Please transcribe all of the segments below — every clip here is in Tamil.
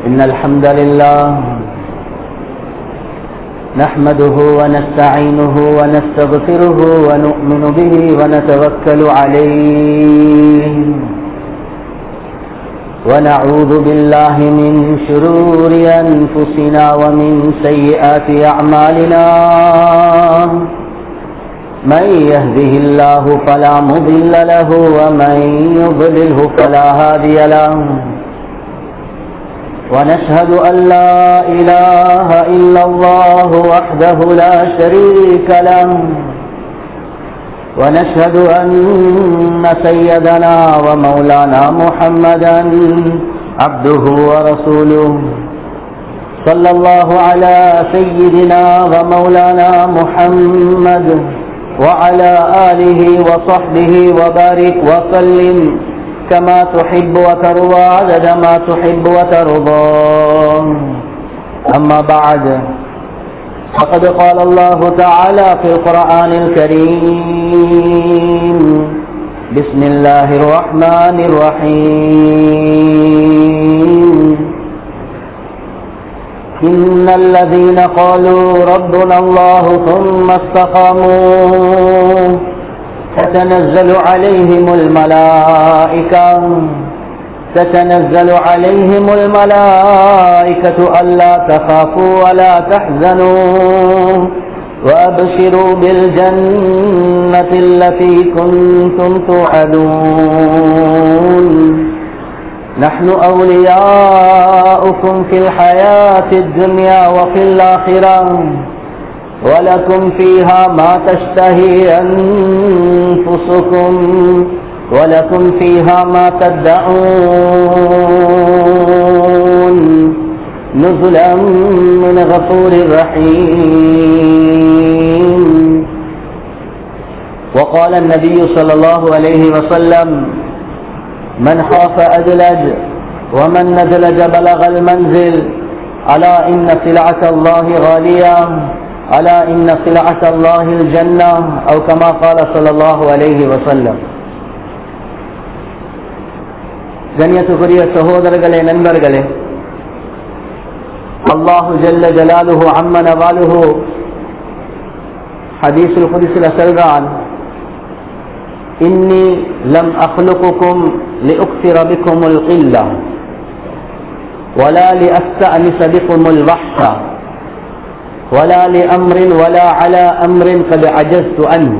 إن الحمد لله نحمده ونستعينه ونستغفره ونؤمن به ونتوكل عليه ونعوذ بالله من شرور أنفسنا ومن سيئات أعمالنا من يهده الله فلا مضل له ومن يضلله فلا هادي له ونشهد أن لا إله إلا الله وحده لا شريك له ونشهد أن سيدنا ومولانا محمدا عبده ورسوله صلى الله على سيدنا ومولانا محمد وعلى آله وصحبه وبارك وسلم كما تحب وترضى عدد ما تحب وترضى أما بعد فقد قال الله تعالى في القرآن الكريم بسم الله الرحمن الرحيم إن الذين قالوا ربنا الله ثم استقاموا تتنزل عليهم الملائكة تتنزل عليهم الملائكة ألا تخافوا ولا تحزنوا وأبشروا بالجنة التي كنتم توعدون نحن أولياؤكم في الحياة الدنيا وفي الآخرة ولكم فيها ما تشتهي أنفسكم ولكم فيها ما تدعون نزلا من غفور رحيم وقال النبي صلى الله عليه وسلم من خاف أدلج ومن نزلج بلغ المنزل ألا إن سلعة الله غالية ألا إن سلعة الله الجنة أو كما قال صلى الله عليه وسلم கண்ணியத்துக்குரிய சகோதரர்களே நண்பர்களே அல்லாஹு ஜல்ல ஜலாலுஹு அம்மன வாலுஹு ஹதீசுல் குதிசில செல்றான் إني لم أخلقكم لأكثر بكم القلة ولا لأستأنس بكم الوحش ولا لأمر ولا على أمر قد عجزت عنه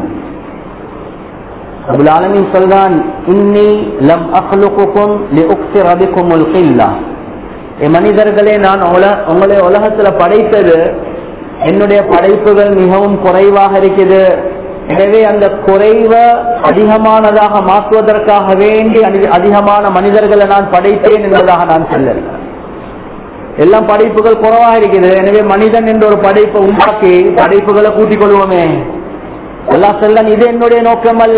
ரபுல் ஆலமின் சொல்றான் இன்னி லம் அஹ்லுக்கும் லிஉக்ஸிர பிக்குமுல் கில்லா என் மனிதர்களே நான் உங்களை உலகத்துல படைத்தது என்னுடைய படைப்புகள் மிகவும் குறைவாக இருக்குது எனவே அந்த குறைவை அதிகமானதாக மாற்றுவதற்காக வேண்டி அதிகமான மனிதர்களை நான் படைத்தேன் என்பதாக நான் சொல்லல எல்லாம் படைப்புகள் குறைவாக இருக்குது எனவே மனிதன் என்ற ஒரு படைப்பை உண்டாக்கி படைப்புகளை கூட்டிக் கொள்வோமே அல்லா சொல்லன் இது என்னுடைய நோக்கம் அல்ல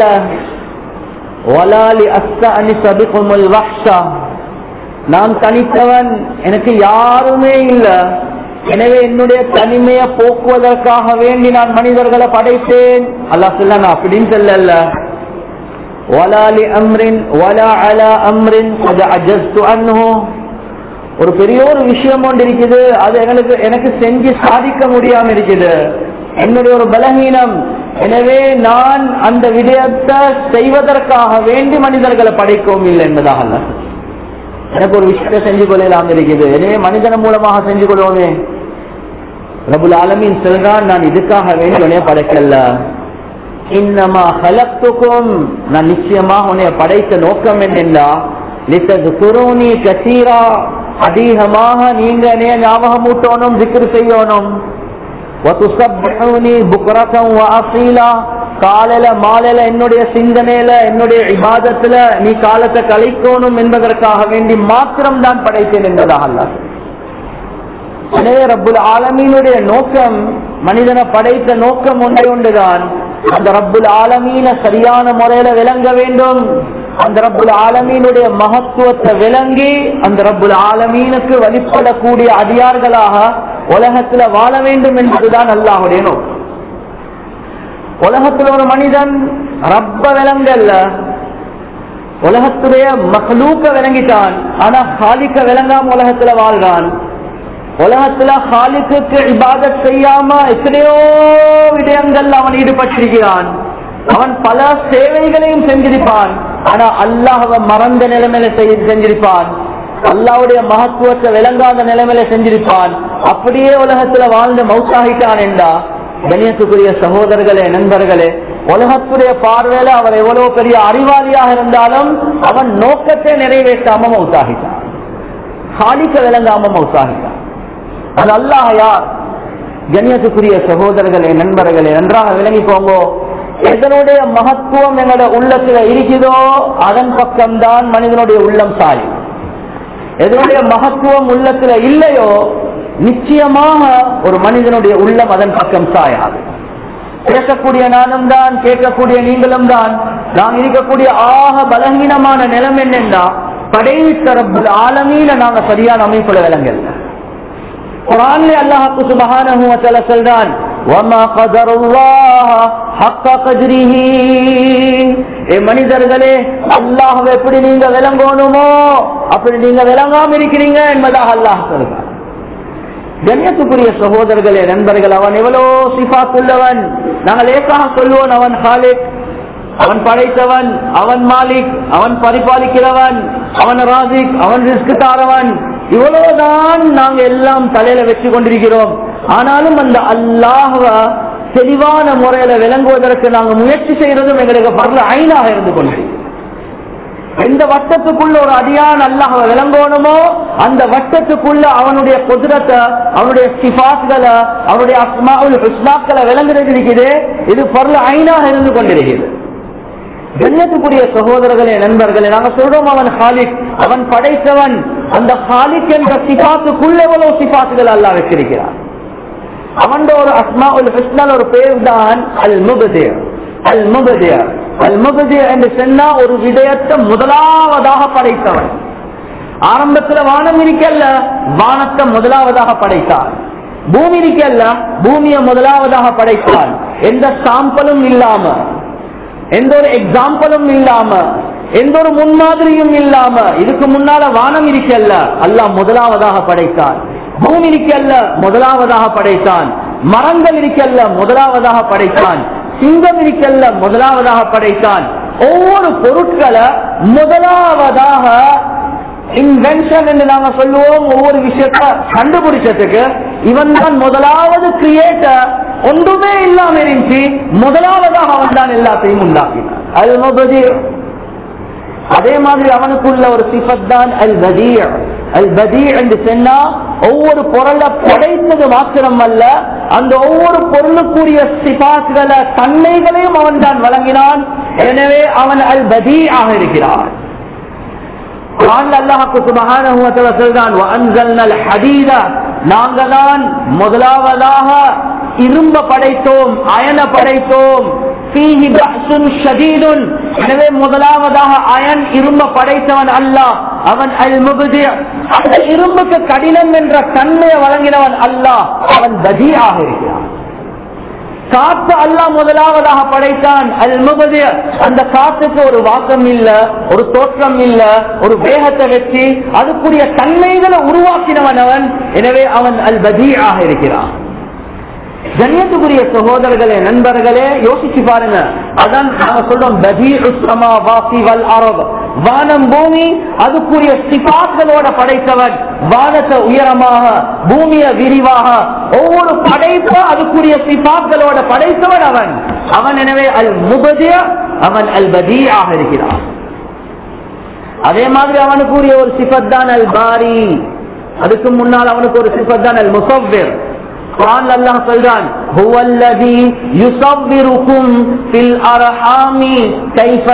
நான் தனித்தவன் எனக்கு யாருமே இல்ல எனவே என்னுடைய தனிமையை போக்குவதற்காக வேண்டி நான் மனிதர்களை படைத்தேன் அல்லா சொல்ல நான் அப்படின்னு சொல்லல வலாலி அம்ரின் வலா அலா அம்ரின் அஜஸ்து அன்ஹு ஒரு பெரிய ஒரு விஷயம் ஒன்று இருக்குது அது எங்களுக்கு எனக்கு செஞ்சு சாதிக்க முடியாம இருக்குது என்னுடைய ஒரு பலகீனம் எனவே நான் அந்த விடயத்தை செய்வதற்காக வேண்டி மனிதர்களை படைக்கவும் இல்லை என்பதாக அல்ல எனக்கு ஒரு விஷயத்தை செஞ்சு கொள்ளலாம் இருக்குது எனவே மனிதன மூலமாக செஞ்சு கொள்வோமே ரபுல் ஆலமின் சொல்றான் நான் இதுக்காக வேண்டி உனைய படைக்கல இன்னமா ஹலத்துக்கும் நான் நிச்சயமாக உன்னைய படைத்த நோக்கம் என்னென்றா லித்தது குரோனி கசீரா அதிகமாக நீங்க ஞாபகம் ஊட்டணும் திக்ரு செய்யணும் காலையில மாலையில என்னுடைய சிந்தனையில என்னுடைய இபாதத்துல நீ காலத்தை கழிக்கணும் என்பதற்காக வேண்டி மாத்திரம் தான் படைத்தேன் என்பதாக அல்ல எனவே ரப்புல் ஆலமீனுடைய நோக்கம் மனிதனை படைத்த நோக்கம் ஒன்றே ஒன்றுதான் அந்த ரப்புல் ஆலமீன சரியான முறையில விளங்க வேண்டும் அந்த ரப்புல் ஆலமீனுடைய மகத்துவத்தை விளங்கி அந்த ரப்புல் ஆலமீனுக்கு வழிபடக்கூடிய அதிகார்களாக உலகத்துல வாழ வேண்டும் என்பதுதான் அல்லாஹுடைய நோக்கம் உலகத்தில் ஒரு மனிதன் ரப்ப விலங்கல்ல உலகத்துடைய மகளூக்க விளங்கிட்டான் ஆனா ஹாலிக்க விளங்காம உலகத்துல வாழ்றான் உலகத்துல ஹாலிக்கு இபாதத் செய்யாம எத்தனையோ விடயங்கள் அவன் ஈடுபட்டிருக்கிறான் அவன் பல சேவைகளையும் செஞ்சிருப்பான் ஆனா அல்லாஹவ மறந்த நிலைமையில செய்- செஞ்சிருப்பான் அல்லாவுடைய மகத்துவத்தை விளங்காத நிலைமையில செஞ்சிருப்பான் அப்படியே உலகத்துல வாழ்ந்து மௌத்தாகிட்டான் என்றா கணியத்துக்குரிய சகோதரர்களே நண்பர்களே உலகத்துடைய பார்வையில அவர் எவ்வளவு பெரிய அறிவாளியாக இருந்தாலும் அவன் நோக்கத்தை நிறைவேற்றாம மௌத்தாகிட்டான் ஹாலிக்க விளங்காம மௌத்தாகிட்டான் அது அல்லாஹ் யார் கண்ணியத்துக்குரிய சகோதரர்களே நண்பர்களே நன்றாக விளங்கிக்கோங்க எதனுடைய மகத்துவம் எங்களோட உள்ளத்துல இருக்குதோ அதன் பக்கம்தான் மனிதனுடைய உள்ளம் சாயும் எதனுடைய மகத்துவம் உள்ளத்துல இல்லையோ நிச்சயமாக ஒரு மனிதனுடைய உள்ளம் அதன் பக்கம் சாயாது பேசக்கூடிய நானும் தான் கேட்கக்கூடிய நீங்களும் தான் நாம் இருக்கக்கூடிய ஆக பலகீனமான நிலம் என்னென்னா படைத்த ரப்பல் ஆலமீன நாங்க சரியான அமைப்புல விளங்கல குரான்ல அல்லாஹ் சுபஹானஹு வ தஆலா சொல்றான் வமா கதருல்லாஹ ஹக்க கஜ்ரிஹி ஏ மனிதர்களே அல்லாஹ்வை எப்படி நீங்க விளங்கணுமோ அப்படி நீங்க விளங்காம இருக்கிறீங்க என்பதாக அல்லாஹ் சொல்றான் கண்ணியத்துக்குரிய சகோதரர்களே நண்பர்கள் அவன் எவ்வளோ சிபாத்துள்ளவன் நாங்கள் லேசாக சொல்லுவோம் அவன் ஹாலிக் அவன் படைத்தவன் அவன் மாலிக் அவன் பரிபாலிக்கிறவன் அவன் ராஜிக் அவன் ரிஸ்க் தாரவன் இவ்வளவுதான் நாங்க எல்லாம் தலையில வச்சு கொண்டிருக்கிறோம் ஆனாலும் அந்த அல்லாஹ்வ தெளிவான முறையில விளங்குவதற்கு நாங்க முயற்சி செய்யறதும் எங்களுக்கு பரல ஐனாக இருந்து கொண்டிருக்கிறோம் எந்த வட்டத்துக்குள்ள ஒரு அடியான் அல்லாஹ் விளங்கணுமோ அந்த வட்டத்துக்குள்ள அவனுடைய குதிரத்தை அவனுடைய சிபாத்களை அவனுடைய அஸ்மாவுல் ஹுஸ்னாக்களை விளங்குறது இருக்குது இது பொருள் ஐனாக இருந்து கொண்டிருக்கிறது கண்ணியத்துக்குரிய சகோதரர்களே நண்பர்களே நாங்க சொல்றோம் அவன் ஹாலிக் அவன் படைத்தவன் அந்த ஹாலிக் என்ற சிபாத்துக்குள்ள எவ்வளவு சிபாத்துகள் அல்லாஹ் வச்சிருக்கிறான் அவன் ஒரு அஸ்மாவுல் ஹுஸ்னால் ஒரு பேர் தான் அல் முபதேர் அல் முபதேர் அல் முபதேர் என்று சொன்னா ஒரு விடயத்தை முதலாவதாக படைத்தவன் ஆரம்பத்துல வானம் இருக்கல்ல வானத்தை முதலாவதாக படைத்தான் பூமி இருக்கல்ல பூமியை முதலாவதாக படைத்தான் எந்த சாம்பலும் இல்லாம எந்த ஒரு எக்ஸாம்பிளும் இல்லாம எந்த ஒரு முன்மாதிரியும் இல்லாம இதுக்கு முன்னால வானம் இருக்கல்ல அல்லாஹ் முதலாவதாக படைத்தான் பூமி இருக்கல்ல முதலாவதாக படைத்தான் மரங்கள் இருக்கல்ல முதலாவதாக படைத்தான் சிங்கம் இருக்கல்ல முதலாவதாக படைத்தான் ஒவ்வொரு பொருட்களை முதலாவதாக இன்வென்ஷன் என்று நாங்க சொல்லுவோம் ஒவ்வொரு விஷயத்த கண்டுபிடிச்சதுக்கு இவன் தான் முதலாவது கிரியேட்டர் ஒன்றுமே இல்லாம இருந்துச்சு முதலாவதாக அவன் தான் எல்லாத்தையும் உண்டாக்கினான் அல் முபதீர் அதே மாதிரி அவனுக்குள்ள ஒரு சிபத் தான் அல் பதீர் அல் பதீர் என்று சொன்னா ஒவ்வொரு பொருளை படைத்தது மாத்திரம் அல்ல அந்த ஒவ்வொரு பொருளுக்குரிய சிபாத்களை தன்மைகளையும் அவன் தான் வழங்கினான் எனவே அவன் அல் பதீ ஆக இருக்கிறான் நாங்க தான் முதலாவதாக இரும்ப படைத்தோம் அயன படைத்தோம் எனவே முதலாவதாக அயன் இரும்ப படைத்தவன் அல்ல அவன் அல் முகுதி அந்த இரும்புக்கு கடினம் என்ற தன்மையை வழங்கினவன் அல்ல அவன் பதியாக இருக்கிறான் காத்து அல்லாஹ் முதலாவதாக படைத்தான் அல் முகதிய அந்த காத்துக்கு ஒரு வாக்கம் இல்ல ஒரு தோற்றம் இல்ல ஒரு வேகத்தை வச்சு அதுக்குரிய தன்மைகளை உருவாக்கினவன் அவன் எனவே அவன் அல் பதியாக இருக்கிறான் கண்ணியத்துக்குரிய சகோதரர்களே நண்பர்களே யோசிச்சு பாருங்க அதான் நாங்க சொல்றோம் வானம் பூமி அதுக்குரிய சிபாக்களோட படைத்தவன் வானத்தை உயரமாக பூமியை விரிவாக ஒவ்வொரு படைப்ப அதுக்குரிய சிபாக்களோட படைத்தவன் அவன் அவன் எனவே அல் முபதிய அவன் அல் பதியாக இருக்கிறான் அதே மாதிரி அவனுக்குரிய ஒரு சிபத் தான் அல் பாரி அதுக்கு முன்னால் அவனுக்கு ஒரு சிபத் தான் அல் முசவ்விர் குரான் அல்லாஹ் சொல்றான் هو الذي يصوركم في الارحام كيف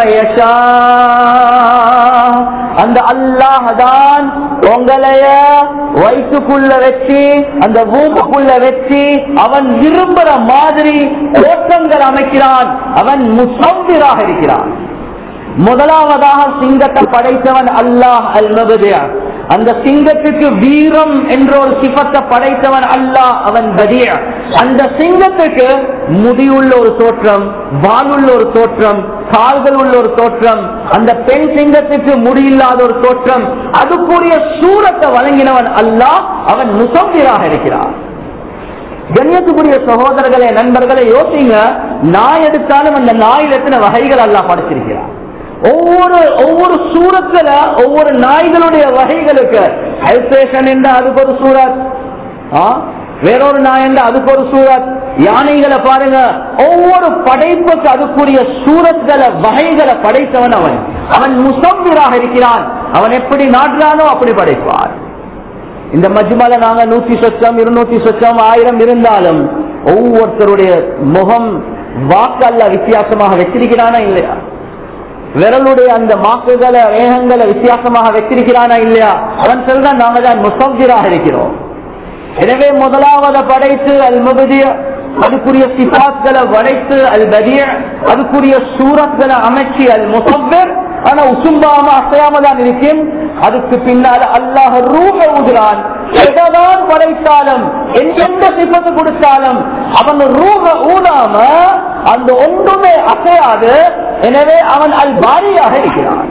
يشاء அந்த அல்லாஹ் தான் உங்களைய வயிற்றுக்குள்ள வச்சு அந்த பூமிக்குள்ள வச்சு அவன் விரும்புற மாதிரி தோற்றங்கள் அமைக்கிறான் அவன் முசவ்விராக இருக்கிறான் முதலாவதாக சிங்கத்தை படைத்தவன் அல்லாஹ் அல் மபதியா அந்த சிங்கத்துக்கு வீரம் என்ற ஒரு சிபத்தை படைத்தவன் அல்லாஹ் அவன் பதிய அந்த சிங்கத்துக்கு முடியுள்ள ஒரு தோற்றம் வாலுள்ள ஒரு தோற்றம் கால்கள் உள்ள ஒரு தோற்றம் அந்த பெண் சிங்கத்துக்கு முடியில்லாத ஒரு தோற்றம் அதுக்குரிய சூரத்தை வழங்கினவன் அல்லாஹ் அவன் முசம்பிராக இருக்கிறான் கண்ணியத்துக்குரிய சகோதரர்களே நண்பர்களை யோசிங்க நாய் எடுத்தாலும் அந்த நாயில் எத்தனை வகைகள் எல்லாம் படைச்சிருக்கிறார் ஒவ்வொரு ஒவ்வொரு சூரத்துல ஒவ்வொரு நாய்களுடைய வகைகளுக்கு ஹெல்பேஷன் என்ற அதுக்கு ஒரு சூரத் ஆ? வேறொரு நாய் என்ற அதுக்கு ஒரு சூரத் யானைகளை பாருங்க ஒவ்வொரு படைப்புக்கு அதுக்குரிய சூரத்களை வகைகளை படைத்தவன் அவன் அவன் முசம்பிராக இருக்கிறான் அவன் எப்படி நாடுறானோ அப்படி படைப்பார் இந்த மஜ்மால நாங்க நூத்தி சொச்சம் இருநூத்தி சொச்சம் ஆயிரம் இருந்தாலும் ஒவ்வொருத்தருடைய முகம் வாக்கல்ல வித்தியாசமாக வச்சிருக்கிறானா இல்லையா விரலுடைய அந்த மாக்குகளை வேகங்களை வித்தியாசமாக வச்சிருக்கிறானா இல்லையா அவன் சொல்றான் நாங்க தான் முசப்திராக இருக்கிறோம் எனவே முதலாவது படைத்து அல் முபதிய அதுக்குரிய சிபாத்களை வரைத்து அல் பதிய அதுக்குரிய சூரத்களை அமைச்சு அல் முசப்பர் ஆனா உசும்பாம அசையாம தான் இருக்கும் அதுக்கு பின்னால் அல்லாஹ் ரூப ஊதுறான் எதான் படைத்தாலும் எந்தெந்த சிப்பத்து கொடுத்தாலும் அவன் ரூப ஊதாம அந்த ஒன்றுமே அசையாது எனவே அவன் அல் பாரியாக இருக்கிறான்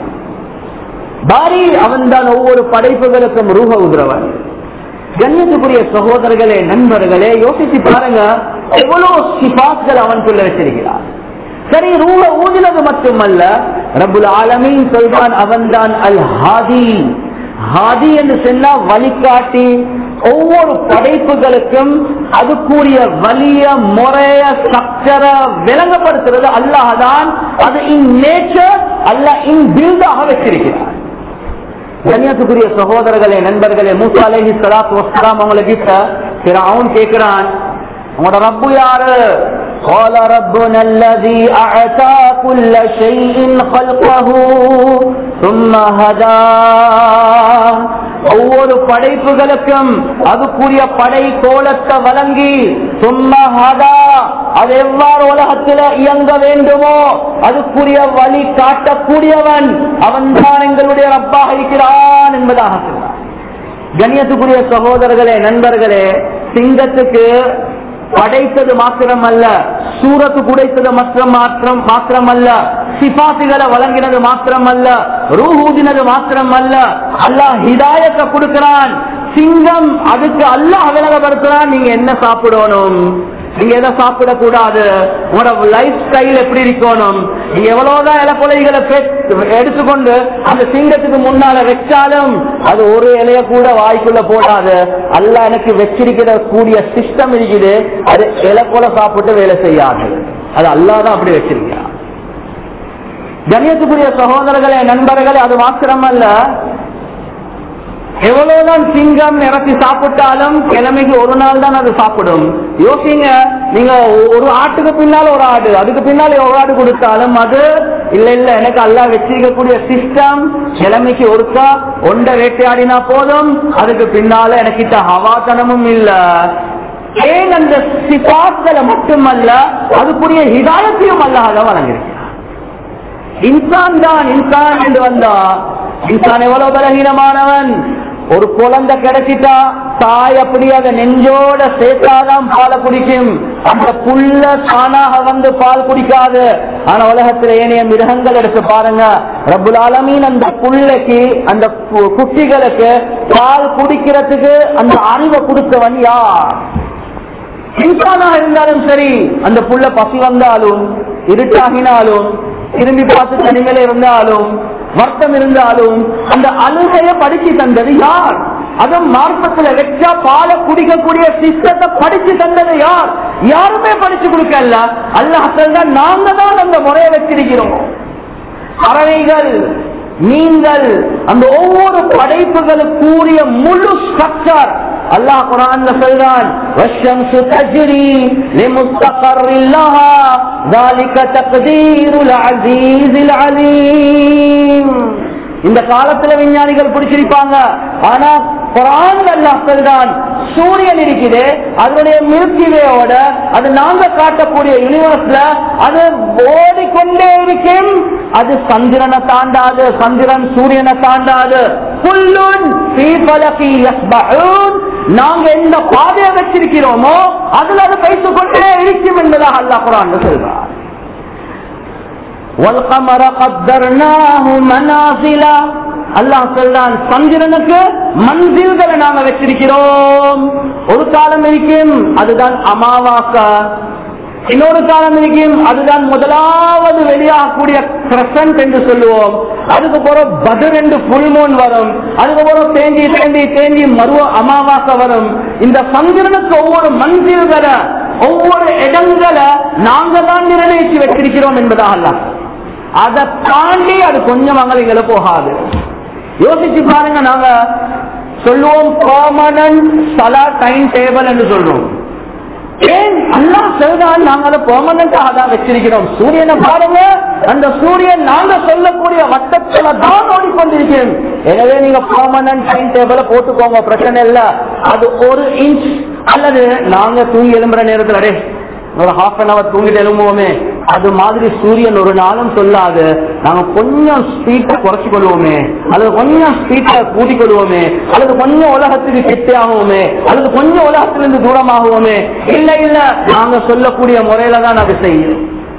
பாரி அவன் தான் ஒவ்வொரு படைப்புகளுக்கும் ரூப ஊதுறவன் கண்ணியத்துக்குரிய சகோதரர்களே நண்பர்களே யோசிச்சு பாருங்க எவ்வளவு சிபாத்கள் அவனுக்குள்ள வச்சிருக்கிறான் சரி ரூல ஊதினது மட்டுமல்ல ரபுல் ஆலமீன் சொல்றான் அவன்தான் அல் ஹாதி ஹாதி என்று சொன்னா வழிகாட்டி ஒவ்வொரு படைப்புகளுக்கும் அதுக்குரிய வலிய முறைய ஸ்ட்ரக்சர விளங்கப்படுத்துறது அல்லாஹதான் அது இன் நேச்சர் அல்ல இன் பில்டாக வச்சிருக்கிறார் கண்ணியத்துக்குரிய சகோதரர்களே நண்பர்களே மூசா அலேஹி சலாத்து வஸ்லாம் அவங்களை கிட்ட சில அவன் கேட்கிறான் உங்களோட ரப்பு யாரு قال ربنا الذي أعطى كل شيء خلقه ثم هدى ஒவ்வொரு படைப்புகளுக்கும் அதுக்குரிய படை கோலத்தை வழங்கி சும்மா ஹதா அது எவ்வாறு உலகத்தில இயங்க வேண்டுமோ அதுக்குரிய வழி காட்டக்கூடியவன் அவன்தான் எங்களுடைய ரப்பாக இருக்கிறான் என்பதாக சொன்னார் கண்ணியத்துக்குரிய சகோதரர்களே நண்பர்களே சிங்கத்துக்கு படைத்தது மாத்திரமல்ல சூரத்து குடைத்தது மாத்திரம் மாத்திரம் மாத்திரமல்ல சிபாசிகளை வழங்கினது மாத்திரமல்ல ரூஹூதினது மாத்திரமல்ல அல்லாஹ் ஹிதாயத்தை கொடுக்கிறான் சிங்கம் அதுக்கு அல்லாஹ் விலகப்படுத்துறான் நீங்க என்ன சாப்பிடணும் நீங்க எதை சாப்பிடக்கூடாது உங்களோட லைஃப் ஸ்டைல் எப்படி இருக்கணும் நீங்க எவ்வளவுதான் இலப்பொலைகளை எடுத்துக்கொண்டு அந்த சிங்கத்துக்கு முன்னால வச்சாலும் அது ஒரு இலைய கூட வாய்க்குள்ள போடாது அல்ல எனக்கு வச்சிருக்கிற கூடிய சிஸ்டம் இருக்குது அது இலப்பொலை சாப்பிட்டு வேலை செய்யாது அது அல்லாதான் அப்படி வச்சிருக்கிறான் கணியத்துக்குரிய சகோதரர்களே நண்பர்களே அது மாத்திரமல்ல எவ்வளவுதான் சிங்கம் இறக்கி சாப்பிட்டாலும் கிழமைக்கு ஒரு நாள் தான் அது சாப்பிடும் யோசிங்க நீங்க ஒரு ஆட்டுக்கு பின்னால ஒரு ஆடு அதுக்கு பின்னால ஒரு ஆடு கொடுத்தாலும் அது இல்ல இல்ல எனக்கு அல்ல வச்சிருக்கக்கூடிய சிஸ்டம் கிழமைக்கு ஒருக்கா ஒன்றை வேட்டையாடினா போதும் அதுக்கு பின்னால எனக்கிட்ட ஹவாத்தனமும் இல்ல ஏன் அந்த சிபாக்களை மட்டுமல்ல அதுக்குரிய ஹிதாயத்தையும் அல்லாத வழங்கியிருக்கிறார் இன்சான் தான் இன்சான் என்று வந்தா இன்சான் எவ்வளவு பலகீனமானவன் ஒரு குழந்தை கிடைச்சிட்டா தாய் அப்படி அதை நெஞ்சோட சேர்த்தாதான் பாலை குடிக்கும் அந்த புல்ல தானாக வந்து பால் குடிக்காது ஆனா உலகத்துல ஏனைய மிருகங்கள் எடுத்து பாருங்க ரபுல் ஆலமீன் அந்த புல்லைக்கு அந்த குட்டிகளுக்கு பால் குடிக்கிறதுக்கு அந்த அறிவை கொடுத்தவன் யார் இன்சானாக இருந்தாலும் சரி அந்த புள்ள பசி வந்தாலும் இருட்டாகினாலும் திரும்பி பார்த்து தனிமையில இருந்தாலும் வருத்தம் இருந்தாலும் அந்த அழுகைய படிச்சு தந்தது யார் அதுவும் மார்க்கத்துல வச்சா பாலை குடிக்கக்கூடிய சிஸ்டத்தை படிச்சு தந்தது யார் யாருமே படிச்சு கொடுக்கல அல்லாஹ் தான் நாங்க தான் அந்த முறையை வச்சிருக்கிறோம் பறவைகள் நீங்கள் அந்த ஒவ்வொரு படைப்புகளுக்குரிய முழு ஸ்ட்ரக்சர் அல்லாஹ் குரான்ல சொல்றான் வஷம்சு தஜ்ரி லிமுஸ்தகர்ரில் லஹா ذلك تقدير العزيز العليم இந்த காலத்துல விஞ்ஞானிகள் பிடிச்சிருப்பாங்க ஆனா குரான் அல்லாஹ் சொல்றான் சூரியன் இருக்குது அதனுடைய மில்கிவேயோட அது நாங்க காட்டக்கூடிய யூனிவர்ஸ்ல அது ஓடிக்கொண்டே இருக்கும் அது சந்திரனை தாண்டாது சந்திரன் சூரியனை தாண்டாது புல்லுன் ஃபீ ஃபலகி யஸ்பஹூன் நாங்க எந்த பாதையை வச்சிருக்கிறோமோ அதுல அது பேசிக் கொண்டே இருக்கும் என்பதாக அல்லாஹ் குரான் சொல்றார் வல்கமர கத்தர்னாஹு மனாசிலா அல்லாஹ் சொல்றான் சந்திரனுக்கு மன்சில்களை நாங்க வச்சிருக்கிறோம் ஒரு காலம் இருக்கும் அதுதான் அமாவாசை இன்னொரு காலம் இருக்கும் அதுதான் முதலாவது வெளியாகக்கூடிய கிரசன்ட் என்று சொல்லுவோம் அதுக்கு பிறகு பதர் என்று புல்மோன் வரும் அதுக்கு பிறகு தேங்கி தேங்கி தேங்கி மருவ அமாவாசை வரும் இந்த சந்திரனுக்கு ஒவ்வொரு மந்தில்களை ஒவ்வொரு இடங்களை நாங்க தான் நிர்ணயிச்சு வச்சிருக்கிறோம் என்பதாக அல்ல அதை தாண்டி அது கொஞ்சம் அங்கலைகளை போகாது யோசிச்சு பாருங்க நாங்க சொல்லுவோம் பர்மனன்ட் சலா டைம் டேபிள் என்று சொல்றோம் ஏன் அல்லா சொல்றான் நாங்க அதை பெர்மனண்டாக தான் வச்சிருக்கிறோம் சூரியனை பாருங்க அந்த சூரியன் நாங்க சொல்லக்கூடிய வட்டத்துல தான் ஓடிக்கொண்டிருக்கிறோம் எனவே நீங்க பெர்மனன்ட் டைம் டேபிள போட்டுக்கோங்க பிரச்சனை இல்ல அது ஒரு இன்ச் அல்லது நாங்க தூங்கி எழும்புற நேரத்தில் அடே ஒரு ஹாஃப் அன் அவர் தூங்கிட்டு எழும்புவோமே அது மாதிரி சூரியன் ஒரு நாளும் சொல்லாது நாங்க கொஞ்சம் ஸ்பீட்டை குறைச்சு கொள்வோமே அல்லது கொஞ்சம் ஸ்பீட்டை கூட்டிக் கொள்வோமே அல்லது கொஞ்சம் உலகத்துக்கு கிட்டே ஆகுவோமே அல்லது கொஞ்சம் உலகத்திலிருந்து தூரமாகுவோமே இல்ல இல்ல நாங்க சொல்லக்கூடிய முறையில தான் அது செய்யும்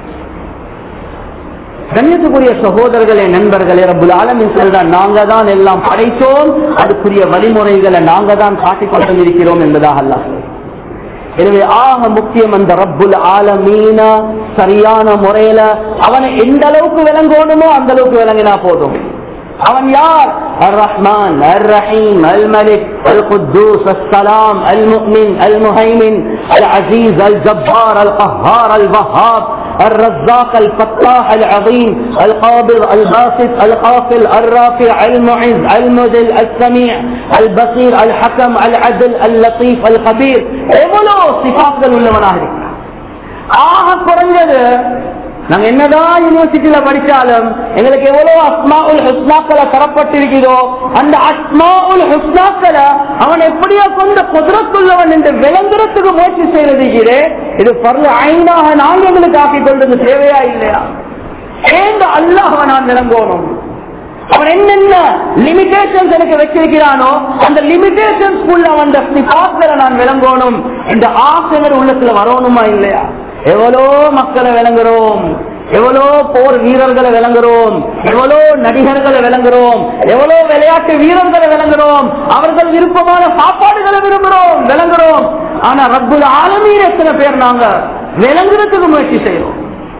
கண்ணியத்துக்குரிய சகோதரர்களே நண்பர்களே ரபுல் ஆலமின் சொல்றான் நாங்க தான் எல்லாம் படைத்தோம் அதுக்குரிய வழிமுறைகளை நாங்க தான் காட்டிக் கொண்டு இருக்கிறோம் என்பதாக அல்லாஹ் எனவே ஆக முக்கியம் அந்த ரப்புல் ஆலமீன சரியான முறையில அவனை எந்த அளவுக்கு விளங்கணுமோ அந்த அளவுக்கு விளங்கினா போதும் அவன் யார் الرحمن الرحيم الملك القدوس السلام المؤمن المهيمن العزيز الجبار القهار الوهاب الرزاق الفتاح العظيم القابض الباسط القافل الرافع المعز المذل السميع البصير الحكم العدل اللطيف الخبير எவ்வளவு சிபாக்கள் உள்ளவனாக இருக்கிறார் ஆக குறைஞ்சது நாங்க என்னதான் யூனிவர்சிட்டியில படிச்சாலும் எங்களுக்கு எவ்வளவு அஸ்மா உல் ஹுஸ்னாக்களை தரப்பட்டிருக்கிறதோ அந்த அஸ்மா உல் ஹுஸ்னாக்களை அவன் எப்படியோ கொண்ட குதிரத்துள்ளவன் என்று விளங்குறதுக்கு முயற்சி செய்யறது இது பரல ஐந்தாக நாங்க எங்களுக்கு ஆக்கிக் கொள்றது தேவையா இல்லையா ஏங்க அல்லாஹ் நான் விளங்கணும் அவன் என்னென்ன லிமிடேஷன்ஸ் எனக்கு வச்சிருக்கிறானோ அந்த லிமிடேஷன்ஸ் அவன் சிபாக்களை நான் விளங்கணும் இந்த ஆசைகள் உள்ளத்துல வரணுமா இல்லையா எவ்வளோ மக்களை விளங்குறோம் எவ்வளோ போர் வீரர்களை விளங்குறோம் எவ்வளோ நடிகர்களை விளங்குறோம் எவ்வளோ விளையாட்டு வீரர்களை விளங்குறோம் அவர்கள் விருப்பமான சாப்பாடுகளை விரும்புகிறோம் விளங்குறோம் ஆனா ரப்புல் ஆலமீன் எத்தனை பேர் நாங்க விளங்குறதுக்கு முயற்சி செய்யறோம்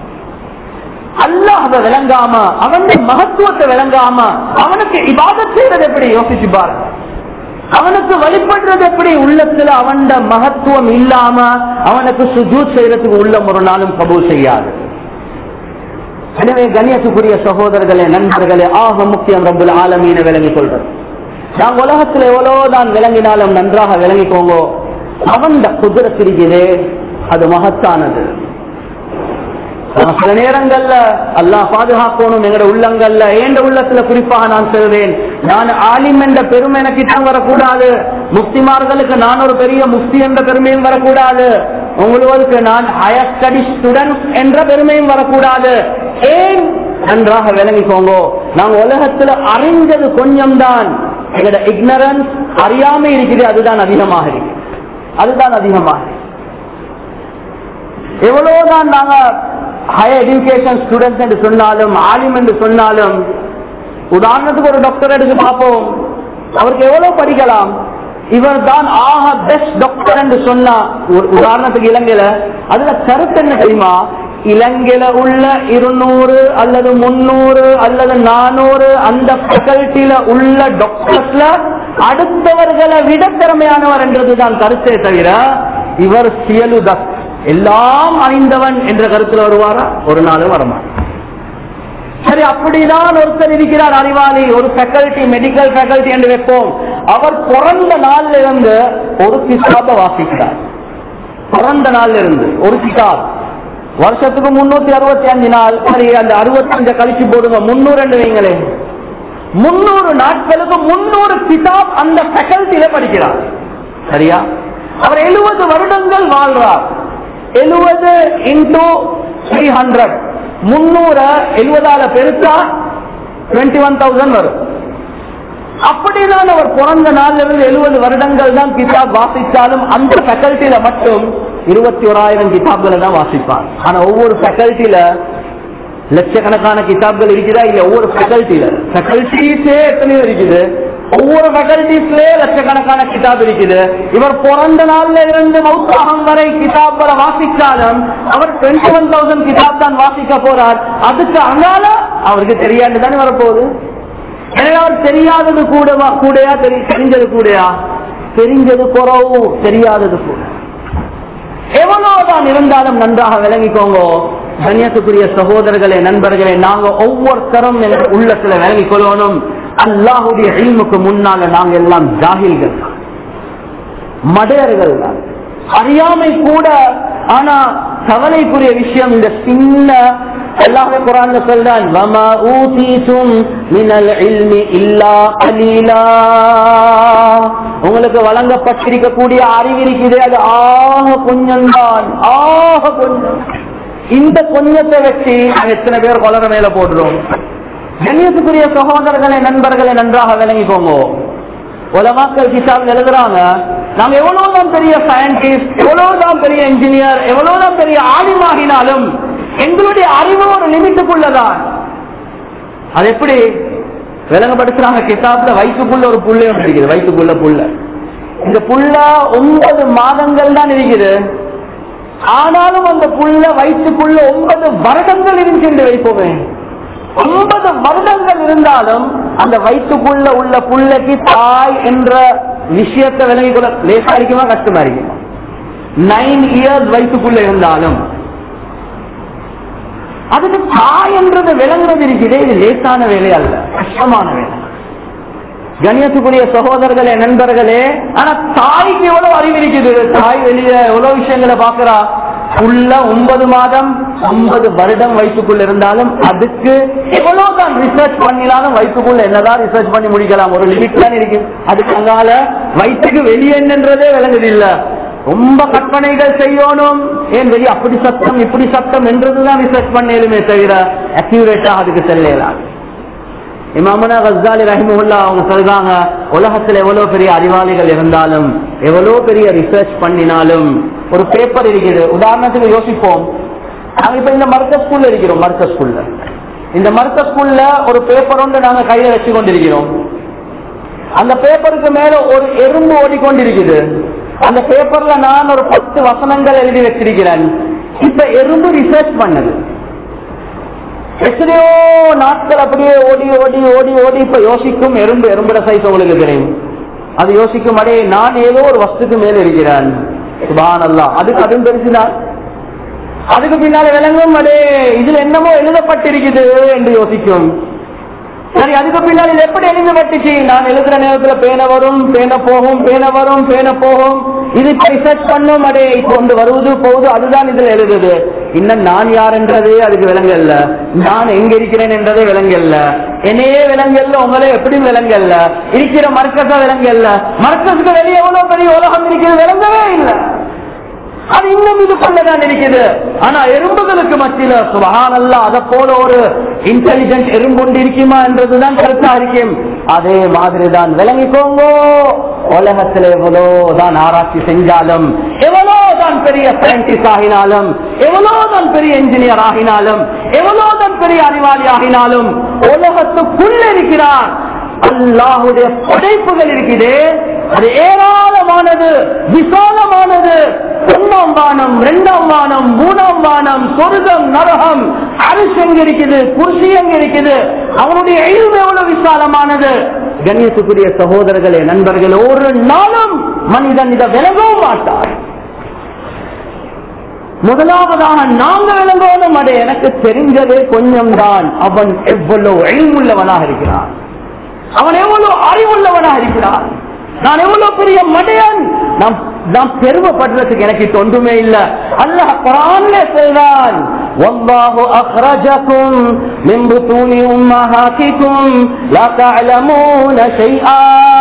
அல்லாஹ விளங்காம அவன் மகத்துவத்தை விளங்காம அவனுக்கு இபாதத் செய்யறது எப்படி யோசிச்சு பாரு அவனுக்கு வழிபடுறது எப்படி உள்ளத்துல அவன் மகத்துவம் இல்லாம அவனுக்கு சுஜூத் செய்யறதுக்கு உள்ள ஒரு நாளும் கபூல் செய்யாது எனவே கண்ணியத்துக்குரிய சகோதரர்களே நண்பர்களே ஆக முக்கியம் ரம்புல் ஆலமீன விளங்கிக் கொள்றது நாங்க உலகத்துல எவ்வளவுதான் விளங்கினாலும் நன்றாக விளங்கிக்கோங்க அவன் குதிரத்திருக்கிறே அது மகத்தானது சில நேரங்கள்ல அல்லாஹ் பாதுகாக்கணும் எங்கட உள்ளங்கள்ல ஏண்ட உள்ளத்துல குறிப்பாக நான் சொல்றேன் நான் ஆலிம் என்ற பெருமை எனக்கு இடம் வரக்கூடாது முஃப்திமார்களுக்கு நான் ஒரு பெரிய முஃப்தி என்ற பெருமையும் வரக்கூடாது உங்களுக்கு நான் ஹயர் ஸ்டடி ஸ்டூடெண்ட் என்ற பெருமையும் வரக்கூடாது ஏன் நன்றாக விளங்கிக்கோங்க நாங்க உலகத்துல அறிஞ்சது கொஞ்சம் தான் எங்களோட இக்னரன்ஸ் அறியாம இருக்குது அதுதான் அதிகமாக இருக்கு அதுதான் அதிகமாக இருக்கு எவ்வளவுதான் நாங்க ஹையர் எஜுகேஷன் ஸ்டூடெண்ட்ஸ் என்று சொன்னாலும் ஆலிம் என்று சொன்னாலும் உதாரணத்துக்கு ஒரு டாக்டர் எடுத்து பார்ப்போம் அவருக்கு எவ்வளவு படிக்கலாம் இவர் தான் ஆக பெஸ்ட் டாக்டர் என்று சொன்னா ஒரு உதாரணத்துக்கு இலங்கையில அதுல கருத்து என்ன தெரியுமா இலங்கையில உள்ள இருநூறு அல்லது முன்னூறு அல்லது நானூறு அந்த ஃபேக்கல்ட்டியில உள்ள டாக்டர்ஸ்ல அடுத்தவர்களை விட திறமையானவர் என்றதுதான் கருத்தே தவிர இவர் சியலுதக் எல்லாம் அறிந்தவன் என்ற கருத்துல வருவாரா ஒரு நாளும் வரமாட்டார் சரி அப்படிதான் ஒருத்தர் இருக்கிறார் அறிவாளி ஒரு ஃபேக்கல்டி மெடிக்கல் ஃபேக்கல்டி என்று வைப்போம் அவர் பிறந்த நாள்ல இருந்து ஒரு கிதாப வாசிக்கிறார் பிறந்த நாள்ல இருந்து ஒரு கிதாப் வருஷத்துக்கு முன்னூத்தி அறுபத்தி அஞ்சு நாள் சரி அந்த அறுபத்தஞ்ச கழிச்சு போடுங்க முன்னூறு என்று வைங்களே முன்னூறு நாட்களுக்கு முன்னூறு கிதாப் அந்த ஃபேக்கல்ட்டியில படிக்கிறார் சரியா அவர் எழுபது வருடங்கள் வாழ்றார் எழுபது இன்டூ த்ரீ ஹண்ட்ரட் முன்னூற எழுபதால பெருசா டுவெண்ட்டி ஒன் தௌசண்ட் வரும் அப்படிதான் அவர் பிறந்த நாள்ல இருந்து எழுபது வருடங்கள் தான் கிதாப் வாசித்தாலும் அந்த ஃபேக்கல்ட்டியில மட்டும் இருபத்தி ஓராயிரம் கிதாப்களை தான் வாசிப்பார் ஆனா ஒவ்வொரு ஃபேக்கல்ட்டியில லட்சக்கணக்கான கிதாப்கள் இருக்குதா இல்ல ஒவ்வொரு ஃபேக்கல்ட்டில ஃபேக்கல்டிஸே எத்தனையோ இருக்குது ஒவ்வொரு ஃபேக்கல்டிஸ்லயே லட்சக்கணக்கான கிதாப் இருக்குது இவர் பிறந்த நாள்ல இருந்து மௌத்தாகம் வரை கிதாப் வர வாசிச்சாலும் அவர் டுவெண்ட்டி ஒன் தௌசண்ட் கிதாப் தான் வாசிக்க போறார் அதுக்கு அங்கால அவருக்கு தெரியாது தானே வரப்போகுது எனவே அவர் தெரியாதது கூடவா கூடயா தெரி தெரிஞ்சது கூடயா தெரிஞ்சது குறவு தெரியாதது கூட எவ்வளவுதான் இருந்தாலும் நன்றாக விளங்கிக்கோங்க கண்ணியத்துக்குரிய சகோதரர்களே நண்பர்களே நாங்க ஒவ்வொருத்தரும் எங்க உள்ளத்துல விளங்கிக் கொள்ளணும் அல்லாஹுடைய இல்முக்கு முன்னால நாங்க எல்லாம் ஜாகில்கள் தான். மடையர்கள் தான் அறியாமை கூட ஆனா கவலைக்குரிய விஷயம் இந்த சின்ன அல்லாஹ் குரான்ல சொல்றான் வமா ஊதீதும் மினல் இல்மி இல்லா கலீலா உங்களுக்கு வழங்கப்பட்டிருக்கக்கூடிய அறிவு இருக்குது அது ஆக கொஞ்சம் தான் ஆக கொஞ்சம் இந்த கொஞ்சத்தை வச்சு நாங்க எத்தனை பேர் கொலர மேல போடுறோம் கண்ணியத்துக்குரிய சகோதரர்களை நண்பர்களை நன்றாக விளங்கிக்கோங்க உலமாக்கள் கிதாப் எழுதுறாங்க நாங்க எவ்வளவுதான் பெரிய சயின்டிஸ்ட் எவ்வளவுதான் பெரிய இன்ஜினியர் எவ்வளவுதான் பெரிய ஆலிமாகினாலும் எங்களுடைய அறிவு ஒரு லிமிட்டுக்குள்ளதான் அது எப்படி விளங்கப்படுத்துறாங்க கிதாப்ல வயிற்றுக்குள்ள ஒரு புள்ளை ஒன்று இருக்குது வயிற்றுக்குள்ள புள்ள இந்த புள்ள ஒன்பது மாதங்கள் தான் இருக்குது ஆனாலும் அந்த புள்ள வயிற்றுக்குள்ள ஒன்பது வருடங்கள் இருக்கின்ற வைப்போமே ஒன்பது வருடங்கள் இருந்தாலும் அந்த வயிற்றுக்குள்ள உள்ள புள்ளைக்கு தாய் என்ற விஷயத்தை விலகிக் கொள்ள லேசா இருக்குமா கஷ்டமா இருக்குமா நைன் இயர்ஸ் வயிற்றுக்குள்ள இருந்தாலும் அதுக்கு தாய் என்றது விளங்குறது இருக்குது இது லேசான வேலை அல்ல கஷ்டமான வேலை கணியத்துக்குரிய சகோதரர்களே நண்பர்களே ஆனா தாய்க்கு எவ்வளவு அறிவு இருக்குது தாய் வெளிய எவ்வளவு விஷயங்களை பாக்குறா உள்ள ஒன்பது மாதம் ஒன்பது வருடம் வயிற்றுக்குள்ள இருந்தாலும் அதுக்கு எவ்வளவுதான் ரிசர்ச் பண்ணினாலும் வயிற்றுக்குள்ள என்னதான் ரிசர்ச் பண்ணி முடிக்கலாம் ஒரு லிமிட் தான் இருக்கு அதுக்கு அங்கால வயிற்றுக்கு வெளியே என்னன்றதே விளங்குது இல்ல ரொம்ப கற்பனைகள் செய்யணும் ஏன் வெளியே அப்படி சத்தம் இப்படி சத்தம் என்றதுதான் ரிசர்ச் பண்ணலுமே தவிர அக்யூரேட்டா அதுக்கு செல்லலாம் இமாமுனா கஸ்தாலி ரஹிமுல்லா அவங்க சொல்றாங்க உலகத்துல எவ்வளவு பெரிய அறிவாளிகள் இருந்தாலும் எவ்வளவு பெரிய ரிசர்ச் பண்ணினாலும் ஒரு பேப்பர் இருக்குது உதாரணத்துக்கு யோசிப்போம் நாங்க இப்ப இந்த மருத்துவ ஸ்கூல்ல இருக்கிறோம் மருத்துவ ஸ்கூல்ல இந்த மருத்துவ ஸ்கூல்ல ஒரு பேப்பர் ஒன்று நாங்க கையில வச்சு கொண்டிருக்கிறோம் அந்த பேப்பருக்கு மேல ஒரு எறும்பு ஓடிக்கொண்டிருக்குது அந்த பேப்பர்ல நான் ஒரு பத்து வசனங்கள் எழுதி வச்சிருக்கிறேன் இப்ப எறும்பு ரிசர்ச் பண்ணது எத்தனையோ நாட்கள் அப்படியே ஓடி ஓடி ஓடி ஓடி இப்ப யோசிக்கும் எறும்பு எறும்புட சைஸ் உங்களுக்கு தெரியும் அது யோசிக்கும் அடே நான் ஏதோ ஒரு வஸ்துக்கு மேல இருக்கிறேன் சுபானல்லா அதுக்கு அதுவும் பெருசுதான் அதுக்கு பின்னால விளங்கும் அடே இதுல என்னமோ எழுதப்பட்டிருக்குது என்று யோசிக்கும் சரி அதுக்கு பின்னால் இது எப்படி எழுதப்பட்டுச்சு நான் எழுதுற நேரத்துல பேன வரும் பேன போகும் பேன வரும் பேன போகும் இது ரிசர்ச் பண்ணும் அடே கொண்டு வருவது போகுது அதுதான் இதுல எழுதுது இன்னும் நான் யார் என்றதே அதுக்கு விளங்கல்ல நான் எங்க இருக்கிறேன் என்றதே விளங்கல்ல என்னையே விளங்கல்ல உங்களே எப்படி விளங்கல்ல இருக்கிற மர்க்கஸா விளங்கல்ல மர்க்கஸுக்கு வெளியே எவ்வளவு பெரிய உலகம் இருக்கிறது விளங்கவே இல்லை அது இன்னும் இது கொள்ளதான் இருக்குது ஆனா எறும்புகளுக்கு மத்தியில சுபகானல்ல அதை போல ஒரு இன்டெலிஜென்ட் எறும்பு கொண்டு இருக்குமா என்றதுதான் கருத்தா இருக்கும் அதே மாதிரிதான் விளங்கிக்கோங்க உலகத்தில் எவ்வளவுதான் ஆராய்ச்சி செஞ்சாலும் எவ்வளவுதான் பெரிய சயின்டிஸ்ட் ஆகினாலும் எவ்வளவுதான் பெரிய இன்ஜினியர் ஆகினாலும் எவ்வளவுதான் பெரிய அறிவாளி ஆகினாலும் உலகத்துக்குள்ள இருக்கிறான் அல்லாஹுடைய படைப்புகள் இருக்குது அது ஏராளமானது விசாலமானது ஒன்னாம் வானம் இரண்டாம் வானம் மூணாம் வானம் சொர்க்கம் நரகம் அரிசி எங்க இருக்குது குர்சி எங்க இருக்குது அவனுடைய எழுவு எவ்வளவு விசாலமானது கண்ணியத்துக்குரிய சகோதரர்களே நண்பர்களே ஒரு நாளும் மனிதன் இதை விலகவும் மாட்டார் முதலாவதாக நாங்க விளங்கணும் அடே எனக்கு தெரிஞ்சதே கொஞ்சம் தான் அவன் எவ்வளவு எழுமுள்ளவனாக இருக்கிறான் அவன் எவ்வளவு அறிவுள்ளவனாக இருக்கிறான் நான் எவ்வளவு பெரிய மடையன் நாம் நாம் பெருமைப்படுறதுக்கு எனக்கு தொண்டுமே இல்ல அல்லாஹ் குரான்ல சொல்றான் والله أخرجكم من بطون أمهاتكم لا تعلمون شيئا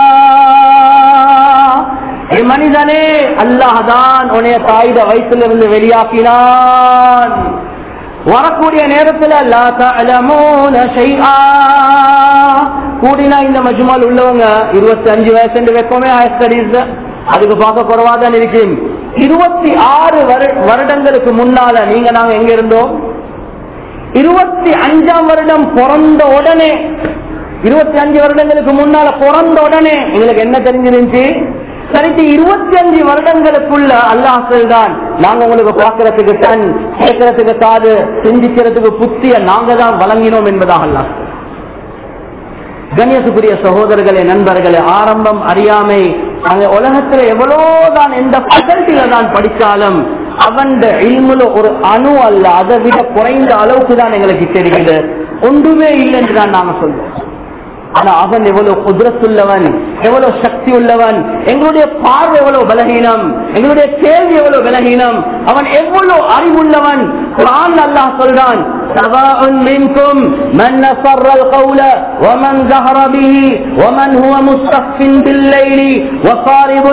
மனிதனே அல்லாஹ் உனைய தாயுத வயிற்றிலிருந்து வெளியாக்கினான் வரக்கூடிய நேரத்தில் லா தஅலமூன ஷைஆ கூடினா இந்த மஜ்மால் உள்ளவங்க இருபத்தி அஞ்சு வயசு வைப்போமே ஹையர் ஸ்டடீஸ் அதுக்கு பார்க்க குறவா தான் இருக்கும் இருபத்தி ஆறு வருடங்களுக்கு முன்னால நீங்க நாங்க எங்க இருந்தோம் இருபத்தி அஞ்சாம் வருடம் பிறந்த உடனே இருபத்தி அஞ்சு வருடங்களுக்கு முன்னால பிறந்த உடனே எங்களுக்கு என்ன தெரிஞ்சிருந்துச்சு சரித்து இருபத்தி அஞ்சு வருடங்களுக்குள்ள அல்லாஹ் சொல்றான் நாங்க உங்களுக்கு பார்க்கறதுக்கு கண் கேட்கறதுக்கு காது சிந்திக்கிறதுக்கு புத்திய நாங்க தான் வழங்கினோம் என்பதாக அல்லாஹ் சொல்றான். கண்ணியத்துக்குரிய சகோதரர்களே நண்பர்களே ஆரம்பம் அறியாமை அங்க உலகத்துல எவ்வளவுதான் எந்த பசல்ட்டில தான் படிச்சாலும் அவன் இல்முல ஒரு அணு அல்ல அதை விட குறைந்த அளவுக்கு தான் எங்களுக்கு தெரியுது ஒன்றுமே இல்லை என்று தான் நாங்க சொல்றோம் ஆனா அவன் எவ்வளவு குதிரத்துள்ளவன் எவ்வளவு சக்தி உள்ளவன் எங்களுடைய பார்வை எவ்வளவு பலகீனம் எங்களுடைய கேள்வி எவ்வளவு பலகீனம் அவன் எவ்வளவு அறிவுள்ளவன் குரான் அல்லாஹ் சொல்றான் سواء منكم من نصر القول ومن جهر به ومن هو مستخف بالليل وصارب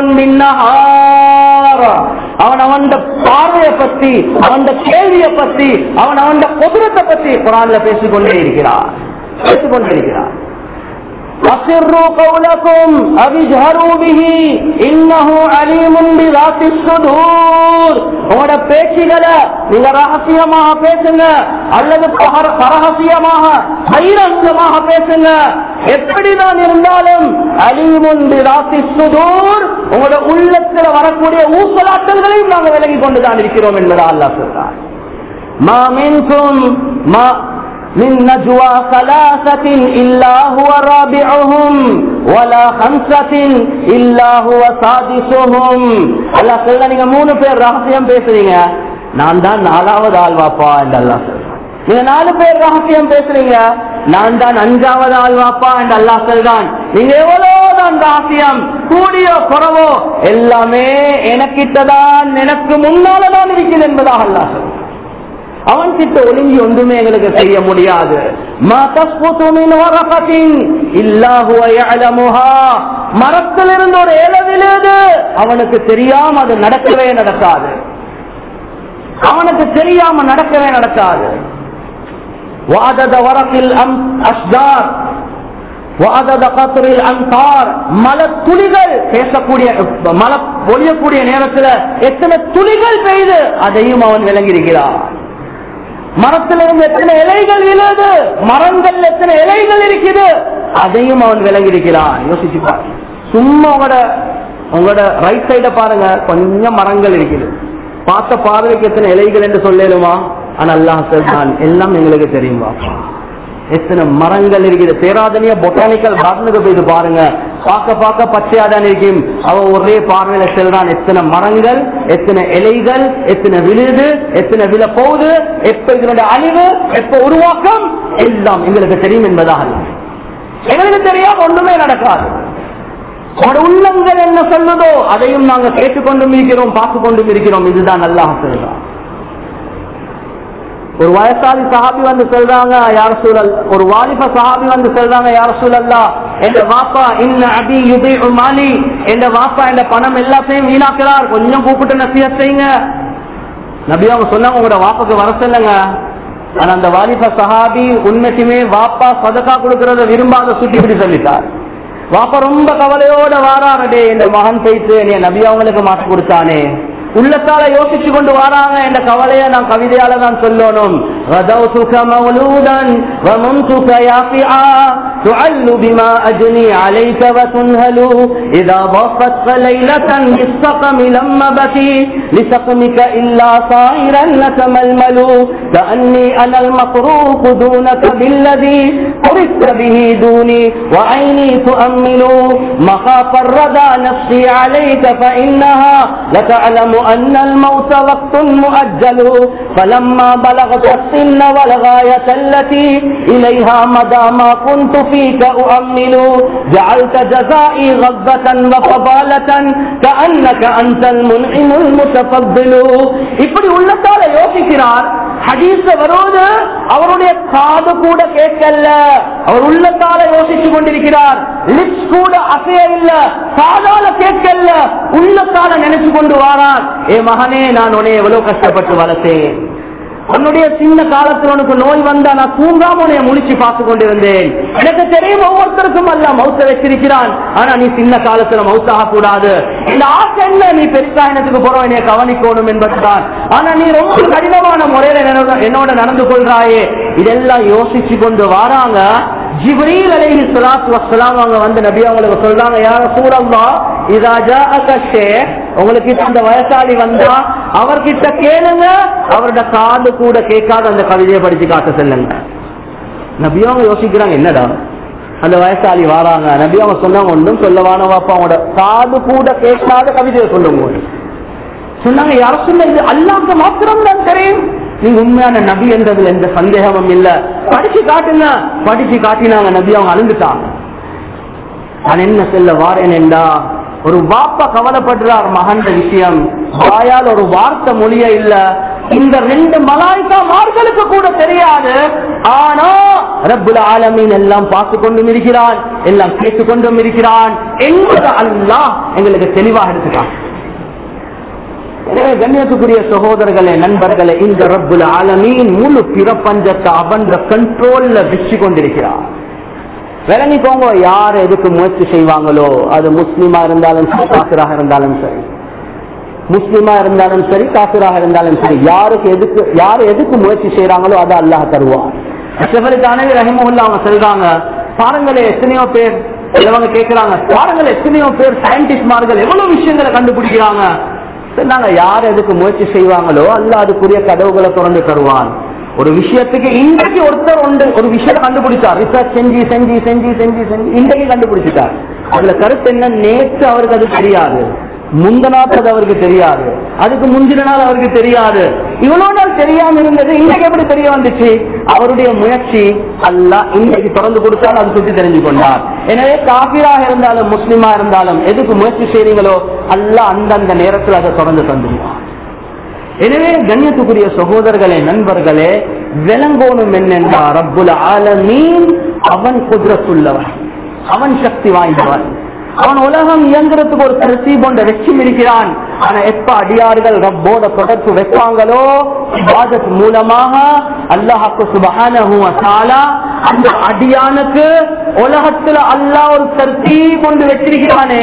بالنهار அவன் அவன் பார்வையை பத்தி அவன் கேள்வியை பத்தி அவன் அவன் குதிரத்தை பத்தி குரான்ல பேசிக்கொண்டே இருக்கிறான் பேசிக்கொண்டே இருக்கிறான் أسروا قولكم أو اجهروا به إنه عليم بذات الصدور உங்களோட பேச்சுகளை நீங்க ரகசியமாக பேசுங்க அல்லது பகர- பரகசியமாக பகிரங்கமாக பேசுங்க எப்படிதான் இருந்தாலும் அலிமுன் பிராத்தி சுதூர் உங்களோட உள்ளத்துல வரக்கூடிய ஊசலாட்டல்களையும் நாங்கள் விலகி கொண்டுதான் இருக்கிறோம் என்பதா அல்லாஹ் சொல்றார் ما منكم ما من نجوى ثلاثة إلا هو رابعهم ولا خمسة إلا هو سادسهم அல்லா சொல்ல நீங்க மூணு பேர் ரகசியம் பேசுறீங்க நான் தான் நாலாவது ஆள் வாப்பா என்று அல்லாஹ் சொல்றான் நீங்க நாலு பேர் ரகசியம் பேசுறீங்க நான் தான் அஞ்சாவது ஆள் வாப்பா என்று அல்லாஹ் சொல்றான் நீங்க எவ்வளவுதான் ரகசியம் கூடியோ குறவோ எல்லாமே எனக்கிட்டதான் எனக்கு முன்னாலதான் இருக்குது என்பதாக அல்லாஹ் சொல்றான் அவன் கிட்ட ஒளிஞ்சி ஒன்றுமே எங்களுக்கு செய்ய முடியாது மா தஸ்புத்து மின் வரகத்தின் இல்லா ஹுவ யஅலமுஹா. மரத்திலிருந்து ஒரு இலை விழுது அவனுக்கு தெரியாம அது நடக்கவே நடக்காது அவனுக்கு தெரியாம நடக்கவே நடக்காது வாதத வரக்கில் அம் அஷ்தார் வாதத கத்ரில் அந்தார் மல துளிகள் பேசக்கூடிய மல பொழியக்கூடிய நேரத்தில் எத்தனை துளிகள் பெய்து அதையும் அவன் விளங்கியிருக்கிறான் மரத்திலிருந்து எத்தனை இலைகள் விழுது மரங்கள் எத்தனை இலைகள் இருக்குது அதையும் அவன் விளங்கியிருக்கிறான் யோசிச்சு பாருங்க சும்மா உங்களோட உங்களோட ரைட் சைட பாருங்க கொஞ்சம் மரங்கள் இருக்குது பார்த்த பார்வைக்கு எத்தனை இலைகள் என்று சொல்லலுமா ஆனா அல்லாஹ் சொல்றான் எல்லாம் எங்களுக்கு தெரியுமா எத்தனை மரங்கள் இருக்குது பேராதனிய பொட்டானிக்கல் கார்டனுக்கு போயிட்டு பாருங்க பார்க்க பார்க்க பச்சையா தான் இருக்கும் அவன் ஒரே பார்வையில செல்றான் எத்தனை மரங்கள் எத்தனை இலைகள் எத்தனை விழுது எத்தனை விழ போகுது எப்ப இதனுடைய அழிவு எப்ப உருவாக்கம் எல்லாம் எங்களுக்கு தெரியும் என்பதாக எங்களுக்கு தெரியாம ஒண்ணுமே நடக்காது உங்களோட உள்ளங்கள் என்ன சொல்லுதோ அதையும் நாங்க கேட்டுக்கொண்டும் இருக்கிறோம் பார்த்து கொண்டும் இருக்கிறோம் இதுதான் அல்லாஹ் சொல்றான் ஒரு வயசாளி சஹாபி வந்து சொல்றாங்க யார சூழல் ஒரு வாலிப சஹாபி வந்து சொல்றாங்க யார சூழல்லா என் வாப்பா இன்ன அபி யுபி மாலி என் வாப்பா என் பணம் எல்லாத்தையும் வீணாக்கிறார் கொஞ்சம் கூப்பிட்டு நசிய செய்யுங்க நபி அவங்க சொன்னாங்க உங்களோட வாப்பாக்கு வர சொல்லுங்க ஆனா அந்த வாலிப சஹாபி உண்மைக்குமே வாப்பா சதக்கா கொடுக்கறத விரும்பாத சுட்டி இப்படி சொல்லிட்டார் வாப்பா ரொம்ப கவலையோட வாராரடே இந்த மகன் பேச்சு நீ நபி அவங்களுக்கு மாற்றி கொடுத்தானே உள்ளத்தால யோசிச்சு கொண்டு வராங்க என்ற கவலையை நான் கவிதையால தான் சொல்லணும் غدوتك مولودا ومنتك يافعا تعل بما أجني عليك وتنهل إذا ضافت ليلة بالسقم لما بكي لسقمك إلا صائرا نتململ كأني أنا المطروق دونك بالذي حرست به دوني وعيني تؤمل مخاف الردى نفسي عليك فإنها لتعلم أن الموت وقت مؤجل فلما بلغت السن والغاية التي إليها مدى ما كنت فيك أؤمل جعلت جزائي غضة وفضالة كأنك أنت المنعم المتفضل இப்படி உள்ளத்தால யோசிக்கிறார் ஹதீஸ் வருவது அவருடைய காது கூட கேட்கல அவர் உள்ளத்தால யோசிச்சு கொண்டிருக்கிறார் லிப்ஸ் கூட அசைய இல்ல காதால கேட்கல உள்ளத்தால நினைச்சு கொண்டு வாரார் ஏ மகனே நான் உன்னை எவ்வளவு கஷ்டப்பட்டு வளர்த்தேன் உன்னுடைய சின்ன காலத்துல உனக்கு நோய் வந்தா நான் தூங்காம உன்னைய முழிச்சு பார்த்து கொண்டிருந்தேன் எனக்கு தெரியும் ஒவ்வொருத்தருக்கும் அல்ல மௌத்த வச்சிருக்கிறான் ஆனா நீ சின்ன காலத்துல மௌத்தாக கூடாது இந்த ஆசை என்ன நீ பெருசாயனத்துக்கு போறோம் என்னைய கவனிக்கணும் என்பதுதான் ஆனா நீ ரொம்ப கடினமான முறையில என்னோட- என்னோட நடந்து கொள்றாயே இதெல்லாம் யோசிச்சு கொண்டு வராங்க ஜிப்ரீல் அலைஹி ஸலாத்து வஸ்ஸலாம் அவங்க வந்து நபி அவங்களுக்கு சொல்றாங்க யா ரசூலல்லாஹ் இதா ஜாஅக ஷேக் உங்களுக்கு இப்ப அந்த வயசாளி வந்தா அவர்கிட்ட கேளுங்க அவரோட காது கூட கேட்காத அந்த கவிதையை படிச்சு காட்ட சொல்லுங்க நபி அவங்க யோசிக்கிறாங்க என்னடா அந்த வயசாளி வாராங்க நபி அவங்க சொன்னாங்க ஒன்றும் சொல்லவான வாப்பா அவங்களோட காது கூட கேட்காத கவிதையை சொல்லுங்க சொன்னாங்க யார சொல்ல இது அல்லாஹ்க்கு மாத்திரம் தான் தெரியும் நீங்க உண்மையான நபி என்றதுல எந்த சந்தேகமும் இல்ல படிச்சு காட்டுங்க படிச்சு காட்டினாங்க நபி அவங்க அழுந்துட்டாங்க நான் என்ன செல்ல வாரேன் என்றா ஒரு பாப்பா கவலைப்படுறார் மகன் விஷயம் வாயால் ஒரு வார்த்தை மொழிய இல்ல இந்த ரெண்டு மலாய்க்கா மார்களுக்கு கூட தெரியாது ஆனா ரப்புல் ஆலமீன் எல்லாம் பார்த்து கொண்டும் இருக்கிறான் எல்லாம் கேட்டுக் கொண்டும் இருக்கிறான் என்பது அல்லாஹ் எங்களுக்கு தெளிவாக எடுத்துக்கான் எனவே கண்ணியத்துக்குரிய சகோதரர்களே நண்பர்களே இந்த ரப்புல் ஆலமீன் முழு பிரபஞ்சத்தை அவன்ற கண்ட்ரோல்ல வச்சு கொண்டிருக்கிறார் விளங்கிக்கோங்க யார் எதுக்கு முயற்சி செய்வாங்களோ அது முஸ்லீமா இருந்தாலும் சரி காசிராக இருந்தாலும் சரி முஸ்லீமா இருந்தாலும் சரி காசிராக இருந்தாலும் சரி யாருக்கு எதுக்கு யார் எதுக்கு முயற்சி செய்யறாங்களோ அதை அல்லாஹ் தருவான் சிவலிதானவி ரஹிமஹுல்லா அவங்க சொல்றாங்க பாருங்களே எத்தனையோ பேர் சிலவங்க கேட்கிறாங்க பாருங்களே எத்தனையோ பேர் சயின்டிஸ்ட்மார்கள் எவ்வளவு விஷயங்களை கண்டுபிடிக்கிறாங்க சொன்னாங்க யார் எதுக்கு முயற்சி செய்வாங்களோ அல்ல அதுக்குரிய கதவுகளை திறந்து தருவான் ஒரு விஷயத்துக்கு இன்றைக்கு ஒருத்தர் ஒன்று ஒரு விஷயத்தை கண்டுபிடிச்சார் ரிசர்ச் செஞ்சு செஞ்சு செஞ்சு செஞ்சு செஞ்சு இன்றைக்கு கண்டுபிடிச்சிட்டார் அதுல கருத்து என்ன நேற்று அவருக்கு அது தெரியாது முந்தநாத்து அது அவருக்கு தெரியாது அதுக்கு முந்தின நாள் அவருக்கு தெரியாது இவ்வளவு நாள் தெரியாம இருந்தது இன்னைக்கு எப்படி தெரிய வந்துச்சு அவருடைய முயற்சி அல்ல இன்னைக்கு திறந்து கொடுத்தால் அது சுற்றி தெரிஞ்சு கொண்டார் எனவே காபிராக இருந்தாலும் முஸ்லிமா இருந்தாலும் எதுக்கு முயற்சி செய்றீங்களோ அல்ல அந்தந்த நேரத்தில் அதை தொடர்ந்து தந்துடுவார் எனவே கண்ணியத்துக்குரிய சகோதரர்களே நண்பர்களே விளங்கோணும் என்னென்றா ரப்புல் ஆலமீன் அவன் குதிரத்துள்ளவன் அவன் சக்தி வாய்ந்தவன் அவன் உலகம் இயங்குறதுக்கு ஒரு தரிசீப் ஒன்றை வச்சு இருக்கிறான் ஆனா எப்ப அடியார்கள் ரப்போட தொடர்பு வைப்பாங்களோ இபாதத் மூலமாக அல்லாஹாக்கு சுபஹானஹு வ தஆலா அந்த அடியானுக்கு உலகத்துல அல்லாஹ் ஒரு தர்த்தீப் கொண்டு வச்சிருக்கிறானே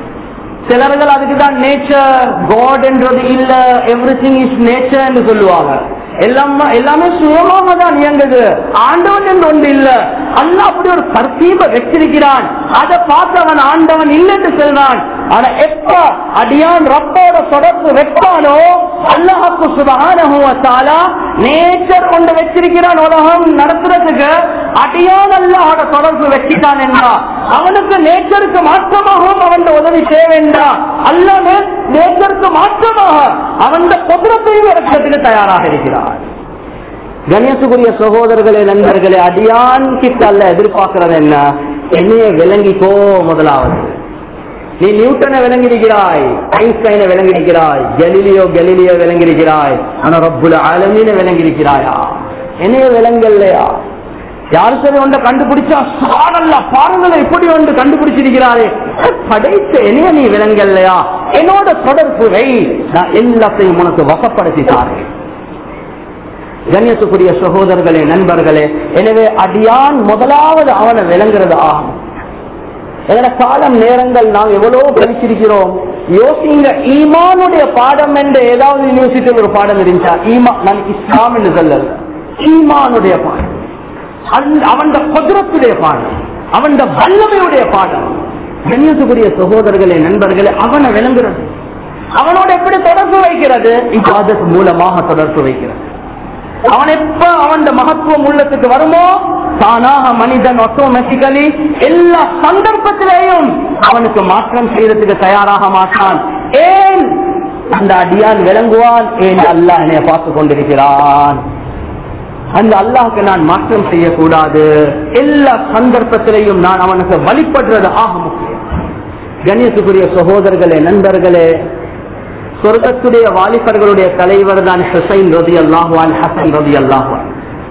சிலர்கள் அதுக்குதான் நேச்சர் காட் என்றது இல்ல எவ்ரி திங் இஸ் நேச்சர் என்று சொல்லுவாங்க எல்லாம் எல்லாமே சுயமாக தான் இயங்குது ஆண்டவன் என்று ஒன்று இல்ல அல்ல அப்படி ஒரு தர்த்தீப வச்சிருக்கிறான் அதை பார்த்து அவன் ஆண்டவன் இல்லைன்னு சொல்றான் ஆனா எப்ப அடியான் ரப்போட தொடர்பு வைப்பானோ அல்லாஹுக்கு சுபகான நேச்சர் கொண்டு வச்சிருக்கிறான் உலகம் நடத்துறதுக்கு அடியான் அல்லாஹோட தொடர்பு வச்சிட்டான் என்றா அவனுக்கு நேச்சருக்கு மாற்றமாகவும் அவன் உதவி செய்ய வேண்டாம் அல்லது நேச்சருக்கு மாற்றமாக அவன் குதிரத்தையும் இறக்கிறதுக்கு தயாராக இருக்கிறான் கணேசுக்குரிய சகோதரர்களே நண்பர்களே அடியான் கிட்ட அல்ல எதிர்பார்க்கிறது என்ன என்னைய விளங்கிக்கோ முதலாவது நீ நியூட்டனை விளங்கியிருக்கிறாய் ஐன்ஸ்டைனை விளங்கியிருக்கிறாய் கெலிலியோ கெலிலியோ விளங்கியிருக்கிறாய் ஆனா ரப்புல ஆலமீன விளங்கியிருக்கிறாயா என்னைய விளங்கல்லையா யாரு சரி ஒன்றை கண்டுபிடிச்சா சாடல்ல பாருங்கள இப்படி ஒன்று கண்டுபிடிச்சிருக்கிறாரே படைத்த என்னைய நீ விளங்கல்லையா என்னோட தொடர்பு வை நான் எல்லாத்தையும் உனக்கு வசப்படுத்தி தாரேன் கண்ணியத்துக்குரிய சகோதரர்களே நண்பர்களே எனவே அடியான் முதலாவது அவனை விளங்குறது ஆகும் எங்கட காலம் நேரங்கள் நாம் எவ்வளவு படிச்சிருக்கிறோம் யோசிங்க ஈமானுடைய பாடம் என்று ஏதாவது யூனிவர்சிட்டியில் ஒரு பாடம் இருந்துச்சா ஈமா நான் இஸ்லாம் என்று சொல்லல ஈமானுடைய பாடம் அவன் குதிரத்துடைய பாடம் அவன் வல்லமையுடைய பாடம் கண்ணியத்துக்குரிய சகோதரர்களே நண்பர்களே அவனை விளங்குறது அவனோட எப்படி தொடர்பு வைக்கிறது இப்பாதத் மூலமாக தொடர்பு வைக்கிறது அவன் எப்ப அவன் மகத்துவம் உள்ளத்துக்கு வருமோ தானாக மனிதன் ஆட்டோமேட்டிக்கலி எல்லா சந்தர்ப்பத்திலேயும் அவனுக்கு மாற்றம் செய்யறதுக்கு தயாராக மாட்டான் ஏன் அந்த அடியான் விளங்குவான் ஏன் அல்லாஹ் என்னை பார்த்து கொண்டிருக்கிறான் அந்த அல்லாஹுக்கு நான் மாற்றம் செய்யக்கூடாது எல்லா சந்தர்ப்பத்திலையும் நான் அவனுக்கு வழிபடுறது ஆக முக்கியம் கண்ணியத்துக்குரிய சகோதரர்களே நண்பர்களே சொர்க்கத்துடைய வாலிபர்களுடைய தலைவர் தான் ஹுசைன் ரதி அல்லாஹுவான் ஹசன் ரதி அல்லாஹுவான்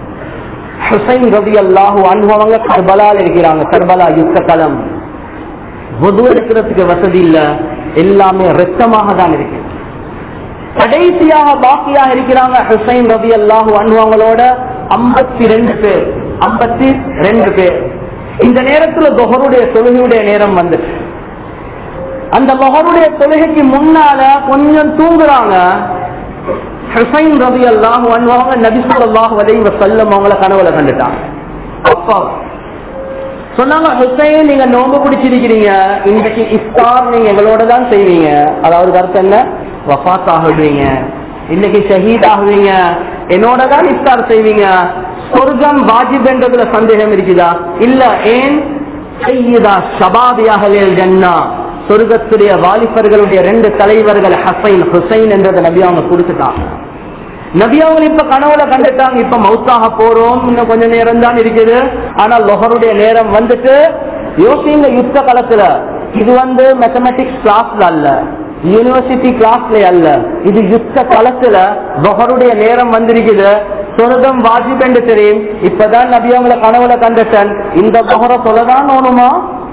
ஹுசைன் ரதி அல்லாஹு அனுபவங்க கர்பலால் இருக்கிறாங்க கர்பலா யுத்த களம் பொது எடுக்கிறதுக்கு வசதி இல்ல எல்லாமே ரத்தமாக தான் இருக்கு கடைசியாக பாக்கியாக இருக்கிறாங்க ஹுசைன் ரவி அல்லாஹு அனுவங்களோட ஐம்பத்தி ரெண்டு பேர் ஐம்பத்தி ரெண்டு பேர் இந்த நேரத்துல தொகருடைய தொழுகையுடைய நேரம் வந்துச்சு அந்த மொஹருடைய தொழுகைக்கு முன்னால கொஞ்சம் தூங்குறாங்க ஹுசைன் ரவி அல்லாஹ் அவங்க நபிசுல்லாஹ் வலைவ செல்லம் அவங்கள கனவுல கண்டுட்டாங்க அப்பா சொன்னாங்க ஹுசைன் நீங்க நோம்பு பிடிச்சிருக்கிறீங்க இன்றைக்கு இஃப்தார் நீங்க எங்களோட தான் செய்வீங்க அதாவது கருத்து என்ன வஃத் ஆகுவீங்க இன்னைக்கு ஷஹீத் ஆகுவீங்க என்னோட தான் இஃப்தார் செய்வீங்க சொர்க்கம் வாஜிப் என்றதுல சந்தேகம் இருக்குதா இல்ல ஏன் செய்யுதா ஷபாபியாக ஜன்னா சொர்க்கத்துடைய வாலிபர்களுடைய ரெண்டு தலைவர்கள் ஹசைன் ஹுசைன் என்றதை நபி அவங்க கொடுத்துட்டாங்க நபி அவங்க இப்ப கனவுல கண்டுட்டாங்க இப்ப மவுத்தாக போறோம் இன்னும் கொஞ்ச நேரம் தான் இருக்குது ஆனால் லொஹருடைய நேரம் வந்துட்டு யோசிங்க யுத்த காலத்துல இது வந்து மேத்தமெட்டிக்ஸ் கிளாஸ்ல அல்ல யூனிவர்சிட்டி கிளாஸ்ல அல்ல இது யுத்த காலத்துல லொஹருடைய நேரம் வந்திருக்குது சொர்க்கம் வாஜிப் என்று தெரியும் இப்பதான் நபி அவங்கள கனவுல கண்டுட்டேன் இந்த பொகர சொல்லதான் ஓணுமா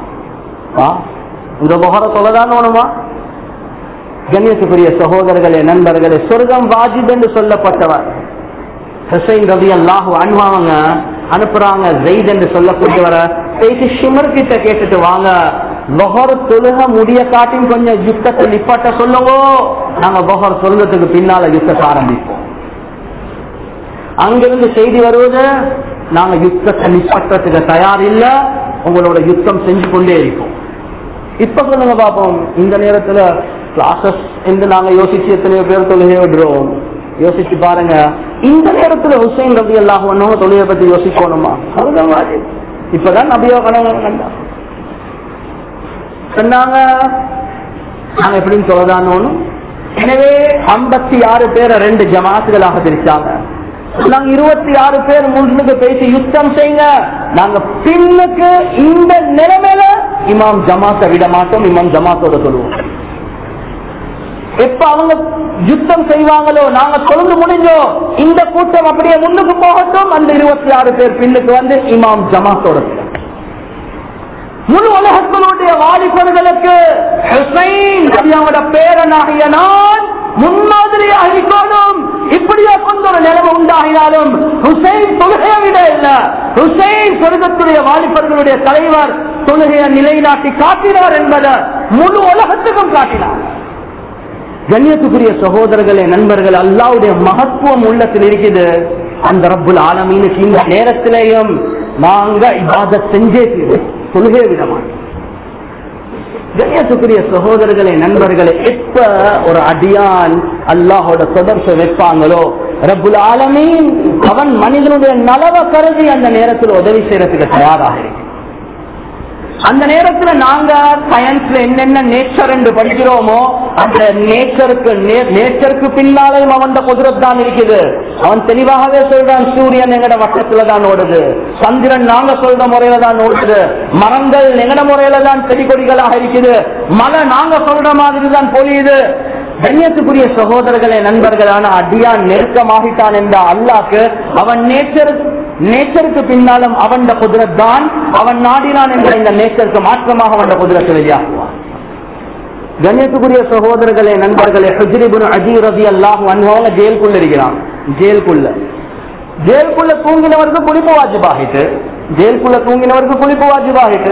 இந்த பொகர சொல்லதான் ஓணுமா கண்ணியத்துக்குரிய சகோதரர்களே நண்பர்களே சொர்க்கம் வாஜிப் என்று சொல்லப்பட்டவர் ஹுசைன் ரவி அல்லாஹு அன்வாங்க அனுப்புறாங்க ஜெயித் என்று சொல்லக்கூடியவரை பேசி ஷிமர் கிட்ட கேட்டுட்டு வாங்க லொஹர் தொழுக முடிய காட்டியும் கொஞ்சம் யுத்தத்தை நிப்பாட்ட சொல்லுங்க நாங்க லொஹர் சொல்றதுக்கு பின்னால யுத்தத்தை ஆரம்பிப்போம் அங்கிருந்து செய்தி வருவது நாங்க யுத்தத்தை நிப்பாட்டத்துக்கு தயார் இல்ல உங்களோட யுத்தம் செஞ்சு கொண்டே இருக்கோம் இப்ப சொல்லுங்க பாப்போம் இந்த நேரத்துல கிளாஸஸ் என்று நாங்க யோசிச்சு எத்தனையோ பேர் தொழுகை விடுறோம் யோசிச்சு பாருங்க இந்த நேரத்துல ஹுசைன் ரபி அல்லாஹ் ஒன்னும் தொழுகை பத்தி யோசிக்கணுமா அதுதான் வாஜிப். இப்பதான் நபியோ கனவு கண்டா சொன்னாங்க நாங்க எப்படின்னு சொல்லதான்னு எனவே ஐம்பத்தி ஆறு பேரை ரெண்டு ஜமாத்துகளாக பிரிச்சாங்க நாங்க இருபத்தி ஆறு பேர் முன்னுக்கு பேசி யுத்தம் செய்யுங்க நாங்க பின்னுக்கு இந்த நிலைமையில இமாம் ஜமாத்தை விட மாட்டோம் இமாம் ஜமாத்தோட சொல்லுவோம் எப்ப அவங்க யுத்தம் செய்வாங்களோ நாங்க தொழுந்து முடிஞ்சோம் இந்த கூட்டம் அப்படியே முன்னுக்கு போகட்டும் அந்த இருபத்தி ஆறு பேர் பின்னுக்கு வந்து இமாம் ஜமாத்தோட முழு உலகத்தினுடைய வாலிபர்களுக்கு ஹுசைன் நபியாவோட பேரனாகிய நான் முன்மாதிரியாக இருக்கணும் இப்படியா கொண்ட ஒரு நிலைமை உண்டாகினாலும் ஹுசைன் தொழுகையை விட இல்ல ஹுசைன் சொர்க்கத்துடைய வாலிபர்களுடைய தலைவர் தொழுகையை நிலைநாட்டி காட்டினார் என்பதை முழு உலகத்துக்கும் காட்டினார் கண்ணியத்துக்குரிய சகோதரர்களே நண்பர்கள் அல்லாவுடைய மகத்துவம் உள்ளத்தில் இருக்குது அந்த ரப்புல் ஆலமீனுக்கு இந்த நேரத்திலேயும் நாங்க இபாத செஞ்சே தீர்வோம் தொழுகே விட மாட்டோம் கண்ணியத்துக்குரிய சகோதரர்களே நண்பர்களே எப்ப ஒரு அடியான் அல்லாஹோட தொடர்பை வைப்பாங்களோ ரப்புல் ஆலமீன் அவன் மனிதனுடைய நலவ கருதி அந்த நேரத்தில் உதவி செய்யறதுக்கு தயாராக இருக்கு அந்த நேரத்துல நாங்க சயின்ஸ்ல என்னென்ன நேச்சர் என்று படிக்கிறோமோ அந்த நேச்சருக்கு நேச்சருக்கு பின்னாலேயும் அவன் குதிரத் தான் இருக்குது அவன் தெளிவாகவே சொல்றான் சூரியன் எங்கட வட்டத்துல தான் ஓடுது சந்திரன் நாங்க சொல்ற முறையில தான் ஓடுது மரங்கள் எங்கட முறையில தான் செடி கொடிகளாக இருக்குது மழை நாங்க சொல்ற மாதிரி தான் பொழியுது கண்ணியத்துக்குரிய சகோதரர்களே நண்பர்களான அடியான் நெருக்கமாகிட்டான் என்ற அல்லாக்கு அவன் நேச்சர் நேச்சருக்கு பின்னாலும் அவன் குதிரத் தான் அவன் நாடினான் என்ற இந்த நேச்சருக்கு மாற்றமாக அவன் குதிரத்தை வெளியாகுவான் கண்ணியத்துக்குரிய சகோதரர்களே நண்பர்களே ஹுஜ்ரிபுன் அஜீர் ரதி அல்லாஹ் அவங்க ஜெயிலுக்குள்ள இருக்கிறான் ஜெயிலுக்குள்ள ஜெயிலுக்குள்ள தூங்கினவருக்கு குளிப்பு வாஜிபாகிட்டு ஜெயிலுக்குள்ள தூங்கினவருக்கு குளிப்பு வாஜிபாகிட்டு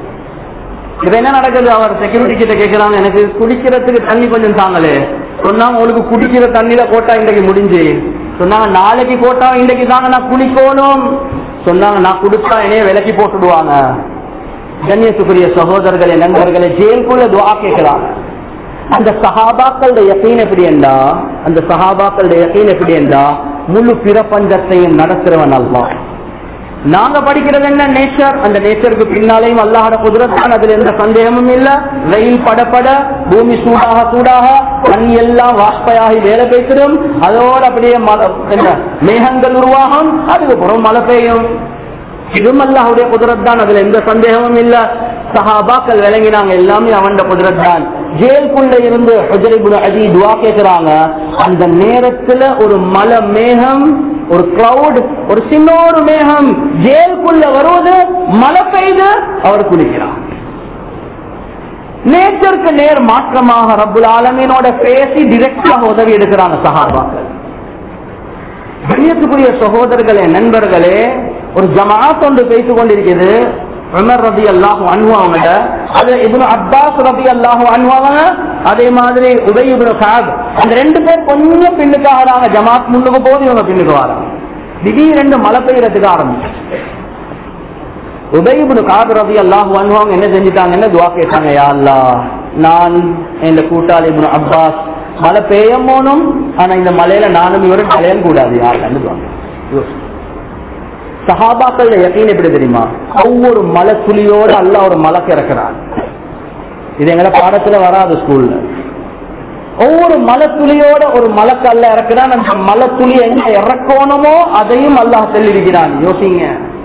இப்ப என்ன நடக்குது அவர் செக்யூரிட்டி கிட்ட கேட்கிறாங்க எனக்கு குடிக்கிறதுக்கு தண்ணி கொஞ்சம் தாங்களே சொன்னாங்க உங்களுக்கு குடிக்கிற தண்ணியில கோட்டா இன்றைக்கு முடிஞ்சு சொன்னாங்க நாளைக்கு கோட்டா இன்றைக்கு தாங்க நான் குளிக்கணும் சொன்னாங்க நான் குடிச்சா என்னைய விலக்கி போட்டுடுவாங்க கண்ணியத்துக்குரிய சகோதரர்களே நண்பர்களே ஜெயிலுக்குள்ள துவா கேட்கிறாங்க அந்த சஹாபாக்களுடைய யக்கீன் எப்படி என்றா அந்த சஹாபாக்களுடைய யக்கீன் எப்படி என்றா முழு பிரபஞ்சத்தையும் நடத்துறவன் அல்வா நாங்க படிக்கிறது என்ன நேச்சர் அந்த நேச்சருக்கு பின்னாலேயும் அல்லாஹோட குதிரத்தான் அதுல எந்த சந்தேகமும் இல்ல வெயில் படப்பட பூமி சூடாக சூடாக தண்ணி எல்லாம் வாஷ்பையாகி வேலை பேசிடும் அதோட அப்படியே மழை என்ன மேகங்கள் உருவாகும் அதுக்கப்புறம் மழை பெய்யும் இதுவும் அல்லாஹுடைய குதிரத் தான் அதுல எந்த சந்தேகமும் இல்ல சஹாபாக்கள் விளங்கினாங்க எல்லாமே அவன் குதிரத் தான் ஜெயிலுக்குள்ள இருந்து ஹஜரிபுல் அஜி துவா கேட்கிறாங்க அந்த நேரத்துல ஒரு மலை மேகம் ஒரு கிளவுட் ஒரு சின்ன ஒரு மேகம் ஜெயிலுக்குள்ள வருவது மழை பெய்து அவர் குளிக்கிறார் நேச்சருக்கு நேர் மாற்றமாக ரப்புல் ஆலமீனோட பேசி டிரெக்டாக உதவி எடுக்கிறாங்க சஹாபாக்கள் கண்ணியத்துக்குரிய சகோதரர்களே நண்பர்களே ஒரு ஜமாத் ஒன்று பேசிக் கொண்டிருக்கிறது உமர் ரபி அல்லாஹு அன்வாங்க அது இப்னு அப்பாஸ் ரபி அல்லாஹு அன்வாங்க அதே மாதிரி உபய் இப்னு காப் அந்த ரெண்டு பேர் கொஞ்சம் பின்னுக்கு ஆகிறாங்க ஜமாத் முன்னுக்கு போது இவங்க பின்னுக்கு வராங்க திடீரென்று மழை பெய்யறதுக்கு ஆரம்பிச்சு உபயிபுனு காது ரவி அல்லாஹ் அன்வாங்க என்ன செஞ்சுட்டாங்கன்னு துவா கேட்டாங்க யா அல்லாஹ் நான் இந்த கூட்டாளி இப்னு அப்பாஸ் மழை பெய்யும் போனும் ஆனா இந்த மலையில நானும் இவரும் கலையம் கூடாது யாருன்னு துவா சஹாபாக்கள் யக்கீன் எப்படி தெரியுமா ஒவ்வொரு மலை துளியோட அல்ல ஒரு மலைக்கு இறக்குறான் இது எங்களை பாடத்துல வராது ஸ்கூல்ல ஒவ்வொரு மலை துளியோட ஒரு மலைக்கல்ல இறக்குறான் அந்த மலை துளி எங்க இறக்கணுமோ அதையும் அல்லாஹ் சொல்லியிருக்கிறான் யோசிங்க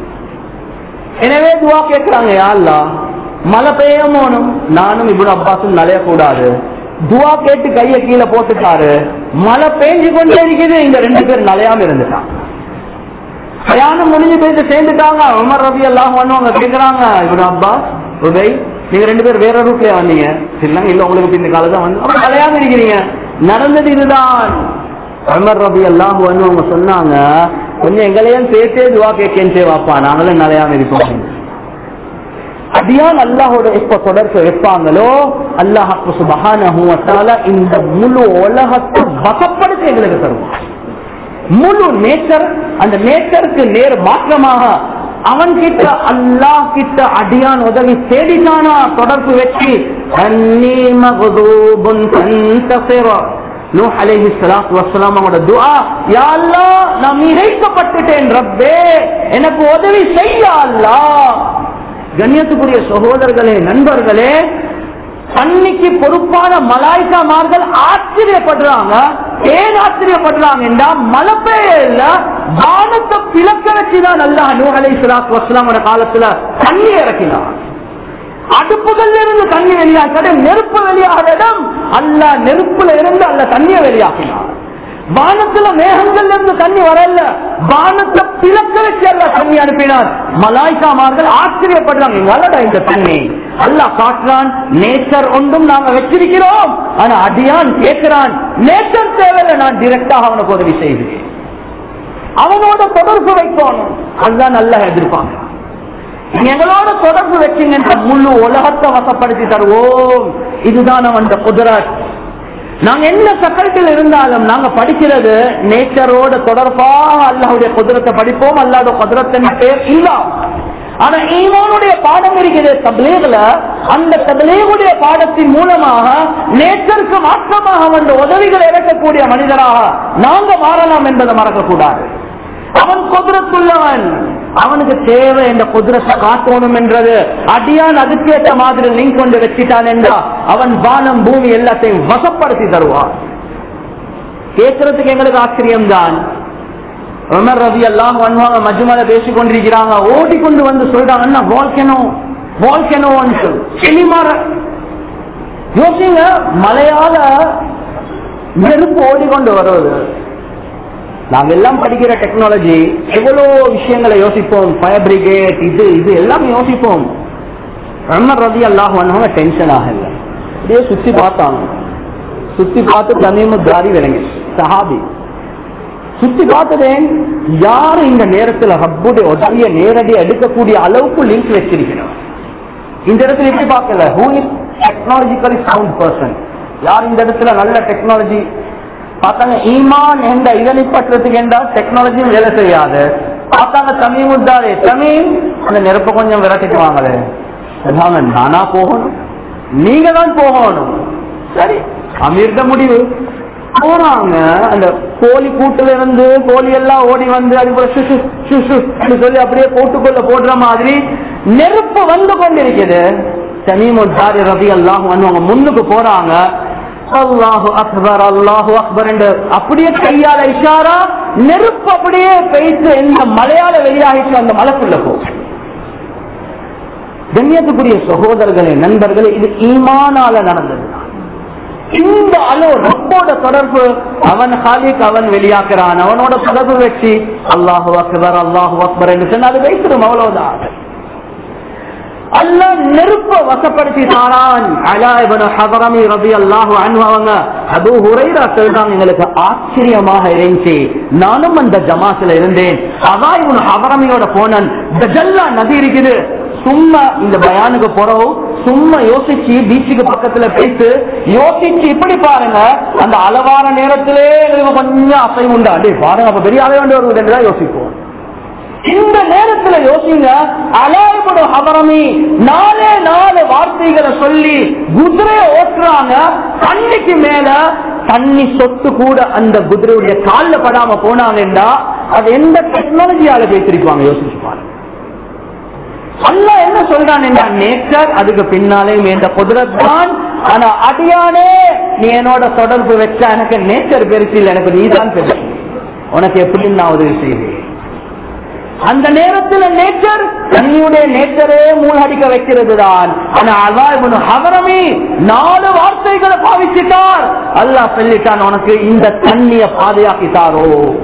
எனவே துவா கேட்கிறாங்க யாழ்லா மழை பெய்யமோனும் நானும் இவ்வளவு அப்பாசும் நலையக்கூடாது துவா கேட்டு கைய கீழே போட்டுட்டாரு மழை பெஞ்சு கொண்டே இருக்குது இந்த ரெண்டு பேர் நலையாம இருந்துட்டான் பிரயாணம் முடிஞ்சு போயிட்டு சேர்ந்துட்டாங்க உமர் ரவி எல்லாம் பண்ணுவாங்க கேட்கிறாங்க இவரு அப்பா உதய் நீங்க ரெண்டு பேர் வேற ரூட்லயே வந்தீங்க இல்ல இல்ல உங்களுக்கு பின்ன காலதான் வந்து அப்புறம் நலையாம இருக்கிறீங்க நடந்தது இதுதான் உமர் ரபி எல்லாம் அவங்க சொன்னாங்க கொஞ்சம் எங்களையும் சேர்த்தே துவா கேட்கே வாப்பா நாங்களும் நிலையாம இருக்கோம் அடியான் அல்லாஹோட எப்ப தொடர்பு வைப்பாங்களோ அல்லாஹ் சுபகான இந்த முழு உலகத்தை வசப்படுத்தி எங்களுக்கு தருவான் முழு நேச்சர் அந்த நேச்சருக்கு நேர் மாற்றமாக அவன் கிட்ட அல்லாஹ் கிட்ட அடியான் உதவி தேடிட்டானா தொடர்பு வச்சு அன்னி மகதூபுன் தன்தசிரா நூஹ் அலைஹி ஸலாத்து வஸலாம் அவங்களோட துஆ யா அல்லாஹ் நான் இறைக்கப்பட்டுட்டேன் ரப்பே எனக்கு உதவி செய்ய அல்லாஹ் கண்ணியத்துக்குரிய சகோதரர்களே நண்பர்களே தண்ணிக்கு பொறுப்பான மலாய்க்காமார்கள் ஆச்சரியப்படுறாங்க ஏன் ஆச்சரியப்படுறாங்க என்றா மழை பெய்ய இல்ல வானத்தை பிளக்க வச்சுதான் நல்லா நூஹ் அலை ஸலாத்து வஸலாமோட காலத்துல தண்ணி இறக்கினான் அடுப்புகள்ல இருந்து தண்ணி வெளியாக்கிற நெருப்பு வெளியாகிற இடம் அல்ல நெருப்புல இருந்து அல்ல தண்ணியை வெளியாக்கினார் வானத்துல மேகங்கள்ல இருந்து தண்ணி வரல வானத்தை பிளக்க வச்சு அல்ல தண்ணி அனுப்பினார் மலாய்க்காமார்கள் ஆச்சரியப்படுறாங்க வளட இந்த தண்ணி அல்ல காட்டுறான் நேச்சர் ஒன்றும் நாங்க வச்சிருக்கிறோம் ஆனா அடியான் கேட்கிறான் நேச்சர் தேவையில்லை நான் டிரெக்டாக அவனுக்கு உதவி செய்கிறேன் அவனோட தொடர்பு வைக்கணும் அதுதான் நல்லா எதிர்ப்பாங்க எங்களோட தொடர்பு வச்சுங்க முழு உலகத்தை வசப்படுத்தி தருவோம் இதுதான் அவன் குதிரத் நாங்க என்ன சக்கரத்தில் இருந்தாலும் நாங்க படிக்கிறது நேச்சரோட தொடர்பாக அல்லாவுடைய குதிரத்தை படிப்போம் அல்லாத குதிரத்தின் பேர் இல்லாம் ஆனா ஈமானுடைய பாடம் இருக்கிற தபிலேகல அந்த தபிலேகுடைய பாடத்தின் மூலமாக நேச்சருக்கு மாற்றமாக வந்த உதவிகள் இறக்கக்கூடிய மனிதராக நாங்க மாறலாம் என்பதை மறக்கக்கூடாது அவன் குதிரத்துள்ளவன் அவனுக்கு தேவை இந்த குதிரத்தை காட்டணும் என்றது அடியான் அதுக்கேற்ற மாதிரி லிங்க் கொண்டு வச்சிட்டான் என்றா அவன் வானம் பூமி எல்லாத்தையும் வசப்படுத்தி தருவான் கேட்கறதுக்கு எங்களுக்கு ஆச்சரியம் தான் உமர் ரவி எல்லாம் பண்ணுவாங்க மஜ்மல பேசிக் கொண்டிருக்கிறாங்க ஓடி கொண்டு வந்து சொல்றாங்க என்ன வால்கனோ வால்கனோ செலிமாற யோசிங்க மலையால நெருப்பு ஓடிக்கொண்டு வருவது நாங்க எல்லாம் படிக்கிற டெக்னாலஜி எவ்வளவு விஷயங்களை யோசிப்போம் ஃபயர் பிரிகேட் இது இது எல்லாம் யோசிப்போம் உமர் ரவி அல்லாஹ் பண்ணுவாங்க டென்ஷன் ஆகல அப்படியே சுத்தி பார்த்தாங்க சுத்தி பார்த்து தனிமு தாரி விளங்கி சஹாபி சுத்தி பார்த்ததேன் யாரு இந்த நேரத்துல ரப்புடைய உதவிய நேரடி எடுக்கக்கூடிய அளவுக்கு லிங்க் வச்சிருக்கிறோம் இந்த இடத்துல எப்படி பார்க்கல who is technologically sound person யார் இந்த இடத்துல நல்ல டெக்னாலஜி பார்த்தாங்க ஈமான் என்ற இதனிப்பற்றதுக்கு என்றால் டெக்னாலஜியும் வேலை செய்யாது பார்த்தாங்க தமிழ் முத்தாரே தமிழ் அந்த நெருப்ப கொஞ்சம் விரட்டிட்டு வாங்களே அதாங்க நானா போகணும் நீங்க தான் போகணும் சரி அமீர்த முடிவு போறாங்க அந்த கோழி கூட்டுல இருந்து கோழி எல்லாம் ஓடி வந்து அதுக்கப்புறம் சுஷு சுஷு சொல்லி அப்படியே போட்டுக்கொள்ள போடுற மாதிரி நெருப்பு வந்து கொண்டிருக்குது தனிமுத்தாரி ரவி எல்லாம் வந்து அவங்க முன்னுக்கு போறாங்க அல்லாஹு அக்பர் அல்லாஹு அக்பர் என்று அப்படியே கையால இஷாரா நெருப்பு அப்படியே பெய்து எந்த மலையால வெளியாகிட்டு அந்த மலைக்குள்ள போகும் கண்ணியத்துக்குரிய சகோதரர்களே நண்பர்களே இது ஈமானால நடந்தது இந்த அளவு ரப்போட தொடர்பு அவன் ஹாலிக் அவன் வெளியாக்குறான் அவனோட தொடர்பு வச்சு அல்லாஹு அக்பர் அல்லாஹு அக்பர் என்று சொன்ன அது வைத்திரும் அவ்வளவுதான் அல்ல நெருப்ப வசப்படுத்தி தாரான் ஹபரமி ரபி அல்லாஹு அவங்க அபு ஹுரைரா சொல்றாங்க எங்களுக்கு ஆச்சரியமாக இருந்துச்சு நானும் அந்த ஜமாத்துல இருந்தேன் அதா இவனு ஹபரமியோட போனன் ஜல்லா நதி இருக்குது சும்மா இந்த பயானுக்கு போறோம் சும்மா யோசிச்சு பீச்சுக்கு பக்கத்துல பேசு யோசிச்சு இப்படி பாருங்க அந்த அளவான நேரத்திலே எங்களுக்கு கொஞ்சம் அசைவு உண்டா டே பாருங்க அப்ப பெரிய அளவு வருவது தான் யோசிப்போம் இந்த நேரத்துல யோசிங்க அலாய்படு ஹபரமி நாலே நாலு வார்த்தைகளை சொல்லி குதிரையை ஓட்டுறாங்க தண்ணிக்கு மேல தண்ணி சொட்டு கூட அந்த குதிரையுடைய கால்ல படாம போனாங்கன்னா அது எந்த டெக்னாலஜியால பேசிருப்பாங்க யோசிச்சு பாருங்க அல்ல என்ன சொல்றான் நேச்சர் அதுக்கு பின்னாலே வேண்ட குதிரத் தான் ஆனா அடியானே நீ என்னோட தொடர்பு வச்சா எனக்கு நேச்சர் பெருசு இல்லை எனக்கு நீதான் பெருசு உனக்கு எப்படி நான் உதவி செய்வேன் அந்த நேரத்தில் நேச்சர் தண்ணியுடைய நேச்சரே மூழ்கடிக்க வைக்கிறது தான் ஆனா அதான் ஹவரமே நாலு வார்த்தைகளை பாவிச்சிட்டார் அல்லாஹ் சொல்லிட்டான் உனக்கு இந்த தண்ணிய பாதுகாக்கிட்டாரோ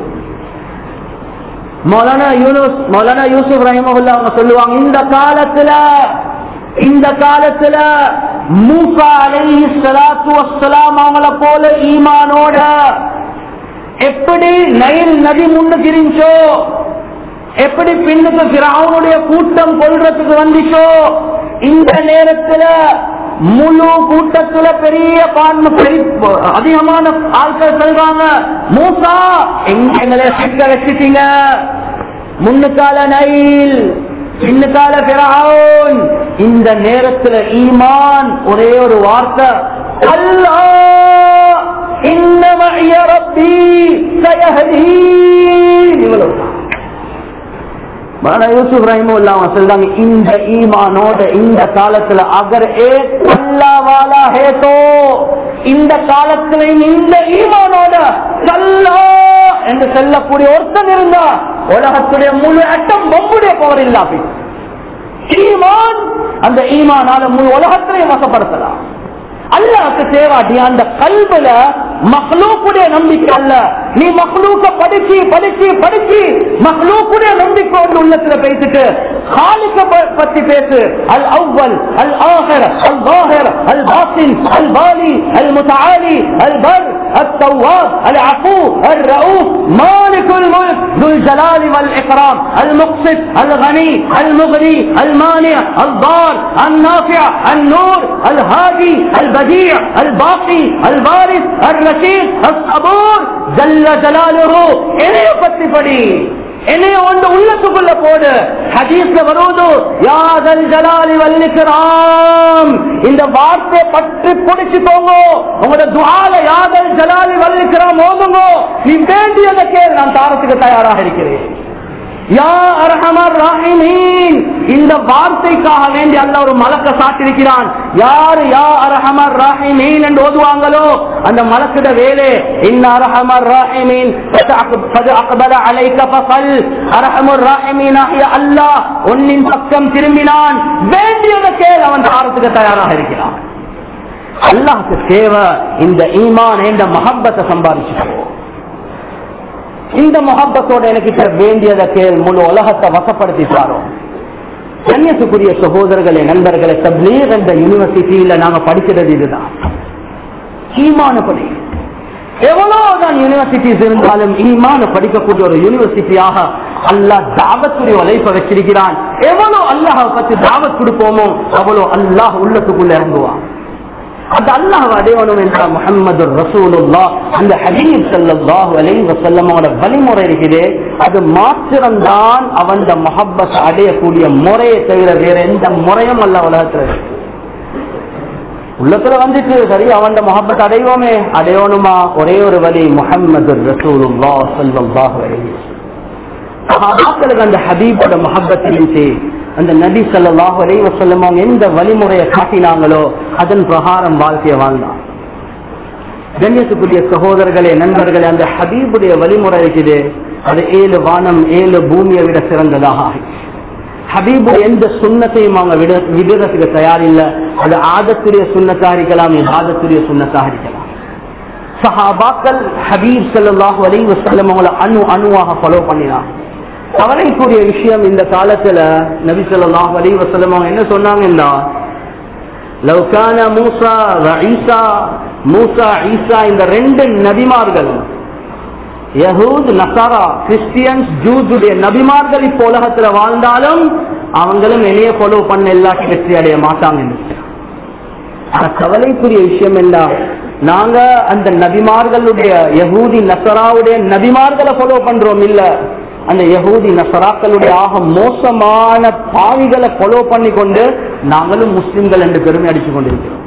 மௌலானா யூனுஸ் மௌலானா யூசுப் ரஹிமஹுல்லா அவங்க சொல்லுவாங்க இந்த காலத்துல இந்த காலத்துல மூசா அலைஹி ஸலாத்து வஸ்ஸலாம் அவங்கள போல ஈமானோட எப்படி நைல் நதி முன்னுக்கு இருந்துச்சோ எப்படி பின்னுக்கு பிராவுனுடைய கூட்டம் கொள்றதுக்கு வந்துச்சோ இந்த நேரத்துல முழு கூட்டத்துல பெரிய பான்மை பெரிய அதிகமான ஆட்கள் சொல்றாங்க மூசா எங்க எங்களை சிக்க வச்சுட்டீங்க முன்னுக்கால நைல் பின்னுக்கால பிராவுன் இந்த நேரத்துல ஈமான் ஒரே ஒரு வார்த்தை அல்லா இன்னம ரப்பி சயஹதீன் இவ்வளவுதான் யூசுப் ரஹிமுல்லா சொல்றாங்க இந்த ஈமானோட இந்த காலத்துல அகர் ஏ அல்லாவாலா ஹேதோ இந்த காலத்துல இந்த ஈமானோட சல்லா என்று சொல்லக்கூடிய ஒருத்தன் இருந்தா உலகத்துடைய முழு அட்டம் பொம்புடைய பவர் இல்லாம ஈமான் அந்த ஈமானால முழு உலகத்திலையும் வசப்படுத்தலாம் அல்லாவுக்கு தேவாட்டி அந்த கல்வில மக்ளூக்குடைய நம்பிக்கை அல்ல நீ மக்ளூக்க படிச்சு படிச்சு படிச்சு மக்ளூக்குடைய நம்பிக்கை ஒன்று உள்ளத்துல பேசிட்டு خالق பத்தி பேசு அல் அவ்வல் அல் ஆஹர் அல் ظاهر الباطن البالي المتعالي البر التواب العفو الرؤوف مالك الملك ذو الجلال والإكرام المقسط الغني المغني المانع الضار النافع النور الهادي البديع الباقي الوارث الرشيد الصبور جل جلاله என்னைய பத்தி படி என்னைய ஒன்று உள்ளத்துக்குள்ள போடு ஹதீஸ்ல வருவது யாதல் ஜலாலி வல்லிக்கிறாம் இந்த வார்த்தை பற்றி பிடிச்சுக்கோங்க உங்களோட துவால யாதல் ஜலாலி வல்லிக்கிறாம் ஓதுங்க நீ வேண்டியதை கேள் நான் தாரத்துக்கு தயாராக இருக்கிறேன் யா அரஹமர் ராஹிமீன் இந்த வார்த்தைக்காக வேண்டி அல்ல ஒரு மலக்க சாட்டிருக்கிறான் யாரு யா அரஹமர் ராஹிமீன் என்று ஓதுவாங்களோ அந்த மலக்கிட வேலே இன்ன அரஹமர் ராஹிமீன் قد اقبل عليك فصل ارحم الراحمين ஆகிய அல்லாஹ் உன்னின் பக்கம் திரும்பினான் வேண்டியதை கேள் அவன் தாரத்துக்கு தயாராக இருக்கிறான் அல்லாஹ்க்கு தேவை இந்த ஈமான் என்ற மஹப்பத்தை சம்பாதிச்சுக்கோ இந்த முகப்பத்தோட எனக்கு இப்ப வேண்டியதை கேள் முழு உலகத்தை வசப்படுத்திட்டாரோ கண்ணியத்துக்குரிய சகோதரர்களே நண்பர்களே தப்லீர் என்ற யூனிவர்சிட்டியில நாங்க படிக்கிறது இதுதான் ஈமான படி எவ்வளவுதான் யூனிவர்சிட்டிஸ் இருந்தாலும் ஈமான படிக்கக்கூடிய ஒரு யூனிவர்சிட்டியாக அல்லாஹ் தாவத்துடைய உழைப்ப வச்சிருக்கிறான் எவ்வளவு அல்லாஹ் பத்தி தாவத் கொடுப்போமோ அவ்வளவு அல்லாஹ் உள்ளத்துக்குள்ள இறங்குவான் அந்த அல்லாஹ் அடையணும் என்றால் முகமது ரசூலுல்லா அந்த ஹபீப் சல்லாஹு அலை வசல்லமோட வழிமுறை இருக்குது அது மாத்திரம்தான் அவன் மொஹப்பத் அடையக்கூடிய முறையை தவிர வேற எந்த முறையும் அல்ல உலகத்துல இருக்கு. உள்ளத்துல வந்துட்டு சரி அவன் மொஹப்பத் அடைவோமே அடையணுமா ஒரே ஒரு வழி முகமது ரசூலுல்லா சல்லாஹு அலை சஹாபாக்களுக்கு அந்த ஹபீபோட மொஹப்பத் இருந்துச்சு அந்த நபி சல்லாஹு அலை வசல்லம் அவங்க எந்த வழிமுறையை காட்டினாங்களோ அதன் பிரகாரம் வாழ்க்கையை வாழ்ந்தான் கண்ணியத்துக்குரிய சகோதரர்களே நண்பர்களே அந்த ஹபீபுடைய வழிமுறை இருக்குது அது ஏழு வானம் ஏழு பூமியை விட சிறந்ததாக ஆகிடுச்சு ஹபீபு எந்த சுண்ணத்தையும் அவங்க விட விடுறதுக்கு தயாரில்லை அது ஆதத்துடைய சுண்ணத்தாக இருக்கலாம் ஆதத்துடைய சுண்ணத்தாக இருக்கலாம் சஹாபாக்கள் ஹபீப் சல்லாஹூ அலி வசல்லம் அவங்களை அணு அணுவாக ஃபாலோ பண்ணினாங்க கவலைக்குரிய விஷயம் இந்த காலத்துல நபி ஸல்லல்லாஹு அலைஹி வஸல்லம் அவங்க என்ன சொன்னாங்கன்னா லவ் கான மூசா வ ஈசா மூசா ஈசா இந்த ரெண்டு நபிமார்கள் யஹூத் நசாரா கிறிஸ்டியன்ஸ் ஜூஸுடைய நபிமார்கள் இப்ப உலகத்துல வாழ்ந்தாலும் அவங்களும் என்னைய ஃபாலோ பண்ண எல்லாத்தையும் வெற்றி அடைய மாட்டாங்க ஆனா கவலைக்குரிய விஷயம் என்ன நாங்க அந்த நபிமார்களுடைய யஹூதி நசராவுடைய நபிமார்களை ஃபாலோ பண்றோம் இல்ல அந்த யஹூதி நசராக்களுடைய ஆக மோசமான பாவிகளை ஃபாலோ பண்ணி கொண்டு நாங்களும் முஸ்லிம்கள் என்று பெருமை அடிச்சு கொண்டிருக்கிறோம்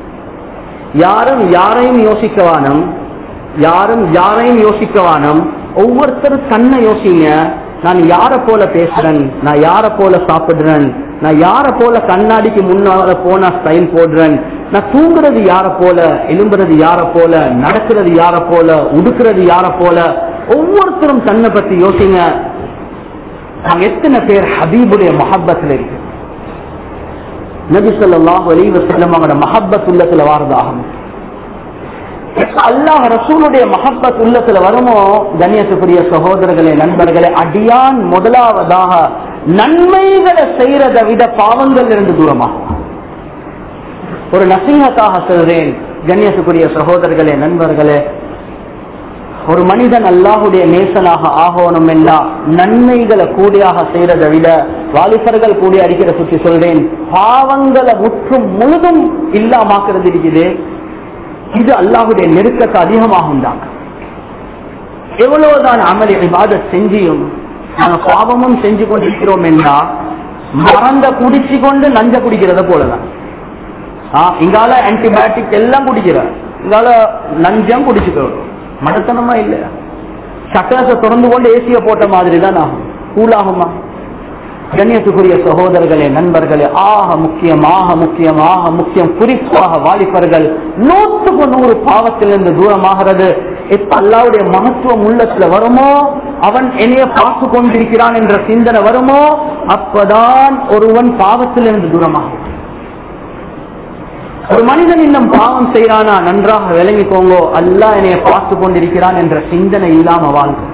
யாரும் யாரையும் யோசிக்கவானம் யாரும் யாரையும் யோசிக்கவானம் ஒவ்வொருத்தரும் தன்னை யோசிங்க நான் யார போல பேசுறேன் நான் யார போல சாப்பிடுறேன் நான் யார போல கண்ணாடிக்கு முன்னால போனா ஸ்டைல் போடுறேன் நான் தூங்குறது யார போல எலும்புறது யார போல நடக்கிறது யார போல உடுக்கிறது யார போல ஒவ்வொருத்தரும் தன்னை பத்தி யோசிங்க நாங்க எத்தனை பேர் ஹபீபுடைய மஹப்பத்தில் இருக்கு நபி ஸல்லல்லாஹு அலைஹி வஸல்லம் அவங்களோட மஹப்பத் உள்ளத்துல வாரதாகும் அல்லாஹ் ரசூலுடைய மஹப்பத் உள்ளத்துல வருமோ கண்ணியத்துக்குரிய சகோதரர்களே நண்பர்களே அடியான் முதலாவதாக நன்மைகளை செய்யறதை விட பாவங்கள் இருந்து தூரமாகும் ஒரு நசீகத்தாக சொல்றேன் கண்ணியத்துக்குரிய சகோதரர்களே நண்பர்களே ஒரு மனிதன் அல்லாஹுடைய நேசனாக ஆகணும் என்றா நன்மைகளை கூடியாக செய்யறதை விட வாலிபர்கள் கூடி அடிக்கிற சுற்றி சொல்றேன் பாவங்களை முற்றும் முழுதும் இல்லாமாக்குறது இருக்குது இது அல்லாஹுடைய நெருக்கத்தை அதிகமாகும் தான் எவ்வளவுதான் அமளி இபாத செஞ்சியும் நாங்க பாவமும் செஞ்சு கொண்டிருக்கிறோம் என்றா மறந்த குடிச்சு கொண்டு நஞ்ச குடிக்கிறத போலதான் ஆஹ் இங்கால ஆன்டிபயோட்டிக் எல்லாம் குடிக்கிற இங்கால நஞ்சம் குடிச்சுக்கிறோம் மடத்தனமா இல்ல சக்கரத்தை திறந்து கொண்டு ஏசிய போட்ட மாதிரி தான் ஆகும் கூலாகுமா கண்ணியத்துக்குரிய சகோதரர்களே நண்பர்களே ஆக முக்கியம் ஆக முக்கியம் ஆக முக்கியம் குறிப்பாக வாலிபர்கள் நூற்றுக்கு நூறு பாவத்திலிருந்து தூரமாகிறது எப்ப அல்லாவுடைய மகத்துவம் உள்ளத்துல வருமோ அவன் என்னைய பார்த்து கொண்டிருக்கிறான் என்ற சிந்தனை வருமோ அப்பதான் ஒருவன் பாவத்திலிருந்து தூரமாகும் ஒரு மனிதன் இன்னும் பாவம் செய்யறானா நன்றாக விளங்கிக்கோங்கோ அல்லாஹ் என்னைய பார்த்து கொண்டிருக்கிறான் என்ற சிந்தனை இல்லாம வாழ்க்கை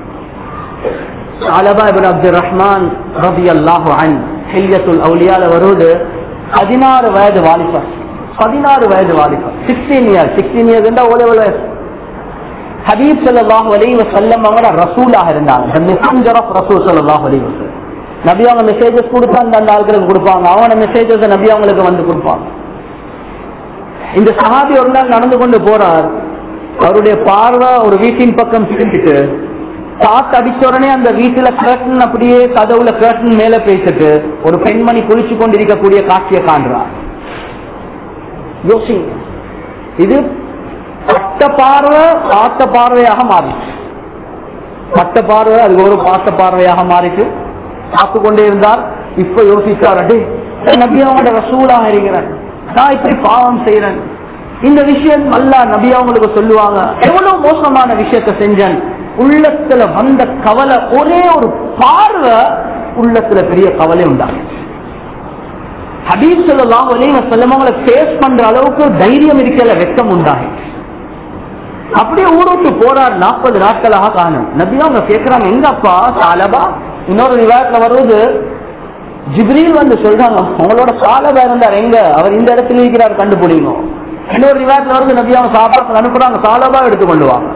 அலபா இபின் அப்துல் ரஹ்மான் ரபி அல்லாஹு அன் ஹில்யத்துல் அவுலியால வருவது பதினாறு வயது வாலிபர் பதினாறு வயது வாலிபர் சிக்ஸ்டீன் இயர் சிக்ஸ்டீன் இயர்ஸ் இருந்தா ஒரே வயசு ஹபீப் சல்லாஹ் அலைவ செல்லம் அவங்க ரசூலாக இருந்தாங்க மெசஞ்சர் ஆஃப் ரசூல் சல்லாஹ் அலைவ நபி அவங்க மெசேஜஸ் கொடுத்தா அந்த அந்த ஆட்களுக்கு கொடுப்பாங்க அவன மெசேஜஸ் நபி அவங்களுக்கு வந்து கொடுப்பாங்க இந்த சஹாபி ஒரு நாள் நடந்து கொண்டு போறார் அவருடைய பார்வை ஒரு வீட்டின் பக்கம் திரும்பிட்டு காத்து அடிச்ச உடனே அந்த வீட்டுல கேட்டன் அப்படியே கதவுல கேட்டன் மேல பேசிட்டு ஒரு பெண்மணி குளிச்சு கொண்டிருக்கக்கூடிய காட்சியை காண்றார் யோசிங்க இது பட்ட பார்வை பார்த்த பார்வையாக மாறிச்சு பட்ட பார்வை அது ஒரு பார்த்த பார்வையாக மாறிச்சு பார்த்து கொண்டே இருந்தார் இப்ப யோசிச்சார் அடே நபியாவோட ரசூலாக இருக்கிறேன் நான் இப்படி பாவம் செய்யறேன் இந்த விஷயம் அல்லா நபி அவங்களுக்கு சொல்லுவாங்க எவ்வளவு மோசமான விஷயத்த செஞ்சேன் உள்ளத்துல வந்த கவலை ஒரே ஒரு பார்வை உள்ளத்துல பெரிய கவலை உண்டாங்க ஹபீப் சொல்லலாம் ஒலிவ செல்லமங்களை ஃபேஸ் பண்ற அளவுக்கு தைரியம் இருக்கல வெக்கம் உண்டாகி அப்படியே ஊருக்கு போறார் நாற்பது நாட்களாக காணும் நபி அவங்க கேட்கிறாங்க எங்கப்பா சாலபா இன்னொரு விவாதத்துல வருவது ஜிப்ரீல் வந்து சொல்றாங்க உங்களோட சாலபா இருந்தார் எங்க அவர் இந்த இடத்துல இருக்கிறார் கண்டுபிடிங்க இன்னொரு விவாதத்துல வருது நபி அவங்க சாப்பாடு அனுப்புறாங்க சாலபா எடுத்து கொண்டு வாங்க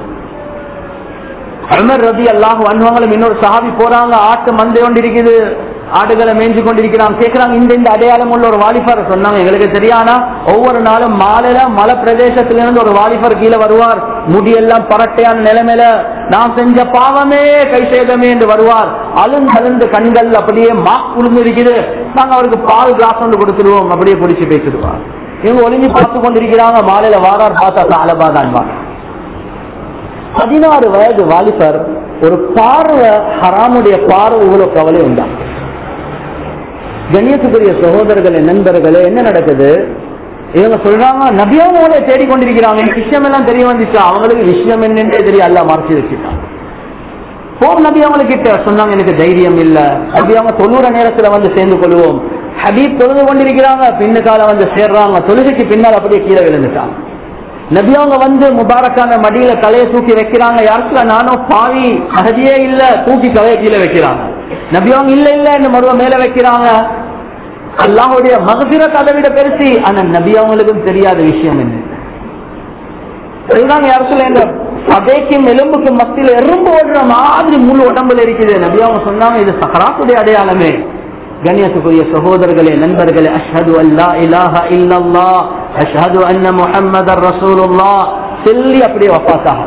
அமர் ரதி அல்லாஹ் வன்வங்களும் இன்னொரு சஹாபி போறாங்க ஆட்டு மந்தை கொண்டு இருக்குது ஆடுகளை மேய்ஞ்சு கொண்டிருக்கிறாங்க கேட்கிறாங்க இந்த இந்த அடையாளம் உள்ள ஒரு வாலிபர் சொன்னாங்க எங்களுக்கு தெரியானா ஒவ்வொரு நாளும் மாலையில மலை பிரதேசத்திலிருந்து ஒரு வாலிபர் கீழே வருவார் முடியெல்லாம் பரட்டையான நிலைமையில நான் செஞ்ச பாவமே கை சேதமே என்று வருவார் அழுந்து அழுந்து கண்கள் அப்படியே மாக் உளுந்து இருக்குது நாங்க அவருக்கு பால் கிளாஸ் வந்து கொடுத்துருவோம் அப்படியே பிடிச்சு பேசிடுவார் இவங்க ஒளிஞ்சு பார்த்து கொண்டிருக்கிறாங்க மாலையில வாரார் பார்த்தா அலபாதான் வாங்க பதினாறு வயது வாலிபர் ஒரு பார்வை ஹராமுடைய பார்வை இவ்வளவு கவலை உண்டா கண்ணியத்துக்குரிய சகோதரர்களே நண்பர்களே என்ன நடக்குது இவங்க சொல்றாங்க நபியாவோட தேடிக்கொண்டிருக்கிறாங்க எனக்கு விஷயம் எல்லாம் தெரிய வந்துச்சு அவங்களுக்கு விஷயம் என்னன்றே தெரிய அல்ல மறைச்சு வச்சுட்டாங்க போர் நபி அவங்களுக்கு கிட்ட சொன்னாங்க எனக்கு தைரியம் இல்ல நபி அவங்க தொண்ணூறு நேரத்துல வந்து சேர்ந்து கொள்வோம் ஹபீப் தொழுது கொண்டிருக்கிறாங்க பின்னுக்கால வந்து சேர்றாங்க தொழுகைக்கு பின்னால் அப்படியே கீழே விழுந்துட்டாங்க நபி அவங்க வந்து முபாரக்கான மடியில தலையை தூக்கி வைக்கிறாங்க யாருக்குல நானும் பாவி அகதியே இல்ல தூக்கி தலையை கீழே வைக்கிறாங்க நபி அவங்க இல்ல இல்ல இந்த மருவ மேல வைக்கிறாங்க அல்லாஹுடைய மகசிரத் அதை விட பெருசி ஆனா நபி அவங்களுக்கும் தெரியாத விஷயம் என்ன சொல்றாங்க யார் சொல்ல இந்த சதைக்கும் எலும்புக்கும் மத்தியில எறும்பு ஓடுற மாதிரி முழு உடம்புல இருக்குது நபி அவங்க சொன்னாங்க இது சஹராத்துடைய அடையாளமே கண்ணியத்துக்குரிய சகோதரர்களே நண்பர்களே அஷ்ஹது அல்லா இலாஹ இல்லல்லா அஷ்ஹது அன்ன முஹம்மதர் ரசூலுல்லாஹ் சொல்லி அப்படியே வஃபாத்தாக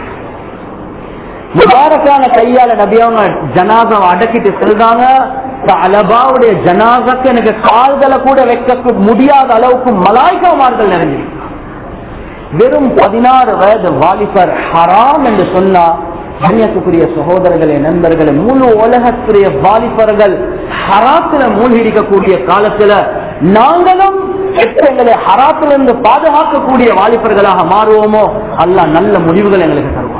முபாரக்கான கையால நபி அவங்க ஜனாதாவை அடக்கிட்டு செல்றாங்க அலபாவுடைய ஜனாதாக்கு எனக்கு கால்களை கூட வைக்க முடியாத அளவுக்கு மலாய்க்கமார்கள் நிறைஞ்சிருக்கு வெறும் பதினாறு வயது வாலிபர் ஹராம் என்று சொன்னா கண்ணியத்துக்குரிய சகோதரர்களே நண்பர்களே முழு உலகத்துடைய வாலிபர்கள் ஹராத்துல மூழ்கிடிக்கக்கூடிய காலத்துல நாங்களும் எங்களை ஹராத்திலிருந்து பாதுகாக்கக்கூடிய வாலிபர்களாக மாறுவோமோ அல்ல நல்ல முடிவுகள் எங்களுக்கு தருவான்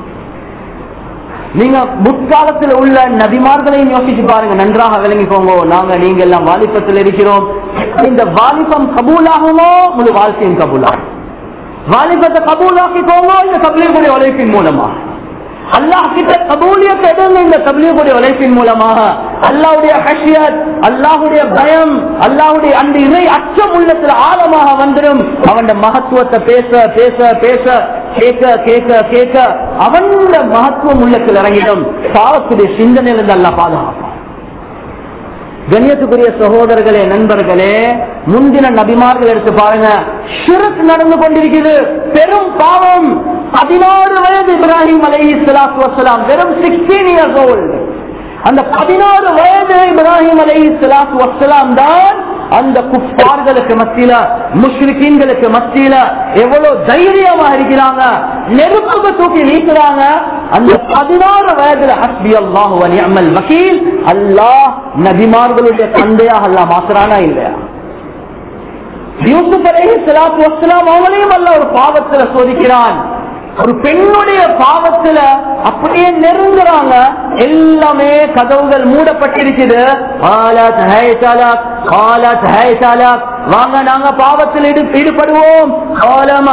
நீங்க முற்காலத்தில் உள்ள நபிமார்களையும் யோசிச்சு பாருங்க நன்றாக விளங்கிக்கோங்க நாங்க நீங்க எல்லாம் வாலிபத்தில் இருக்கிறோம் இந்த வாலிபம் கபூலாகுமோ முழு வாழ்க்கையும் கபூலாகும் வாலிபத்தை கபூலாக்கிக்கோங்க இந்த தபிலீகுடைய உழைப்பின் மூலமா அல்லாஹ் கிட்ட கபூலியத்தை எடுங்க இந்த தபிலீகுடைய உழைப்பின் மூலமாக அல்லாவுடைய ஹஷியத் அல்லாஹுடைய பயம் அல்லாஹுடைய அந்த இறை அச்சம் உள்ளத்துல ஆழமாக வந்துடும் அவன் மகத்துவத்தை பேச பேச பேச கேட்க கேட்க கேட்க அவன் மகத்துவம் உள்ளத்தில் இறங்கிடும் பாவத்துடைய சிந்தனையிலிருந்து அல்லா பாதுகாப்பான் கண்ணியத்துக்குரிய சகோதரர்களே நண்பர்களே முந்தின நபிமார்கள் எடுத்து பாருங்க ஷிரத் நடந்து கொண்டிருக்கிறது பெரும் பாவம் பதினாறு வயது இப்ராஹிம் அலஹி சலாத்து வசலாம் வெறும் சிக்ஸ்டீன் இயர்ஸ் ஓல்டு அந்த பதினாறு வயது இப்ராஹிம் அலஹி சலாத்து வசலாம் தான் அந்த குப்பார்களுக்கு மத்தியில முஷ்ரிக்கீன்களுக்கு மத்தியில எவ்வளவு தைரியமா இருக்கிறாங்க நெருப்புக்கு தூக்கி நீக்கிறாங்க அந்த பதினாறு வயதுல ஹஸ்பி அல்லாஹு அமல் வக்கீல் அல்லாஹ் நபிமார்களுடைய தந்தையாக அல்லா மாத்துறானா இல்லையா யூசுப் அலைஹி ஸலாத்து வஸ்ஸலாம் அவங்களையும் அல்ல ஒரு பாவத்துல சோதிக்கிறான் ஒரு பெண்ணுடைய பாவத்துல அப்படியே நெருங்குறாங்க எல்லாமே கதவுகள் மூடப்பட்டிருக்குது ஆலத் ஹை தலாக் ஆலத் ஹை தலாக் வாங்க நாங்க பாவத்தில் ஈடு- ஈடுபடுவோம் காலம்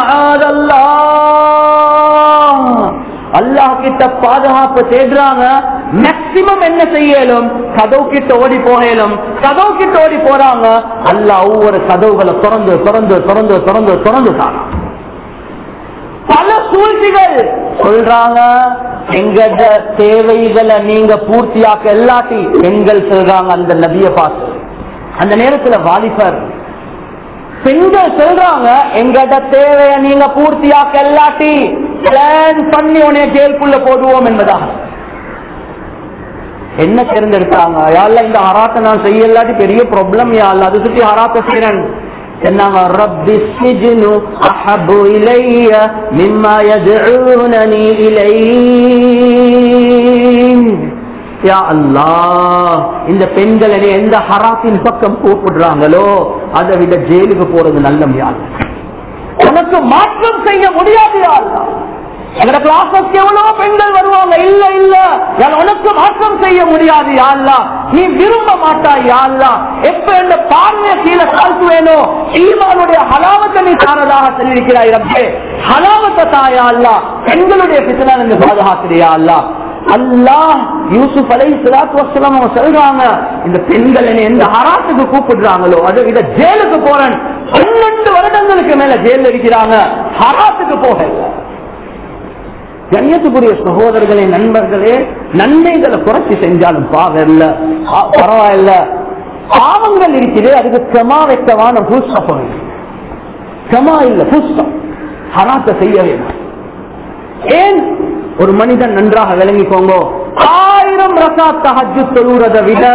அல்லாஹ் கிட்ட பாதுகாப்பு தேடுறாங்க மேக்சிமம் என்ன செய்யலும் கதவு கிட்ட ஓடி போகலும் கதவு கிட்ட ஓடி போறாங்க அல்லாஹ் ஒவ்வொரு கதவுகளை திறந்து திறந்து திறந்து திறந்து திறந்து தானா பல சூழ்ச்சிகள் சொல்றாங்க எங்கட தேவைகளை நீங்க பூர்த்தியாக்க எல்லாட்டி பெண்கள் சொல்றாங்க அந்த நபிய பார்த்து அந்த நேரத்துல வாலிபர் பெண்கள் சொல்றாங்க எங்கட தேவைய நீங்க பூர்த்தியாக்க எல்லாட்டி பிளான் பண்ணி உனைய ஜெயிலுக்குள்ள போடுவோம் என்பதாக என்ன தேர்ந்தெடுத்தாங்க யாழ்ல இந்த ஹராத்தை நான் செய்ய இல்லாட்டி பெரிய ப்ராப்ளம் யாழ்ல அது சுற்றி ஹராத்தை செய்யறேன் என்னங்க ரப்பி சிஜ்னு அஹப்பு இலைய மிம்மா யதுஊனனி இலைஹ் யா அல்லாஹ் இந்த பெண்கள் என்னை எந்த ஹராத்தின் பக்கம் கூப்பிடுறாங்களோ அதை விட ஜெயிலுக்கு போறது நல்ல யார் உனக்கு மாற்றம் செய்ய முடியாது யா அல்லாஹ் எங்க கிளாஸஸ்க்கு எவ்வளவு பெண்கள் வருவாங்க இல்ல இல்ல நான் உனக்கு மாற்றம் செய்ய முடியாது யாழ்லா நீ விரும்ப மாட்டாய் யாழ்லா எப்ப இந்த பார்வையை கீழே தாழ்த்துவேனோ ஈமானுடைய ஹலாவத்தை நீ தாரதாக சொல்லியிருக்கிறாய் ரப்பே ஹலாவத்தை தாயா அல்லா பெண்களுடைய பித்தனா நீங்க பாதுகாக்கிறியா அல்லா அல்லாஹ் யூசுப் அலை சிலாத்து வசலாம் அவங்க சொல்றாங்க இந்த பெண்கள் என்னை எந்த ஹராத்துக்கு கூப்பிடுறாங்களோ அதை விட ஜெயிலுக்கு போறேன் பன்னெண்டு வருடங்களுக்கு மேல ஜெயில இருக்கிறாங்க ஹராத்துக்கு போகல கண்ணியத்துக்குரிய சகோதரர்களே நண்பர்களே நன்மைகளை குறைச்சி செஞ்சாலும் பாவம் பரவாயில்ல பாவங்கள் இருக்குது அதுக்கு கமா வைக்கவான புஸ்தகம் கமா இல்ல புஸ்தம் ஹராத்த செய்ய வேண்டாம் ஏன் ஒரு மனிதன் நன்றாக விளங்கிக்கோங்க ஆயிரம் ரசா தஹஜு தொழுறதை விட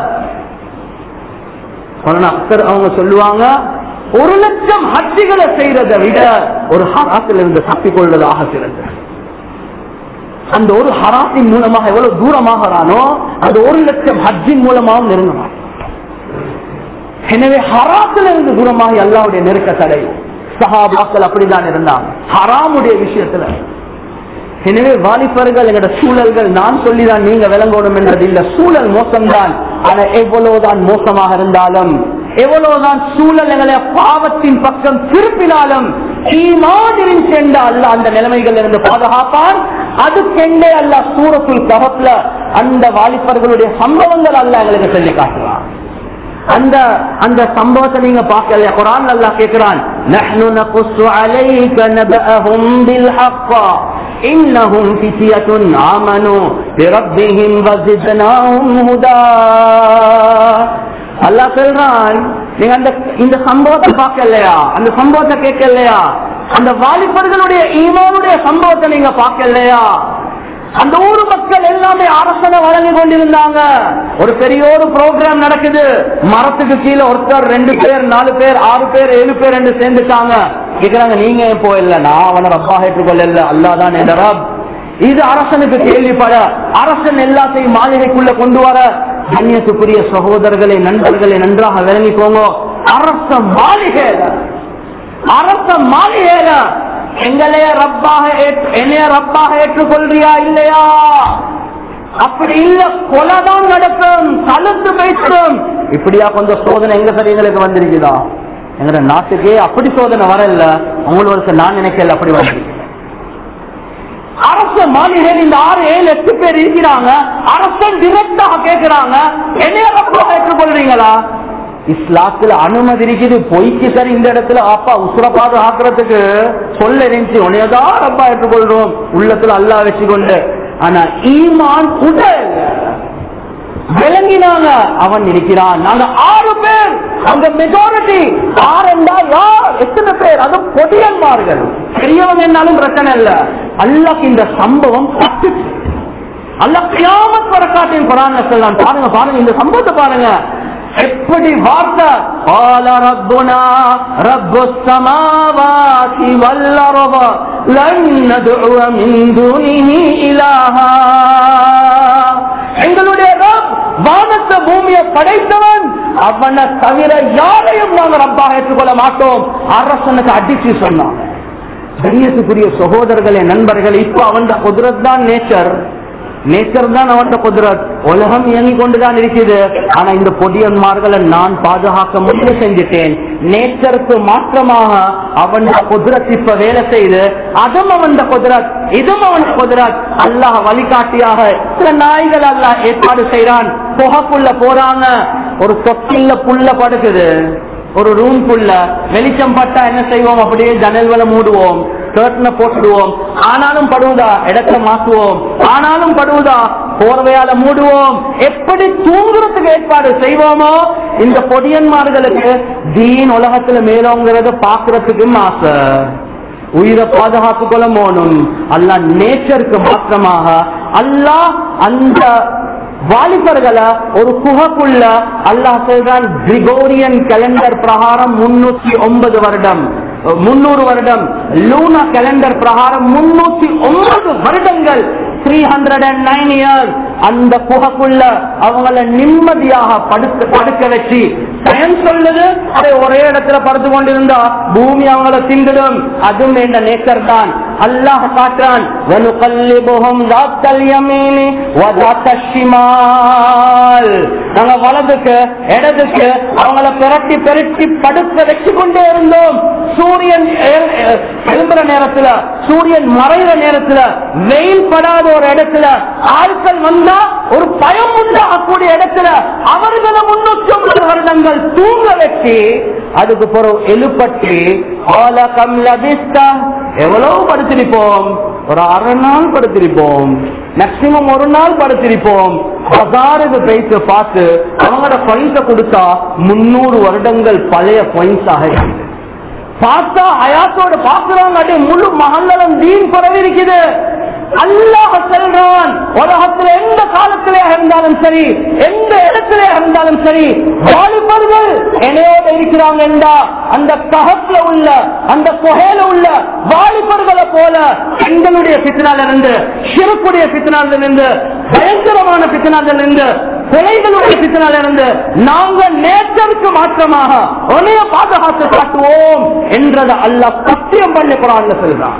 அக்தர் அவங்க சொல்லுவாங்க ஒரு லட்சம் ஹஜ்ஜுகளை செய்யறதை விட ஒரு ஹராத்தில் இருந்து தப்பிக்கொள்வதாக சிறந்தது அந்த ஒரு ஹராத்தின் மூலமாக எவ்வளவு தூரமாகறானோ அந்த ஒரு லட்சம் ஹஜ்ஜின் மூலமாகவும் நெருங்கலாம் எனவே ஹராத்துல இருந்து தூரமாக அல்லாவுடைய நெருக்க தடை சஹாபாக்கள் அப்படிதான் இருந்தாங்க ஹராமுடைய விஷயத்துல எனவே வாலிபர்கள் எங்களோட சூழல்கள் நான் சொல்லிதான் நீங்க விளங்கணும் என்றது இல்ல சூழல் மோசம்தான் ஆனா எவ்வளவுதான் மோசமாக இருந்தாலும் எவ்வளவுதான் சூழல் எங்களை பாவத்தின் பக்கம் திருப்பினாலும் ஈமான் இருந்துச்சு அல்ல அந்த நிலைமைகள் இருந்து பாதுகாப்பான் அதுக்கெண்டே அல்ல சூரத்துல் கஹப்ல அந்த வாலிபர்களுடைய சம்பவங்கள் அல்ல எங்களுக்கு சொல்லி காட்டுறான் அந்த அந்த சம்பவத்தை நீங்க பார்க்கல குரான் அல்லா கேட்கிறான் நஹ்னு நகுஸ்ஸு அலைக நபஅஹும் பில் ஹக்க இன்னஹும் ஃபித்யத்துன் ஆமனு பிரப்பிஹிம் வஸித்னாஹும் ஹுதா அல்லாஹ் சொல்றான் நீங்க அந்த இந்த சம்பவத்தை பார்க்கலையா அந்த சம்பவத்தை கேட்கலையா அந்த வாலிபர்களுடைய ஈமானுடைய சம்பவத்தை நீங்க பார்க்கலையா அந்த ஊர் மக்கள் எல்லாமே அரசனை வழங்கி கொண்டிருந்தாங்க ஒரு பெரிய ஒரு ப்ரோக்ராம் நடக்குது மரத்துக்கு கீழே ஒருத்தர் ரெண்டு பேர் நாலு பேர் ஆறு பேர் ஏழு பேர் என்று சேர்ந்துட்டாங்க கேக்குறாங்க நீங்க ஏன் போயில்ல நான் அவனை ரப்பா ஏற்றுக்கொள்ள அல்லாதான் என்ற ரப் இது அரசனுக்கு கேள்விப்பட அரசன் எல்லாத்தையும் மாளிகைக்குள்ள கொண்டு வர கண்ணியத்துக்குரிய சகோதரர்களை நண்பர்களை நன்றாக விளங்கிக்கோங்க அரச மாளிகையில அரச மாளிகையில எங்களைய ரப்பாக ஏற்று- என்னைய ரப்பாக ஏற்றுக்கொள்றியா இல்லையா அப்படி இல்ல கொலைதான் நடக்கும் தழுத்து பேசும் இப்படியா கொஞ்சம் சோதனை எங்க சரி எங்களுக்கு வந்திருக்குதா எங்க நாட்டுக்கே அப்படி சோதனை வரல உங்களுக்கு நான் நினைக்கல அப்படி வந்திருக்கு அரச மாளிகையில் இந்த ஆறு ஏழு எட்டு பேர் இருக்கிறாங்க அரசன் டிரெக்டாக கேட்கிறாங்க என்னைய ரப்பாக ஏற்றுக்கொள்றீங்களா இஸ்லாத்துல அனுமதி இருக்குது பொய்க்கு சரி இந்த இடத்துல அப்பா உசுர பாதுகாக்கிறதுக்கு சொல்ல இருந்துச்சு உனையதான் ரப்பா ஏற்றுக்கொள்றோம் உள்ளத்துல அல்லா வச்சுக்கொண்டு ஆனா ஈமான் உடல் விளங்கினாங்க அவன் இருக்கிறான் நாங்க ஆறு பேர் அந்த மெஜாரிட்டி ஆறு என்றால் யார் எத்தனை பேர் அது பொடியன்மார்கள் பெரியவங்க என்னாலும் பிரச்சனை இல்ல அல்லாஹ் இந்த சம்பவம் பட்டுச்சு அல்ல கியாமத் வரக்காட்டின் குரான் சொல்லலாம் பாருங்க பாருங்க இந்த சம்பவத்தை பாருங்க எப்படி வார்த்தை قال ربنا رب السماوات والأرض لن ندعو من دونه إلها எங்களுடைய ரப் வானத்தை பூமியை படைத்தவன் அவனை தவிர யாரையும் நாங்கள் ரப்பாக ஏற்றுக்கொள்ள மாட்டோம் அரசனுக்கு அடிச்சு சொன்னான் கண்ணியத்துக்குரிய சகோதரர்களே நண்பர்களே இப்ப அவன் குதிரத் தான் நேச்சர் நேச்சர் தான் அவன் குதிரத் உலகம் இயங்கிக் கொண்டுதான் இருக்குது ஆனா இந்த பொடியன்மார்களை நான் பாதுகாக்க முடிவு செஞ்சுட்டேன் நேச்சருக்கு மாற்றமாக அவன் குதிரத் இப்ப வேலை செய்து அதுவும் அவன் குதிரத் இதுவும் அவன் குதிரத் அல்லாஹ் வழிகாட்டியாக சில நாய்கள் அல்லாஹ் ஏற்பாடு செய்யறான் புகைக்குள்ள போறாங்க ஒரு தொட்டில்ல புல்ல படுக்குது ஒரு ரூம்குள்ள வெளிச்சம் பட்டா என்ன செய்வோம் அப்படியே ஜன்னல்களை மூடுவோம் கர்ட்டனை போட்டுடுவோம் ஆனாலும் படுவதா இடத்தை மாற்றுவோம் ஆனாலும் படுவதா போர்வையால மூடுவோம் எப்படி தூங்குறதுக்கு ஏற்பாடு செய்வோமோ இந்த பொடியன்மார்களுக்கு தீன் உலகத்துல மேலோங்கிறத பாக்குறதுக்கும் ஆசை உயிரை பாதுகாப்பு கொள்ள போகணும் அல்ல நேச்சருக்கு மாற்றமாக அல்லாஹ் அந்த வாலிபர்களை ஒரு குகைக்குள்ள அல்லாஹ் சொல்றான் கிரிகோரியன் கேலண்டர் பிரகாரம் முன்னூத்தி ஒன்பது வருடம் முன்னூறு வருடம் லூனா கேலண்டர் பிரகாரம் முன்னூத்தி ஒன்பது வருடங்கள் three hundred and nine years அந்த குகைக்குள்ள அவங்கள நிம்மதியாக படுக்க படுக்க வச்சு சயன்ஸ் சொல்லுது அதை ஒரே இடத்துல படுத்து கொண்டிருந்தா பூமி அவங்கள திண்டிடும் அதுவும் என்ற நேச்சர் தான் அல்லாஹ் காட்டுறான் وَنُقَلِّبُهُمْ ذَاتَ الْيَمِينِ وَذَاتَ الشِّمَالِ நாங்க வலதுக்கு இடதுக்கு அவங்கள பிரட்டி பிரட்டி படுக்க வச்சு கொண்டே இருந்தோம் சூரியன் எ- எ- எழும்புற நேரத்துல சூரியன் மறைகிற நேரத்துல வெயில் படாத ஒரு இடத்துல ஆட்கள் வந்தா ஒரு பயம் உண்டாகக்கூடிய இடத்துல அவர்களை முன்னூத்தி ஒன்பது வருடங்கள் தூங்க வச்சு அதுக்கு பிறகு எழுப்பட்டு "ஆல கம் லபிஸ்தா?" எவ்வளவு படுத்திருப்போம் ஒரு அரை நாள் படுத்திருப்போம் மேக்சிமம் ஒரு நாள் படுத்திருப்போம் பசாருக்கு போயிட்டு பார்த்து அவங்களோட பாயிண்ட கொடுத்தா முன்னூறு வருடங்கள் பழைய பாயிண்ட்ஸ் ஆக இருக்குது பார்த்தா ஹயாத்தோட பாக்குறாங்க அப்படியே முழு மகல்லலம் தீன் பரவி இருக்குது அல்லாஹ் செல்றான் உலகத்துல எந்த காலத்திலே இருந்தாலும் சரி எந்த இடத்திலே இருந்தாலும் சரி வாலிபர்கள் என்னையோட இருக்கிறாங்க என்றா அந்த ககத்துல உள்ள அந்த குகையில உள்ள வாலிபர்களை போல எங்களுடைய பித்தனால இருந்து சிறுக்குடைய பித்தனால இருந்து பயங்கரமான பித்தனால இருந்து கொலைகளுடைய பித்தனால இருந்து நாங்க நேச்சருக்கு மாற்றமாக உனைய பாதுகாத்து காட்டுவோம் என்றதை அல்லாஹ் சத்தியம் பண்ணி குரான்ல சொல்றான்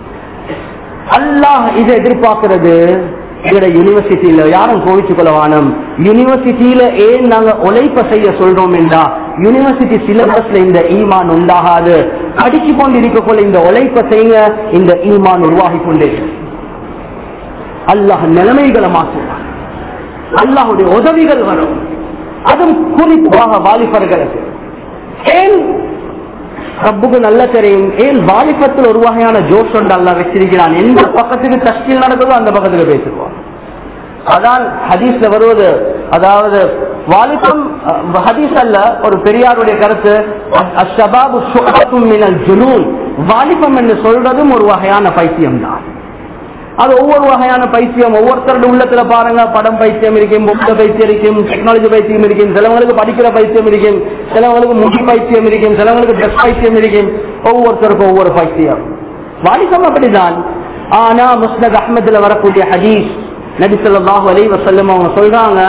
அல்லாஹ் இதை எதிர்பார்க்கிறது எங்கட யூனிவர்சிட்டியில யாரும் கோவிச்சு கொள்ளவானம் யூனிவர்சிட்டியில ஏன் நாங்க உழைப்ப செய்ய சொல்றோம் என்றா யூனிவர்சிட்டி சிலபஸ்ல இந்த ஈமான் உண்டாகாது அடிச்சு கொண்டு இருக்கக்குள்ள இந்த உழைப்பை செய்யுங்க இந்த ஈமான் உருவாகி கொண்டே இருக்கும். அல்லாஹ் நிலைமைகளை மாற்றுவான் அல்லாஹுடைய உதவிகள் வரும் அதுவும் குறிப்பாக வாலிபர்களுக்கு ஏன் ரப்புக்கு நல்ல தெரியும் ஏன் வாலிபத்தில் ஒரு வகையான ஜோஷ் ஒன்று அல்ல வச்சிருக்கிறான் எந்த பக்கத்துக்கு தஷ்டில் நடக்குதோ அந்த பக்கத்துக்கு பேசிடுவான் அதான் ஹதீஸ்ல வருவது அதாவது வாலிபம் அஹ், ஹதீஸ் அல்ல ஒரு பெரியாருடைய கருத்து அஷ்ஷபாபு ஷுஅபத்தும் மினல் ஜுனூன் வாலிபம் என்று சொல்றதும் ஒரு வகையான பைத்தியம் தான் அது ஒவ்வொரு வகையான பைத்தியம் ஒவ்வொருத்தருடைய உள்ளத்துல பாருங்க படம் பைத்தியம் இருக்கும் பொம்மை பைத்தியம் இருக்கும் டெக்னாலஜி பைத்தியம் இருக்கும் சிலவங்களுக்கு படிக்கிற பைத்தியம் இருக்கும் சிலவங்களுக்கு முடி பைத்தியம் இருக்கும் சிலவங்களுக்கு ட்ரெஸ் பைத்தியம் இருக்கும் ஒவ்வொருத்தருக்கும் ஒவ்வொரு பைத்தியம் வாலிபம் அப்படிதான் ஆனா முஸ்னத் அஹ்மதுல வரக்கூடிய ஹதீஸ் நபி ஸல்லல்லாஹு அலைஹி வஸல்லம் அவங்க சொல்றாங்க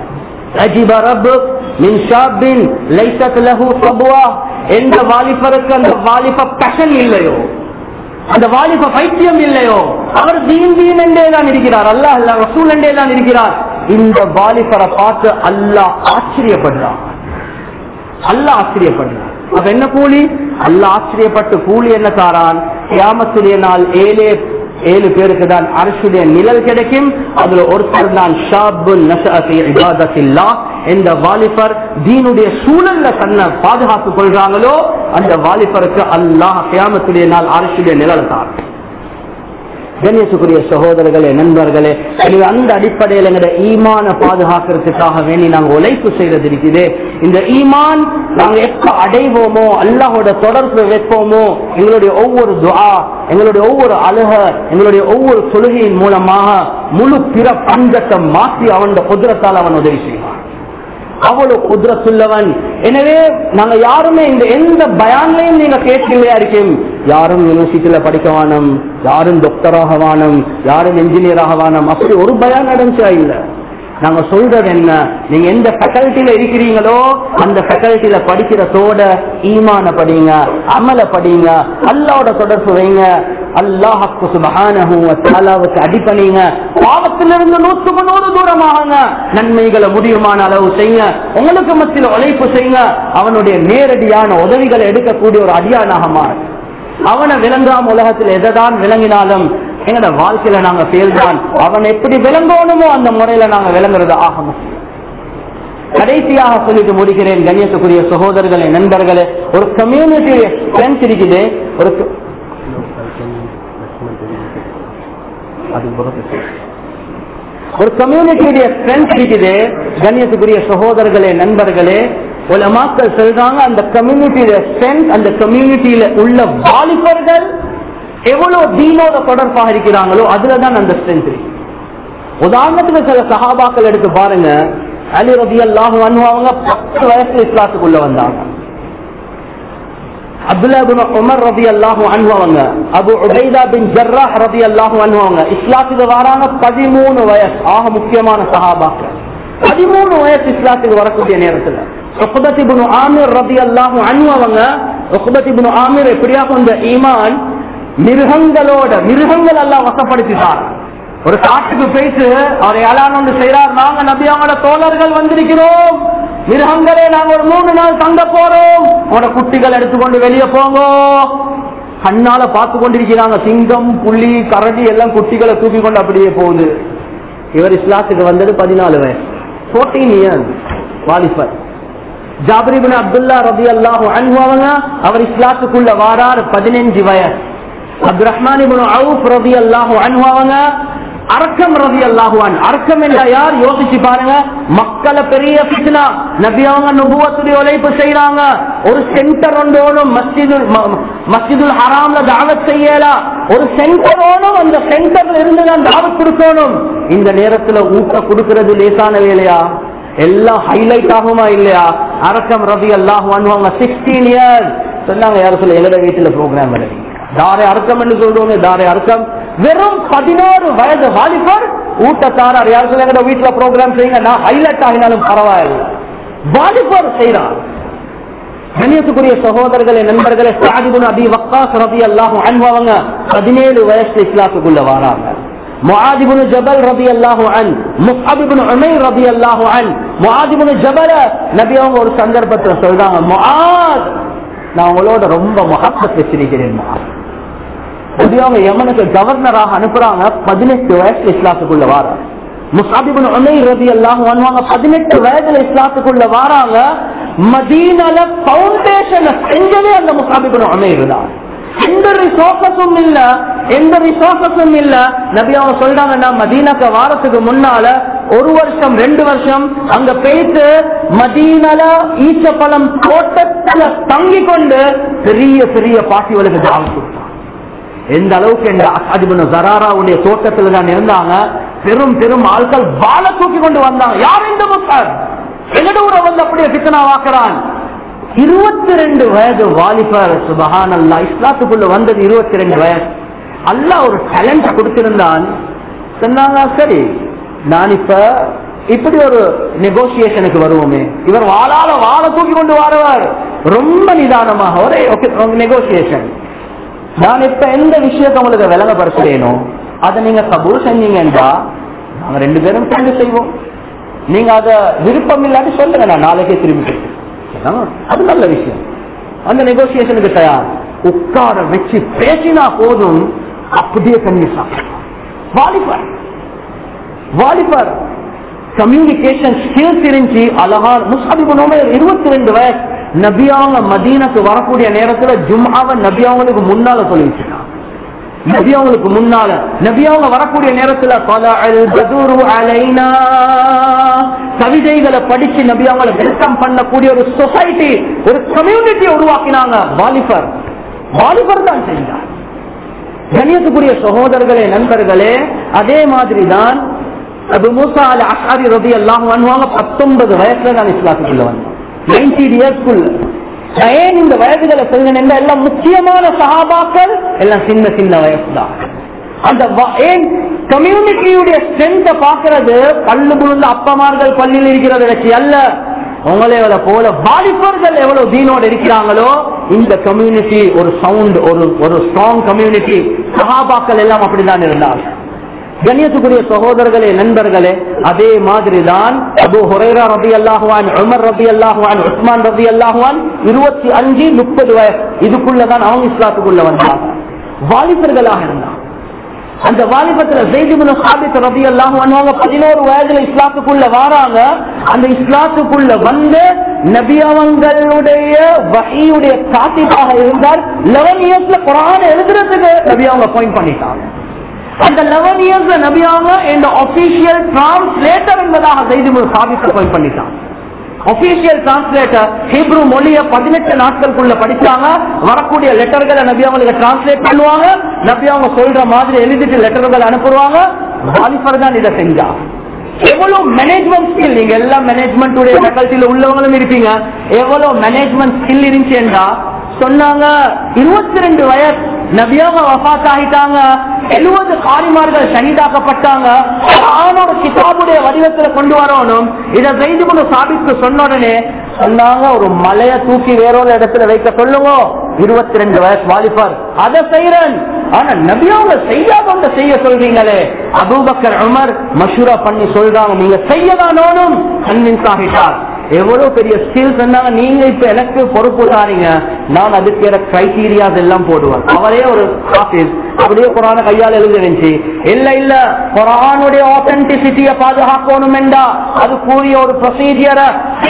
அஜிப ரப்புக் மின் ஷாபின் லைஸத் லஹு சப்வா எந்த வாலிபருக்கு அந்த வாலிப பேஷன் இல்லையோ அந்த வாலிப பைத்தியம் இல்லையோ அவர் தீன் தீன் என்றே தான் இருக்கிறார் அல்லாஹ் அல்ல ரசூல் என்றே தான் இருக்கிறார் இந்த வாலிபரை பார்த்து அல்லாஹ் ஆச்சரியப்படுறான் அல்லாஹ் ஆச்சரியப்படுறான் அப்ப என்ன கூலி அல்லாஹ் ஆச்சரியப்பட்டு கூலி என்ன தாரான் கியாமத்துடைய நாள் ஏழே ஏழு பேருக்கு தான் அரசுடைய நிழல் கிடைக்கும் அதுல ஒருத்தர் தான் ஷாபுல் நஷஅத்தி இபாதத்தில்லாஹ் என்ற வாலிபர் தீனுடைய சூழல்ல தன்னை பாதுகாத்துக் கொள்றாங்களோ அந்த வாலிபருக்கு அல்லாஹ் கியாமத்துடைய நாள் அரசுடைய நிழல் தான் கண்ணியத்துக்குரிய சகோதரர்களே நண்பர்களே எனவே அந்த அடிப்படையில் எங்களுடைய ஈமான பாதுகாக்கிறதுக்காக வேண்டி நாங்க உழைப்பு செய்யறது இருக்குது இந்த ஈமான் நாங்க எப்ப அடைவோமோ அல்லாஹோட தொடர்பு வைப்போமோ எங்களுடைய ஒவ்வொரு துஆ எங்களுடைய ஒவ்வொரு அழுக எங்களுடைய ஒவ்வொரு தொழுகையின் மூலமாக முழு பிற பஞ்சத்தை மாற்றி அவன் குதிரத்தால் அவன் உதவி செய்வான் அவ்வளவு குதிரத்துள்ளவன் எனவே நாங்க யாருமே இந்த எந்த பயான்லையும் நீங்க கேட்கலையா இருக்கும் யாரும் யூனிவர்சிட்டியில படிக்க வேணும் யாரும் டாக்டராக வேணும் யாரும் இன்ஜினியராக வேணும் அப்படி ஒரு பயான் நடந்துச்சா இல்ல நாங்க சொல்றது என்ன நீங்க எந்த ஃபேக்கல்ட்டில இருக்கிறீங்களோ அந்த ஃபேக்கல்ட்டில படிக்கிறதோட ஈமான படிங்க அமல படிங்க அல்லாவோட தொடர்பு வைங்க அல்லாஹ்க்கு சுபஹானஹு வ தஆலாவுக்கு அடிபணிங்க பாவத்திலிருந்து நூற்றுக்கு நூறு தூரமாகுங்க நன்மைகளை முடியுமான அளவு செய்யுங்க உங்களுக்கு மத்தியில் உழைப்பு செய்யுங்க அவனுடைய நேரடியான உதவிகளை எடுக்கக்கூடிய ஒரு அடியானாக மாறுங்க அவனை விளங்காம உலகத்தில் எதைதான் விளங்கினாலும் எங்கட வாழ்க்கையில நாங்க ஃபெயில்தான் அவன் எப்படி விளங்கணுமோ அந்த முறையில நாங்க விளங்குறது ஆக முக்கியம் கடைசியாக சொல்லிட்டு முடிக்கிறேன் கண்ணியத்துக்குரிய சகோதரர்களே நண்பர்களே ஒரு கம்யூனிட்டி ஸ்ட்ரென்த் இருக்குது ஒரு க- அது புறத்து. ஒரு கம்யூனிட்டியுடைய ஸ்ட்ரென்த் இருக்குது கண்ணியத்துக்குரிய சகோதரர்களே நண்பர்களே உலமாக்கள் சொல்றாங்க அந்த கம்யூனிட்டியில ஸ்ட்ரென்த் அந்த கம்யூனிட்டியில உள்ள வாலிபர்கள் எவ்வளவு தீனோட தொடர்பாக இருக்கிறாங்களோ அதுலதான் அந்த ஸ்ட்ரென்த் இருக்கு உதாரணத்துக்கு சில சஹாபாக்கள் எடுத்து பாருங்க அலி ரபி அல்லாஹு அவங்க பத்து வயசுல இஸ்லாத்துக்குள்ள வந்தாங்க அப்துல்லா பின் உமர் ரபி அல்லாஹு அனுபவங்க அபு உபைதா பின் ஜர்ராஹ் ரபி அல்லாஹு அனுபவங்க இஸ்லாத்துக்கு வராங்க பதிமூணு வயசு ஆக முக்கியமான சஹாபாக்கள் பதிமூணு வயசு இஸ்லாத்துக்கு வரக்கூடிய நேரத்துல உக்பத் இப்னு ஆமிர் ரபி அல்லாஹு அனுபவங்க உக்பத் இப்னு ஆமிர் எப்படியாக இந்த ஈமான் மிருகங்களோட மிருகங்கள் எல்லாம் வசப்படுத்திட்டார் ஒரு காட்டுக்கு போயிட்டு அவர் ஏழாம் ஒன்று செய்யறார் நாங்க நபி அவங்களோட தோழர்கள் வந்திருக்கிறோம் மிருகங்களே நாங்க ஒரு மூணு நாள் தங்க போறோம் உங்களோட குட்டிகள் எடுத்துக்கொண்டு வெளியே போங்க கண்ணால பார்த்து கொண்டிருக்கிறாங்க சிங்கம் புலி கரடி எல்லாம் குட்டிகளை தூக்கி கொண்டு அப்படியே போகுது இவர் இஸ்லாத்துக்கு வந்தது பதினாலு வயசு ஃபோர்டீன் இயர்ஸ் வாலிபர் ஜாபரிபின் அப்துல்லா ரபி அல்லாஹு அனுபவங்க அவர் இஸ்லாத்துக்குள்ள வாரார் பதினஞ்சு வயசு அப்து ரஹ்மான் அவுப் ரபி அல்லாஹு அனுபவங்க அரக்கம் ரவி அல்லாஹுவான் அரக்கம் என்ற யார் யோசிச்சு பாருங்க மக்களை பெரிய பிசினா நபி அவங்க நுபுவத்துடைய உழைப்பு செய்யறாங்க ஒரு சென்டர் ஒன்றோடும் மஸ்ஜிதுல் ம- மஸ்ஜிதுல் ஹராம்ல தாவத் செய்யலா ஒரு சென்டர் ஓடும் அந்த சென்டர்ல இருந்து தான் தாவத் கொடுக்கணும் இந்த நேரத்துல ஊட்ட கொடுக்கிறது லேசான வேலையா எல்லாம் ஹைலைட் ஆகுமா இல்லையா அரக்கம் ரவி அல்லாஹுவான் அவங்க சிக்ஸ்டீன் இயர்ஸ் சொன்னாங்க யாரும் சொல்ல எங்கட வீட்டுல ப்ரோக்ராம் வருவீங்க தாரை அர்க்கம் என்று சொல்றோமே தாரை அர்க்கம் வெறும் பதினோரு வயது வாலிபர் ஊட்டத்தாரார் யார் சொல்லுங்க வீட்டுல ப்ரோக்ராம் செய்யுங்க நான் ஹைலைட் ஆகினாலும் பரவாயில்லை வாலிபர் செய்யறார் கண்ணியத்துக்குரிய சகோதரர்களே நண்பர்களே சாதிபுன் அபி வக்காஸ் ரபி அல்லாஹு அன்பவங்க பதினேழு வயசு இஸ்லாத்துக்குள்ள வராங்க முஆதிபுன் ஜபல் ரபி அல்லாஹு அன் முஸ்அபிபுன் உமைர் ரபி அல்லாஹு அன் முஆதிபுன் ஜபல நபி அவங்க ஒரு சந்தர்ப்பத்தில் சொல்றாங்க முஆத் நான் உங்களோட ரொம்ப மகப்பத் வச்சிருக்கிறேன் அவங்க யமனுக்கு கவர்னராக அனுப்புறாங்க பதினெட்டு வயசுல இஸ்லாத்துக்குள்ள வாராங்க முசாபிபின் உமைர் ரதி எல்லாம் வருவாங்க பதினெட்டு வயதுல இஸ்லாத்துக்குள்ள வாராங்க மதீனால பவுண்டேஷனை செஞ்சதே அந்த முசாபிபின் உமைர் தான் எந்த ரிசோர்ஸஸும் இல்ல எந்த ரிசோர்ஸஸும் இல்ல நபி அவங்க சொல்றாங்க நான் மதீனாக்கு வாரத்துக்கு முன்னால ஒரு வருஷம் ரெண்டு வருஷம் அங்க போயிட்டு மதீனால ஈச்சப்பழம் தோட்டத்துல தங்கி கொண்டு பெரிய பெரிய பாட்டிகளுக்கு ஜாபம் கொடுத்தாங்க எந்த அளவுக்கு எங்க அசாதிபுன ஜராராவுடைய தோட்டத்துல தான் இருந்தாங்க பெரும் பெரும் ஆட்கள் வாழ தூக்கி கொண்டு வந்தாங்க யார் இந்த முத்தார் எங்கட ஊரை வந்து அப்படியே பித்தனா வாக்குறான் இருபத்தி ரெண்டு வயது வாலிபர் சுபஹான் அல்லா இஸ்லாத்துக்குள்ள வந்தது இருபத்தி ரெண்டு வயசு அல்லா ஒரு டேலண்ட் கொடுத்திருந்தான் சொன்னாங்க சரி நான் இப்ப இப்படி ஒரு நெகோசியேஷனுக்கு வருவோமே இவர் வாழால வாழ தூக்கி கொண்டு வரவர் ரொம்ப நிதானமாக ஒரே நெகோசியேஷன் நான் இப்ப எந்த விஷயத்த உங்களுக்கு விளங்கப்படுத்துறேனோ அதை நீங்க கபூல் செஞ்சீங்கன்னா நாங்க ரெண்டு பேரும் சேர்ந்து செய்வோம் நீங்க அத விருப்பம் இல்லாட்டி சொல்லுங்க நான் நாளைக்கே திரும்பி அது நல்ல விஷயம் அந்த நெகோசியேஷனுக்கு தயார் உட்கார வச்சு பேசினா போதும் அப்படியே தண்ணி சாப்பிடலாம் வாலிபர் வாலிபர் கம்யூனிகேஷன் ஸ்கில்ஸ் இருந்துச்சு அழகா முஸ்லிம் இருபத்தி ரெண்டு வயசு நபியாங்க மதீனக்கு வரக்கூடிய நேரத்துல ஜும்மாவை நபியாவங்களுக்கு முன்னால சொல்லிச்சுட்டான் நபியாவங்களுக்கு முன்னால நபியாவங்க வரக்கூடிய நேரத்துல பல அலைனா கவிதைகளை படிச்சு நபியாவங்களை வெல்கம் பண்ணக்கூடிய ஒரு சொசைட்டி ஒரு கம்யூனிட்டியை உருவாக்கினாங்க வாலிபர் வாலிபர் தான் செஞ்சார் கணியத்துக்குரிய சகோதரர்களே நண்பர்களே அதே மாதிரி தான் அபு மூசா அல் அஷாரி ரபி எல்லாம் பண்ணுவாங்க பத்தொன்பது வயசுல நான் இஸ்லாத்துக்குள்ள வந்தேன் நைன்டீன் இயர்ஸ்க்குள்ள ஏன் இந்த வயதுகளை சொல்லுங்க எல்லாம் முக்கியமான சகாபாக்கள் எல்லாம் சின்ன சின்ன வயசு தான் அந்த ஏன் கம்யூனிட்டியுடைய ஸ்ட்ரென்த்தை பாக்குறது பல்லு புழுந்த அப்பமார்கள் பள்ளியில் இருக்கிறத வச்சு அல்ல உங்களே போல வாலிபர்கள் எவ்வளவு தீனோடு இருக்கிறாங்களோ இந்த கம்யூனிட்டி ஒரு சவுண்ட் ஒரு ஒரு ஸ்ட்ராங் கம்யூனிட்டி சகாபாக்கள் எல்லாம் அப்படிதான் இருந்தாங்க கண்ணியத்துக்குரிய சகோதரர்களே நண்பர்களே அதே மாதிரி தான் அபு ஹுரேரா ரபி அல்லாஹுவான் உமர் ரபி அல்லாஹுவான் உஸ்மான் ரபி அல்லாஹுவான் இருபத்தி அஞ்சு முப்பது வயசு இதுக்குள்ளதான் அவங்க இஸ்லாத்துக்குள்ள வந்தாங்க வாலிபர்களாக இருந்தாங்க அந்த வாலிபத்துல செய்திபுன சாபித் ரபி எல்லாம் பண்ணுவாங்க பதினோரு வயதுல இஸ்லாத்துக்குள்ள வராங்க அந்த இஸ்லாத்துக்குள்ள வந்து நபியவங்களுடைய வகையுடைய காத்திப்பாக இருந்தார் லெவன் இயர்ஸ்ல குரான் எழுதுறதுக்கு நபி அவங்க பாயிண்ட் பண்ணிட்டாங்க அந்த லெவன் இயர்ஸ் நபியாங்க இந்த ஒபிஷியல் டிரான்ஸ்லேட்டர் என்பதாக செய்தி சாபித்து பாயிண்ட் பண்ணிட்டாங்க ஒபிஷியல் டிரான்ஸ்லேட்டர் ஹீப்ரு மொழிய பதினெட்டு நாட்களுக்குள்ள படிச்சாங்க வரக்கூடிய லெட்டர்களை நபி அவங்களுக்கு டிரான்ஸ்லேட் பண்ணுவாங்க நபி அவங்க சொல்ற மாதிரி எழுதிட்டு லெட்டர்கள் அனுப்புவாங்க வாலிபர் தான் இதை செஞ்சா எவ்வளவு மேனேஜ்மெண்ட் ஸ்கில் நீங்க எல்லாம் மேனேஜ்மெண்ட் ஃபேக்கல்ட்டியில உள்ளவங்களும் இருப்பீங்க எவ்வளவு மேனேஜ்மெண்ட் ஸ்கில் இருந்துச்சுன்னா சொன்னாங்க இருபத்தி ரெண்டு வயசு நபியாக வபாத் ஆகிட்டாங்க எழுபது காரிமார்கள் ஷஹீதாக்கப்பட்டாங்க ஒரு கிதாபுடைய வடிவத்துல கொண்டு வரணும் இதை செய்து கொண்டு சாபித்து சொன்ன உடனே சொன்னாங்க ஒரு மலைய தூக்கி வேறொரு இடத்துல வைக்க சொல்லுங்க இருபத்தி ரெண்டு வயசு வாலிபர் அதை செய்யறேன் ஆனா நபியாவங்க செய்யாத ஒன்றை செய்ய சொல்றீங்களே அபூபக்கர் உமர் மஷூரா பண்ணி சொல்றாங்க நீங்க செய்யதானோனும் கன்வின்ஸ் ஆகிட்டார் எவ்வளவு பெரிய ஸ்கில்ஸ் சொன்னாங்க நீங்க இப்ப எனக்கு பொறுப்பு தாரீங்க நான் அதுக்கு கிரைட்டீரியாஸ் எல்லாம் போடுவேன் அவரே ஒரு ஆபீஸ் அப்படியே குரான கையால் எழுதிருந்துச்சு இல்ல இல்ல குரானுடைய ஆத்தென்டிசிட்டியை பாதுகாக்கணும் என்றா அது கூறிய ஒரு ப்ரொசீஜரை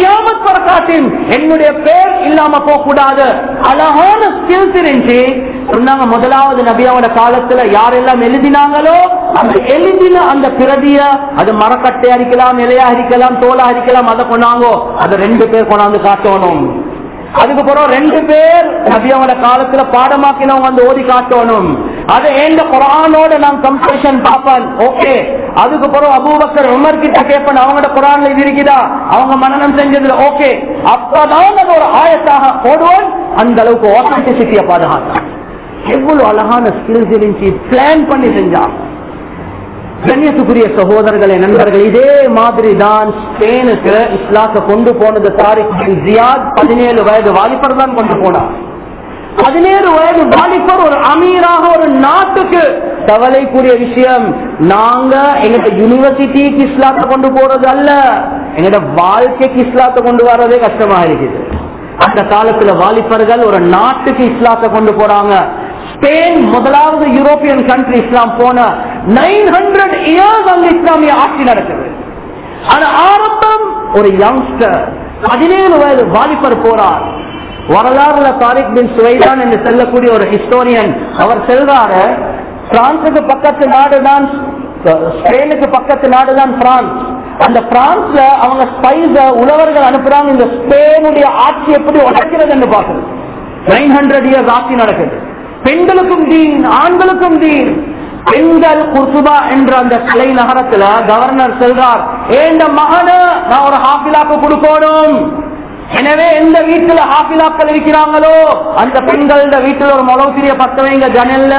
காட்டின் என்னுடைய பேர் இல்லாம போக கூடாது அழகான ஸ்கில்ஸ் இருந்துச்சு சொன்னாங்க முதலாவது நபியாவோட காலத்துல யாரெல்லாம் எழுதினாங்களோ அந்த எழுதின அந்த பிரதிய அது மரக்கட்டை அரிக்கலாம் இலையா அரிக்கலாம் தோலா அரிக்கலாம் அதை கொண்டாங்கோ அதை ரெண்டு பேர் கொண்டாந்து காட்டணும் அதுக்கு பிறகு ரெண்டு பேர் நபியாவோட காலத்துல பாடமாக்கினவங்க வந்து ஓதி காட்டணும் அது ஏண்ட குரானோட நான் கம்பேஷன் பார்ப்பேன் ஓகே அதுக்கு பிறகு அபூபக்கர் உமர் கிட்ட கேட்பேன் அவங்களோட குரான்ல இது இருக்குதா அவங்க மனநம் செஞ்சதுல ஓகே அப்பதான் அது ஒரு ஆயத்தாக போடுவோம் அந்த அளவுக்கு ஆத்தன்டிசிட்டியை பாதுகாத்தான் எவ்வளவு அழகான ஸ்கில்ஸ் இருந்துச்சு பிளான் பண்ணி செஞ்சாங்க கண்ணியத்துக்குரிய சகோதரர்களே நண்பர்கள் இதே மாதிரி தான் ஸ்பெயினுக்கு இஸ்லாத்தை கொண்டு போனது தாரிக் ஜியாத் பதினேழு வயது வாலிபர் தான் கொண்டு போனார் பதினேழு வயது வாலிபர் ஒரு அமீராக ஒரு நாட்டுக்கு கவலைக்குரிய விஷயம் நாங்க எங்கிட்ட யூனிவர்சிட்டிக்கு இஸ்லாத்தை கொண்டு போறது அல்ல எங்கிட்ட வாழ்க்கைக்கு இஸ்லாத்தை கொண்டு வர்றதே கஷ்டமா இருக்குது அந்த காலத்துல வாலிபர்கள் ஒரு நாட்டுக்கு இஸ்லாத்தை கொண்டு போறாங்க ஸ்பெயின் முதலாவது யூரோப்பியன் கண்ட்ரி இஸ்லாம் போன நைன் ஹண்ட்ரட் இயர்ஸ் அங்க இஸ்லாமிய ஆட்சி நடக்குது ஆனா ஆரம்பம் ஒரு யங்ஸ்டர் பதினேழு வயது வாலிபர் போறார் வரலாறுல தாரிக் பின் சுவைதான் என்று செல்லக்கூடிய ஒரு ஹிஸ்டோரியன் அவர் செல்றாரு பிரான்சுக்கு பக்கத்து நாடுதான் ஸ்பெயினுக்கு பக்கத்து நாடுதான் பிரான்ஸ் அந்த பிரான்ஸ்ல அவங்க ஸ்பைஸ உழவர்கள் அனுப்புறாங்க இந்த ஸ்பெயினுடைய ஆட்சி எப்படி உடைக்கிறது என்று பாக்குறது நைன் ஹண்ட்ரட் இயர்ஸ் ஆட்சி நடக்குது பெண்களுக்கும் தீன் ஆண்களுக்கும் தீன் பெண்கள் குர்சுபா என்ற அந்த கலை நகரத்துல கவர்னர் செல்றார் ஏண்ட மகன நான் ஒரு ஹாஃபிலாக்கு கொடுக்கணும் எனவே எந்த வீட்டுல ஹாஃபிலாக்கள் இருக்கிறாங்களோ அந்த பெண்கள் வீட்டுல ஒரு முளவு திரிய பத்த வைங்க ஜனல்ல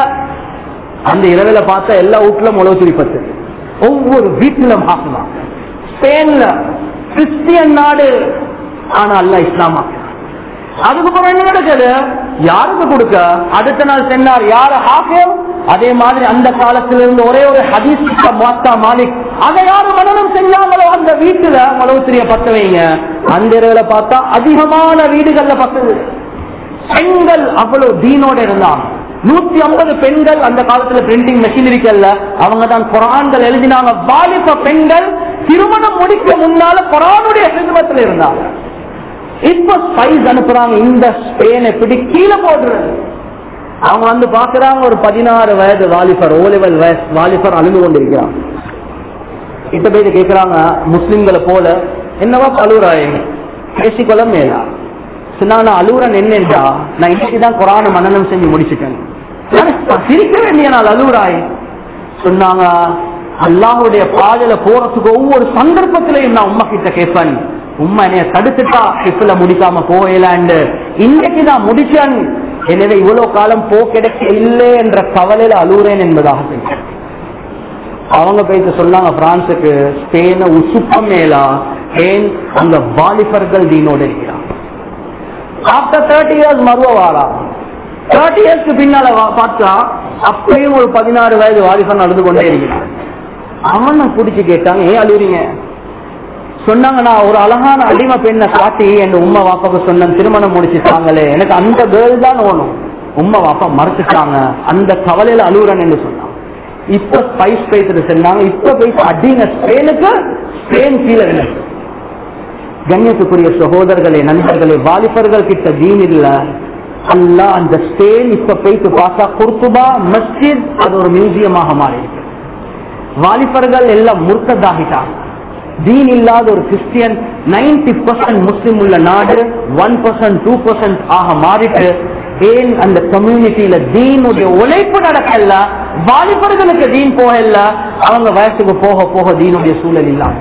அந்த இரவுல பார்த்தா எல்லா வீட்டுல முளவு திரி பத்து ஒவ்வொரு வீட்டிலும் ஹாஃபிலா ஸ்பெயின்ல கிறிஸ்டியன் நாடு ஆனா அல்ல இஸ்லாமா அதுக்கப்புறம் என்ன நடக்குது யாருக்கு கொடுக்க அடுத்த நாள் சென்னார் யாரு ஹாஃபியம் அதே மாதிரி அந்த காலத்திலிருந்து ஒரே ஒரு ஹதீஸ் மாத்தா மாலிக் அதை யாரு மனநம் செஞ்சாங்களோ அந்த வீட்டுல மலவுத்திரிய பத்த வைங்க அந்த இரவுல பார்த்தா அதிகமான வீடுகள்ல பத்தது பெண்கள் அவ்வளவு தீனோட இருந்தாங்க நூத்தி ஐம்பது பெண்கள் அந்த காலத்துல பிரிண்டிங் மெஷின் இருக்கல்ல அவங்க தான் குரான்கள் எழுதினாங்க வாலிப பெண்கள் திருமணம் முடிக்க முன்னால குரானுடைய சிறுமத்தில் இருந்தாங்க இப்ப ஸ்பைஸ் அனுப்புறாங்க இந்த ஸ்பெயினை பிடி கீழே போடுறது அவங்க வந்து பாக்குறாங்க ஒரு பதினாறு வயது வாலிபர் ஓ லெவல் வயசு வாலிபர் அழுது கொண்டிருக்கிறாங்க கிட்ட போய் கேக்குறாங்க முஸ்லிம்களை போல என்னவா அழுகுறாய் பேசிக்கொள்ள மேலா நான் அழுகுறன் என்னென்றா நான் இன்னைக்குதான் குரான மன்னனம் செஞ்சு முடிச்சுட்டேன் சிரிக்க வேண்டிய நாள் அழுகுறாய் சொன்னாங்க அல்லாஹுடைய பாதையில போறதுக்கு ஒவ்வொரு சந்தர்ப்பத்திலையும் நான் உமா கிட்ட கேட்பேன் உண்மை என்னைய தடுத்துட்டா இப்பல முடிக்காம போகலாண்டு இன்னைக்கு நான் முடிச்சேன் எனவே இவ்வளவு காலம் போ கிடைக்க இல்லை என்ற கவலையில அழுகுறேன் என்பதாக சொல்றேன் அவங்க போயிட்டு சொன்னாங்க பிரான்சுக்கு ஸ்பெயின உசுப்பம் மேலா ஏன் அந்த வாலிபர்கள் தீனோடு இருக்கிறான் ஆப்டர் தேர்ட்டி இயர்ஸ் மருவ வாரா தேர்ட்டி இயர்ஸ்க்கு பின்னால பார்த்தா அப்பயும் ஒரு பதினாறு வயது வாலிபன் நடந்து கொண்டே இருக்கிறான் அவனை பிடிச்சு கேட்டாங்க ஏன் அழுகுறீங்க சொன்னாங்க நான் ஒரு அழகான அடிமை பெண்ணை காட்டி என் உம்மா வாப்பாக்கு சொன்ன திருமணம் முடிச்சுட்டாங்களே எனக்கு அந்த கேர்ள் தான் ஓணும் உம்மா வாப்பா மறுத்துட்டாங்க அந்த கவலையில அழுகுறேன் என்று சொன்னாங்க இப்ப ஸ்பைஸ் பேசிட்டு சொன்னாங்க இப்ப பேச அடிங்க ஸ்பெயினுக்கு ஸ்பெயின் கீழே விழுந்து கண்ணியத்துக்குரிய சகோதரர்களே நண்பர்களே வாலிபர்கள் கிட்ட தீன் இல்ல அல்ல அந்த ஸ்பெயின் இப்ப போயிட்டு பார்த்தா குர்துபா மஸ்ஜித் அது ஒரு மியூசியமாக மாறி இருக்கு வாலிபர்கள் எல்லாம் முர்த்ததாகிட்டாங்க தீன் இல்லாத ஒரு கிறிஸ்டியன் நைன்டி பர்சன்ட் முஸ்லிம் உள்ள நாடு ஒன் பர்சன்ட் டூ பர்சன்ட் ஆக மாறிட்டு ஏன் அந்த கம்யூனிட்டியில தீனுடைய உழைப்பு நடக்கல வாலிபர்களுக்கு தீன் போகல அவங்க வயசுக்கு போக போக தீனுடைய சூழல் இல்லாம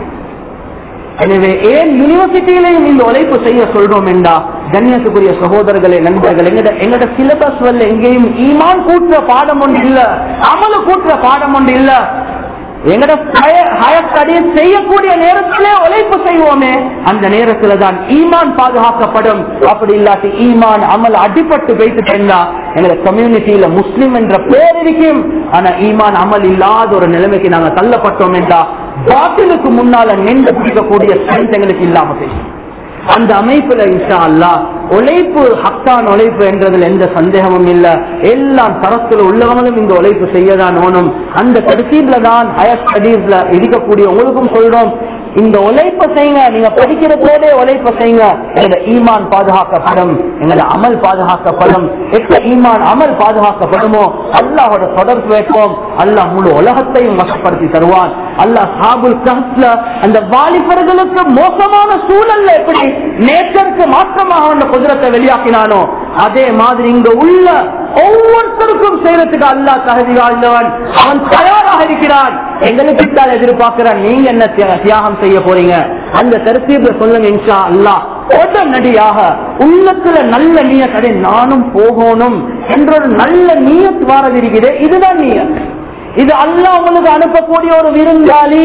எனவே ஏன் யூனிவர்சிட்டியிலையும் இந்த உழைப்பு செய்ய சொல்றோம் என்றா கண்ணியத்துக்குரிய சகோதரர்களே நண்பர்கள் எங்கட எங்கட சிலபஸ் வரல எங்கேயும் ஈமான் கூட்டுற பாடம் ஒன்று இல்ல அமல கூட்டுற பாடம் ஒன்று இல்ல எங்கட ஹயர் ஸ்டடிஸ் செய்யக்கூடிய நேரத்திலே உழைப்பு செய்வோமே அந்த நேரத்துல தான் ஈமான் பாதுகாக்கப்படும் அப்படி இல்லாட்டி ஈமான் அமல் அடிபட்டு வைத்துட்டா எங்க கம்யூனிட்டியில முஸ்லிம் என்ற பேர் இருக்கும் ஆனா ஈமான் அமல் இல்லாத ஒரு நிலைமைக்கு நாங்க தள்ளப்பட்டோம் என்றா பாட்டிலுக்கு முன்னால நின்று பிடிக்கக்கூடிய ஸ்ட்ரென்த் எங்களுக்கு இல்லாம பேசும் அந்த அமைப்புல இன்ஷா அல்லா உழைப்பு ஹக்கான் உழைப்பு என்றதுல எந்த சந்தேகமும் இல்ல எல்லாம் தரத்துல உள்ளவங்களும் இந்த உழைப்பு செய்யதான் ஓணும் அந்த தடுத்தீர்ல தான் ஹயர் ஸ்டடீஸ்ல இருக்கக்கூடிய உங்களுக்கும் சொல்றோம் இந்த உழைப்பை செய்யுங்க நீங்க படிக்கிற போதே உழைப்பை செய்யுங்க எங்களோட ஈமான் பாதுகாக்கப்படும் எங்களோட அமல் பாதுகாக்கப்படும் எப்ப ஈமான் அமல் பாதுகாக்கப்படுமோ அல்லாஹோட தொடர்பு வைப்போம் அல்லாஹ் முழு உலகத்தையும் வசப்படுத்தி தருவான் அல்லாஹ் சாபுல் கஹ்ல அந்த வாலிபர்களுக்கு மோசமான சூழல்ல எப்படி நேச்சருக்கு மாற்றமாக அந்த குதிரத்தை வெளியாக்கினானோ அதே மாதிரி இங்க உள்ள ஒவ்வொருத்தருக்கும் செய்யறதுக்கு அல்லா தகுதி வாழ்ந்தவன் அவன் தயாராக இருக்கிறான் எங்களுக்கு தான் எதிர்பார்க்கிறான் நீங்க என்ன தியாகம் செய்ய போறீங்க அந்த தரிசீப்ல சொல்லுங்க இன்ஷா அல்லா உடனடியாக உள்ளத்துல நல்ல நீயத் நானும் போகணும் என்ற ஒரு நல்ல நீயத் வாரது இருக்குது இதுதான் நீயத் இது அல்லா உங்களுக்கு அனுப்பக்கூடிய ஒரு விருந்தாளி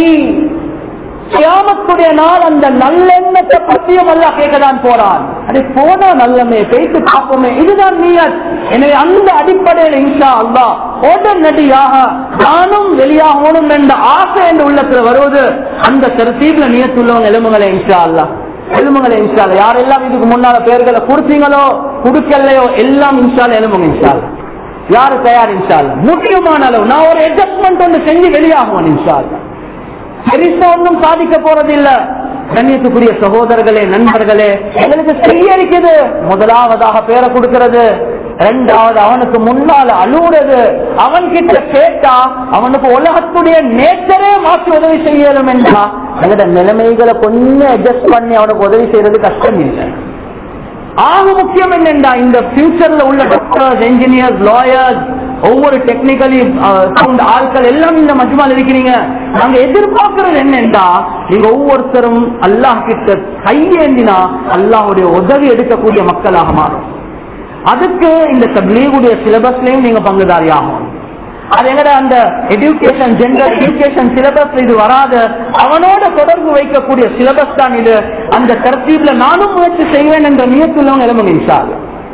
கியாமத்துடைய நாள் அந்த நல்லெண்ணத்தை பத்தியும் அல்ல கேட்கதான் போறான் அது போனா நல்லமே பேசி பார்ப்போமே இதுதான் நீயத் எனவே அந்த அடிப்படையில் இன்ஷா அல்லா உடனடியாக நானும் வெளியாகணும் என்ற ஆசை என்ற உள்ளத்துல வருவது அந்த தரத்தீப்ல நீயத்துள்ளவங்க எலும்புகளை இன்ஷா அல்லா எலும்புங்களை இன்ஷால யாரெல்லாம் இதுக்கு முன்னால பேர்களை கொடுத்தீங்களோ கொடுக்கலையோ எல்லாம் இன்ஷால எலும்புங்க இன்ஷால யாரு தயார் இன்ஷால் முக்கியமான அளவு நான் ஒரு அட்ஜஸ்ட்மெண்ட் ஒன்று செஞ்சு வெளியாகுவேன் இன்ஷால் பெருசா ஒன்றும் சாதிக்க போறதில்ல கண்ணியத்துக்குரிய சகோதரர்களே நண்பர்களே எங்களுக்கு செய்ய இருக்குது முதலாவதாக பேரை கொடுக்கிறது ரெண்டாவது அவனுக்கு முன்னால அழுவுறது அவன் கிட்ட கேட்டா அவனுக்கு உலகத்துடைய நேச்சரே மாற்றி உதவி செய்யணும் என்றா எங்களோட நிலைமைகளை கொஞ்சம் அட்ஜஸ்ட் பண்ணி அவனுக்கு உதவி செய்யறது கஷ்டம் இல்லை ஆக முக்கியம் என்னென்றா இந்த ஃபியூச்சர்ல உள்ள டாக்டர்ஸ் என்ஜினியர்ஸ் லாயர்ஸ் ஒவ்வொரு டெக்னிக்கலி சவுண்ட் ஆட்கள் எல்லாம் இந்த மஜ்மால் இருக்கிறீங்க நாங்க எதிர்பார்க்கிறது என்னென்றா நீங்க ஒவ்வொருத்தரும் அல்லாஹ் கிட்ட கையேந்தினா அல்லாஹுடைய உதவி எடுக்கக்கூடிய மக்களாக மாறும் அதுக்கு இந்த தப்லீகுடைய சிலபஸ்லயும் நீங்க பங்குதாரி ஆகும் அது எங்கட அந்த எஜுகேஷன் ஜென்ரல் எஜுகேஷன் சிலபஸ் இது வராது அவனோட தொடர்பு வைக்கக்கூடிய சிலபஸ் தான் இது அந்த தரத்தீப்ல நானும் முயற்சி செய்வேன் என்ற நியத்துள்ளவங்க எலும்புங்க இன்ஷால்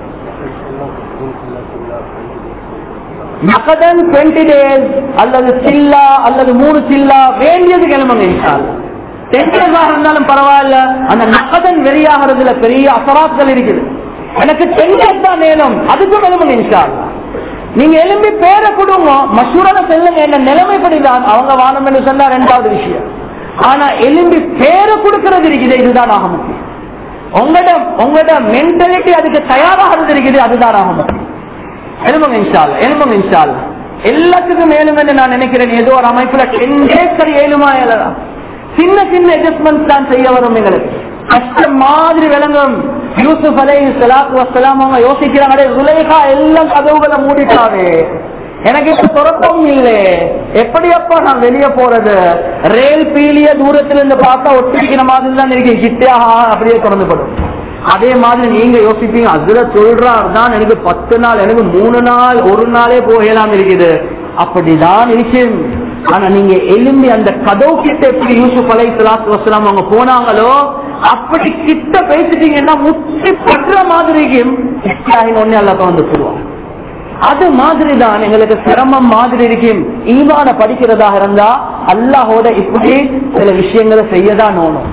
நகதன் டுவெண்ட்டி டேஸ் அல்லது சில்லா அல்லது மூணு சில்லா வேண்டியது கிளம்புங்க இன்ஷால் டென் டேஸாக இருந்தாலும் பரவாயில்ல அந்த நகதன் வெளியாகிறதுல பெரிய அசராத்கள் இருக்குது எனக்கு டென் டேஸ் தான் நேரம் அதுக்கும் கிளம்புங்க இன்ஷால் நீங்க எலும்பி பேரை கொடுங்க மசூரான செல்லுங்க என்ன நிலைமைப்படிதான் அவங்க வானம் என்று சொன்னா ரெண்டாவது விஷயம் ஆனா எலும்பி பேரை கொடுக்கறது இருக்குது இதுதான் ஆக முக்கியம் உங்களோட உங்களோட மென்டாலிட்டி அதுக்கு தயாராகிறது இருக்குது அதுதான் ஆக முக்கியம் எலும்புங்க இன்ஷால் எலும்புங்க இன்ஷால் எல்லாத்துக்கும் மேலும் நான் நினைக்கிறேன் ஏதோ ஒரு அமைப்புல டென் டேஸ் சரி ஏழுமா ஏழலாம் சின்ன சின்ன அட்ஜஸ்ட்மெண்ட் தான் செய்ய வரும் எங்களுக்கு கஷ்டம் மாதிரி விளங்கும் யூசுப் அலை சலாத்து வசலாம் அவங்க யோசிக்கிறாங்க சுலேகா எல்லாம் கதவுகளை மூடிட்டாவே எனக்கு இப்ப துறக்கம் இல்லை எப்படி அப்பா நான் வெளியே போறது ரயில் பீலிய தூரத்துல இருந்து பார்த்தா ஒட்டிக்கிற மாதிரி தான் இருக்கு கிட்டியாக அப்படியே திறந்துப்படும் அதே மாதிரி நீங்க யோசிப்பீங்க அதுல சொல்றார் தான் எனக்கு பத்து நாள் எனக்கு மூணு நாள் ஒரு நாளே போகலாம் இருக்குது அப்படிதான் இருக்கும் ஆனா நீங்க எலும்பி அந்த கதவு கிட்ட எப்படி யூசுப் அலை சலாத்து வசலாம் அவங்க போனாங்களோ அப்படி கிட்ட பேசிட்டீங்கன்னா முற்றி பற்ற மாதிரியும் ஒன்னே அல்ல வந்து சொல்லுவாங்க அது மாதிரி தான் எங்களுக்கு சிரமம் மாதிரி இருக்கும் ஈமான படிக்கிறதாக இருந்தா அல்லாஹோட இப்படி சில விஷயங்களை செய்யதான் ஓணும்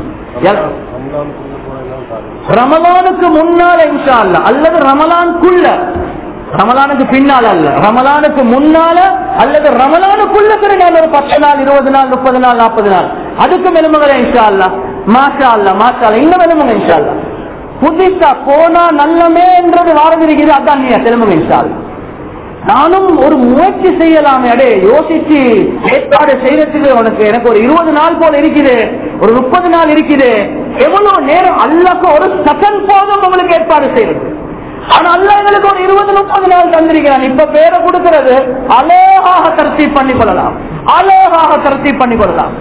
ரமலானுக்கு முன்னால இன்ஷா அல்ல அல்லது ரமலானுக்குள்ள ரமலானுக்கு பின்னால அல்ல ரமலானுக்கு முன்னால அல்லது ரமலானுக்குள்ள சரி நான் ஒரு பத்து நாள் இருபது நாள் முப்பது நாள் நாற்பது நாள் அதுக்கு மெலுமகளை இன்ஷா அல்ல மாஷா அல்ல மாஷா அல்ல இந்த மெலுமங்க இன்ஷா அல்ல புதுசா போனா நல்லமே என்றது வாரம் இருக்குது அதான் நீ தெலுமங்க இன்ஷா அல்ல நானும் ஒரு முயற்சி செய்யலாமே அடே யோசிச்சு ஏற்பாடு செய்யறதுக்கு உனக்கு எனக்கு ஒரு இருபது நாள் போல இருக்குது ஒரு முப்பது நாள் இருக்குது எவ்வளவு நேரம் அல்லாக்கு ஒரு செகண்ட் போதும் உங்களுக்கு ஏற்பாடு செய்யறது ஆனா அல்ல எங்களுக்கு ஒரு இருபது முப்பது நாள் தந்திருக்கிறான் இப்ப பேரை கொடுக்கிறது அழகாக தரத்தி பண்ணி கொள்ளலாம் அழகாக தரத்தி பண்ணி கொள்ளலாம்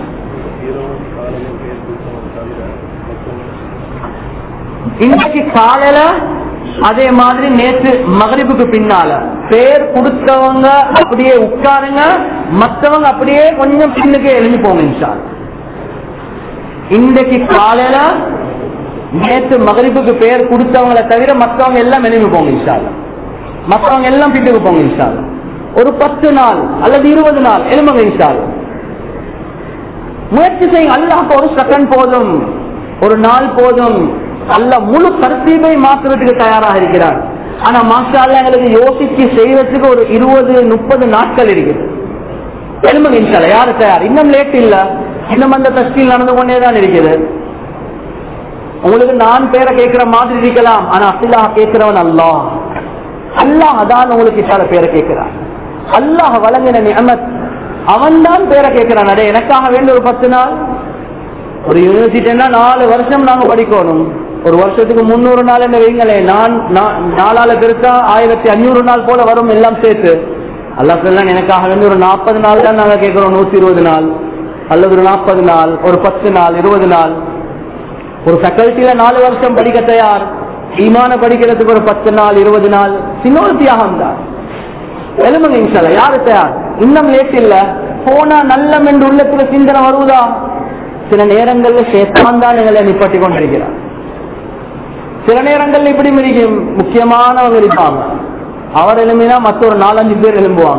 இன்னைக்கு காலையில அதே மாதிரி நேற்று மகரிப்புக்கு பின்னால பேர் கொடுத்தவங்க அப்படியே உட்காருங்க மத்தவங்க அப்படியே கொஞ்சம் பின்னுக்கு எழுந்து போங்க இன்ஷால் இன்றைக்கு காலையில நேற்று மகரிப்புக்கு பேர் கொடுத்தவங்களை தவிர மத்தவங்க எல்லாம் எழுந்து போங்க இன்ஷால் மத்தவங்க எல்லாம் பின்னுக்கு போங்க இன்ஷால் ஒரு பத்து நாள் அல்லது இருபது நாள் எலும்புங்க இன்ஷால் முயற்சி செய்யுங்க அல்லாஹ் ஒரு செகண்ட் போதும் ஒரு நாள் போதும் அல்ல முழு கருத்தீபை மாற்றுறதுக்கு தயாராக இருக்கிறார் ஆனா மாஷா எங்களுக்கு யோசிச்சு செய்யறதுக்கு ஒரு இருபது முப்பது நாட்கள் இருக்குது எலும்புங்க இன்ஷால யாரு தயார் இன்னும் லேட் இல்ல இன்னும் அந்த தஸ்டில் நடந்து கொண்டேதான் இருக்குது உங்களுக்கு நான் பேரை கேட்கிற மாதிரி இருக்கலாம் ஆனா அசிலாக கேட்கிறவன் அல்லாஹ் அல்லாஹ் தான் உங்களுக்கு இஷால பேரை கேட்கிறான் அல்லாஹ் வழங்கின நியமத் அவன் தான் பேரை கேட்கிறான் அடே எனக்காக வேண்டிய ஒரு பத்து நாள் ஒரு யூனிவர்சிட்டினா நாலு வருஷம் நாங்க படிக்கணும் ஒரு வருஷத்துக்கு முன்னூறு நாள் என்ன வைங்களேன் நான் நாலால பெருசா ஆயிரத்தி அஞ்சூறு நாள் போல வரும் எல்லாம் சேர்த்து அல்லாஹ் எனக்காக வேண்டி ஒரு நாற்பது நாள் தான் நாங்க கேட்கிறோம் நூத்தி இருபது நாள் அல்லது ஒரு நாற்பது நாள் ஒரு பத்து நாள் இருபது நாள் ஒரு ஃபேக்கல்ட்டியில நாலு வருஷம் படிக்க தயார் ஈமான படிக்கிறதுக்கு ஒரு பத்து நாள் இருபது நாள் சின்ன ஒரு தியாகம் தான் எலும்புங்க இன்ஷால யாரு தயார் இன்னும் லேட் இல்ல போனா நல்லம் என்று உள்ளத்துல சிந்தனை வருவதா சில நேரங்கள்ல சேத்தான் தான் எங்களை நிப்பாட்டி கொண்டிருக்கிறார் சில நேரங்கள்ல இப்படி மிரிக்கும் முக்கியமானவங்க இருப்பாங்க அவர் எழும்பினா மற்ற ஒரு நாலஞ்சு பேர் எழும்புவாங்க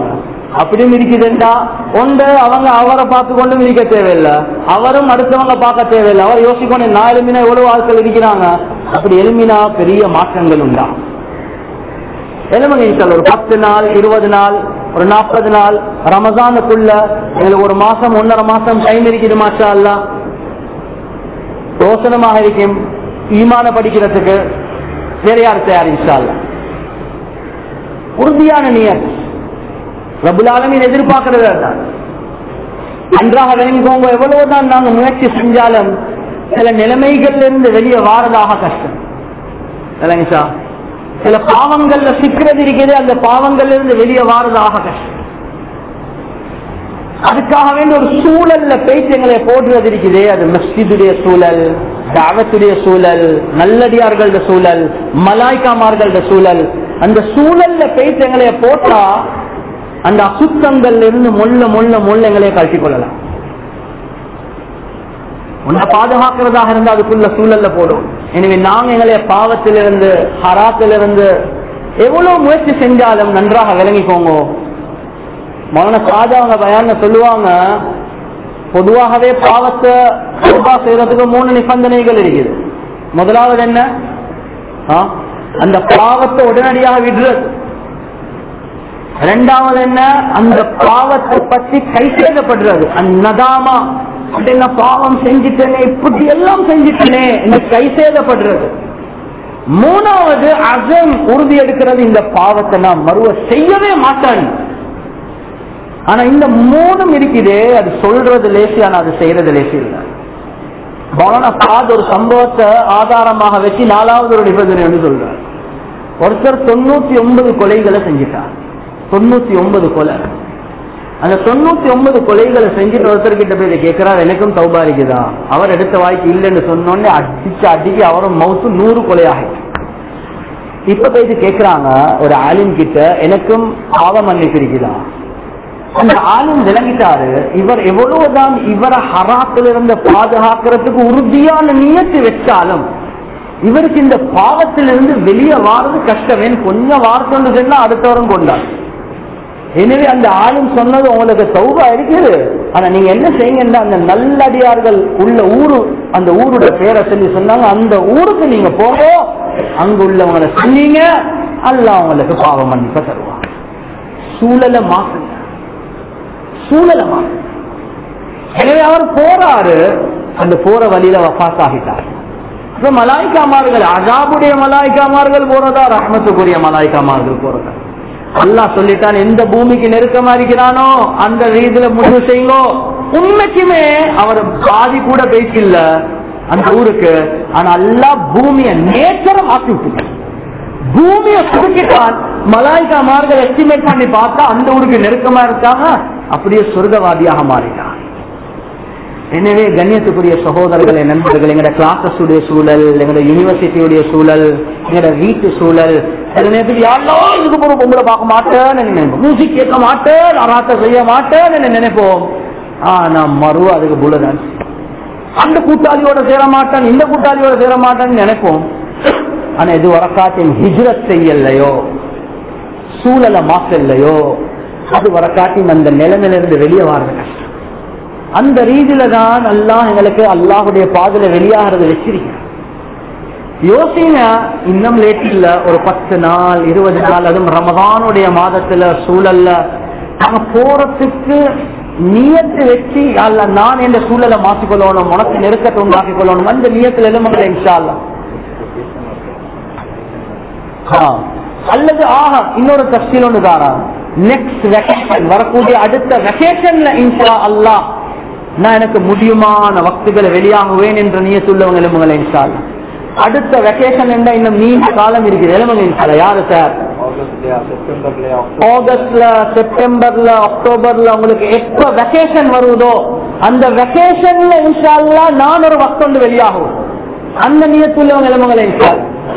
அப்படியும் இருக்குதுண்டா ஒன்று அவங்க அவரை பார்த்து கொண்டும் இருக்க தேவையில்லை அவரும் அடுத்தவங்க பார்க்க தேவையில்லை அவர் யோசிக்கணும் நான் எலுமினா எவ்வளவு ஆட்கள் இருக்கிறாங்க அப்படி எலுமினா பெரிய மாற்றங்கள் உண்டா எலும்புங்க இன்ஷால் ஒரு பத்து நாள் இருபது நாள் ஒரு நாற்பது நாள் ரமதானுக்குள்ள எங்களுக்கு ஒரு மாசம் ஒன்னரை மாசம் டைம் இருக்குது மாஷா அல்லா யோசனமாக இருக்கும் ஈமான படிக்கிறதுக்கு வேற யார் தயார் இன்ஷால் உறுதியான நியர் ரபுலாலமின் எதிர்பார்க்கிறது தான் நன்றாக விளங்கிக்கோங்க எவ்வளவுதான் நாங்க முயற்சி செஞ்சாலும் சில நிலைமைகள்ல இருந்து வெளியே வாரதாக கஷ்டம் இல்லைங்க சார் சில பாவங்கள்ல சிக்கிறது இருக்குது அந்த பாவங்கள்ல இருந்து வெளியே வாரதாக கஷ்டம் அதுக்காக வேண்டி ஒரு சூழல்ல பேச்சு எங்களை போடுறது இருக்குது அது மஸ்ஜிதுடைய சூழல் தாவத்துடைய சூழல் நல்லடியார்கள சூழல் மலாய்க்காமார்கள சூழல் அந்த சூழல்ல பேச்சு எங்களை போட்டா அந்த அசுத்தங்கள்ல இருந்து மொல்ல மொல்ல மொல்ல எங்களை கழட்டிக் கொள்ளலாம் உன்னை பாதுகாக்கிறதாக இருந்தா அதுக்குள்ள சூழல்ல போடும் எனவே நாங்க எங்களைய பாவத்திலிருந்து ஹராத்திலிருந்து எவ்வளவு முயற்சி செஞ்சாலும் நன்றாக விளங்கிக்கோங்க மௌன சாஜா அவங்க பயான சொல்லுவாங்க பொதுவாகவே பாவத்தை தௌபா செய்யறதுக்கு மூணு நிபந்தனைகள் இருக்குது முதலாவது என்ன ஆ? அந்த பாவத்தை உடனடியாக விடுறது இரண்டாவது என்ன அந்த பாவத்தை பற்றி கை செய்யப்படுறது அந்நதாமா அப்படின்னா பாவம் செஞ்சிட்டனே இப்படி எல்லாம் செஞ்சிட்டனே என்று கை செய்யப்படுறது மூணாவது அசம் உறுதி எடுக்கிறது இந்த பாவத்தை நான் மறுவ செய்யவே மாட்டேன் ஆனா இந்த மூணும் இருக்குதே அது சொல்றது லேசி ஆனா அது செய்யறது லேசி இல்லை பவன பாத் ஒரு சம்பவத்தை ஆதாரமாக வச்சு நாலாவது ஒரு நிபந்தனை வந்து சொல்றார் ஒருத்தர் தொண்ணூத்தி ஒன்பது கொலைகளை செஞ்சிட்டார் தொண்ணூத்தி ஒன்பது கொலை அந்த தொண்ணூத்தி ஒன்பது கொலைகளை செஞ்சுட்டு ஒருத்தர் கிட்ட போய் இதை கேட்கிறார் எனக்கும் தௌபா இருக்குதா அவர் எடுத்த வாய்க்கு இல்லைன்னு சொன்னோடனே அடிச்சு அடிச்சு அவரும் மவுத்து நூறு கொலையாகி இப்ப போய் இது கேட்கிறாங்க ஒரு ஆலிம் கிட்ட எனக்கும் பாவ மன்னிப்பு இருக்குதா அந்த ஆளும் விளங்கிட்டாரு இவர் எவ்வளவுதான் இவரை ஹராத்திலிருந்து பாதுகாக்கிறதுக்கு உறுதியான நியத்து வச்சாலும் இவருக்கு இந்த பாவத்திலிருந்து வெளியே வாரது கஷ்டமே கொஞ்சம் வார்த்தை சொன்னா அடுத்தவரும் கொண்டார் எனவே அந்த ஆளும் சொன்னது உங்களுக்கு சௌபா இருக்குது ஆனா நீங்க என்ன செய்யுங்கன்னா அந்த நல்லடியார்கள் உள்ள ஊரு அந்த ஊரோட பேரை சொல்லி சொன்னாங்க அந்த ஊருக்கு நீங்க போக அங்க உள்ளவங்களை சொன்னீங்க அல்ல அவங்களுக்கு பாவம் மன்னிப்ப தருவாங்க சூழலை மாற்றுங்க சூழலை மாற்றுங்க எனவே அவர் போறாரு அந்த போற வழியில வஃபாத் ஆகிட்டார் இப்ப மலாய்க்காமார்கள் அஜாபுடைய மலாய்க்காமார்கள் போறதா ரஹ்மத்துக்குரிய மலாய்க்காமார்கள் போறதா அல்லாஹ் சொல்லிட்டான் எந்த பூமிக்கு நெருக்கமா இருக்கிறானோ அந்த ரீதியில முடிவு செய்யுங்கோ உண்மைக்குமே அவர் பாதி கூட பேசில்ல அந்த ஊருக்கு ஆனா அல்லா பூமியை நேச்சரை மாத்தி விட்டுட்டான் பூமியை சுருக்கிட்டான் மலாய்க்கா மார்கள் எஸ்டிமேட் பண்ணி பார்த்தா அந்த ஊருக்கு நெருக்கமா இருக்காங்க அப்படியே சொர்க்கவாதியாக மாறிட்டான் எனவே கண்ணியத்துக்குரிய சகோதரர்களே நண்பர்கள் எங்கட கிளாஸஸ் உடைய சூழல் எங்கட யூனிவர்சிட்டியுடைய சூழல் எங்கட வீட்டு சூழல் சில நேரத்துக்கு யாரெல்லாம் இதுக்கு போற பொம்பளை பார்க்க மாட்டேன்னு நினைப்போம் மியூசிக் கேட்க மாட்டேன் அராத்த செய்ய மாட்டேன்னு நினைப்போம் ஆனா மறு அதுக்கு புலதான் அந்த கூட்டாளியோட சேர மாட்டான் இந்த கூட்டாளியோட சேர மாட்டான்னு நினைப்போம் ஆனா இது வரக்காட்டின் ஹிஜ்ரத் செய்யலையோ சூழலை மாற்றலையோ அது வரக்காட்டின் அந்த நிலைமையிலிருந்து வெளியே வாரது கஷ்டம் அந்த ரீதியில தான் அல்லாஹ் எங்களுக்கு அல்லாஹுடைய பாதையில வெளியாகிறது வச்சிருக்கிறேன் யோசிங்க இன்னும் லேட் இல்ல ஒரு பத்து நாள் இருபது நாள் அதுவும் ரமதானுடைய மாதத்துல சூழல்ல நாங்க போறதுக்கு நியத்து வச்சு அல்ல நான் எந்த சூழலை மாற்றிக்கொள்ளணும் உனக்கு நெருக்கத்தை உண்டாக்கி கொள்ளணும் அந்த நியத்துல எலும்புகளை இன்ஷால்லாம் அல்லது ஆஹா இன்னொரு தப்சீல் ஒன்று தாரா நெக்ஸ்ட் வெக்கேஷன் வரக்கூடிய அடுத்த வெக்கேஷன்ல இன்ஷா அல்லாஹ் நான் எனக்கு முடியுமான வக்துகளை வெளியாகுவேன் என்ற நீயத்துள்ளவங்க எலும்புகளை இன்ஷா அல்லாஹ் அடுத்த வெக்கேஷன் என்ன இன்னும் நீண்ட காலம் இருக்குது எலும்புங்க இன்ஷா யாரு சார் ஆகஸ்ட்ல செப்டம்பர்ல அக்டோபர்ல உங்களுக்கு எப்ப வெக்கேஷன் வருவதோ அந்த வெக்கேஷன்ல இன்ஷா அல்லாஹ் நான் ஒரு வக்தொண்டு வெளியாகும் அந்த நீயத்துள்ளவங்க எலும்புகளை இன்ஷா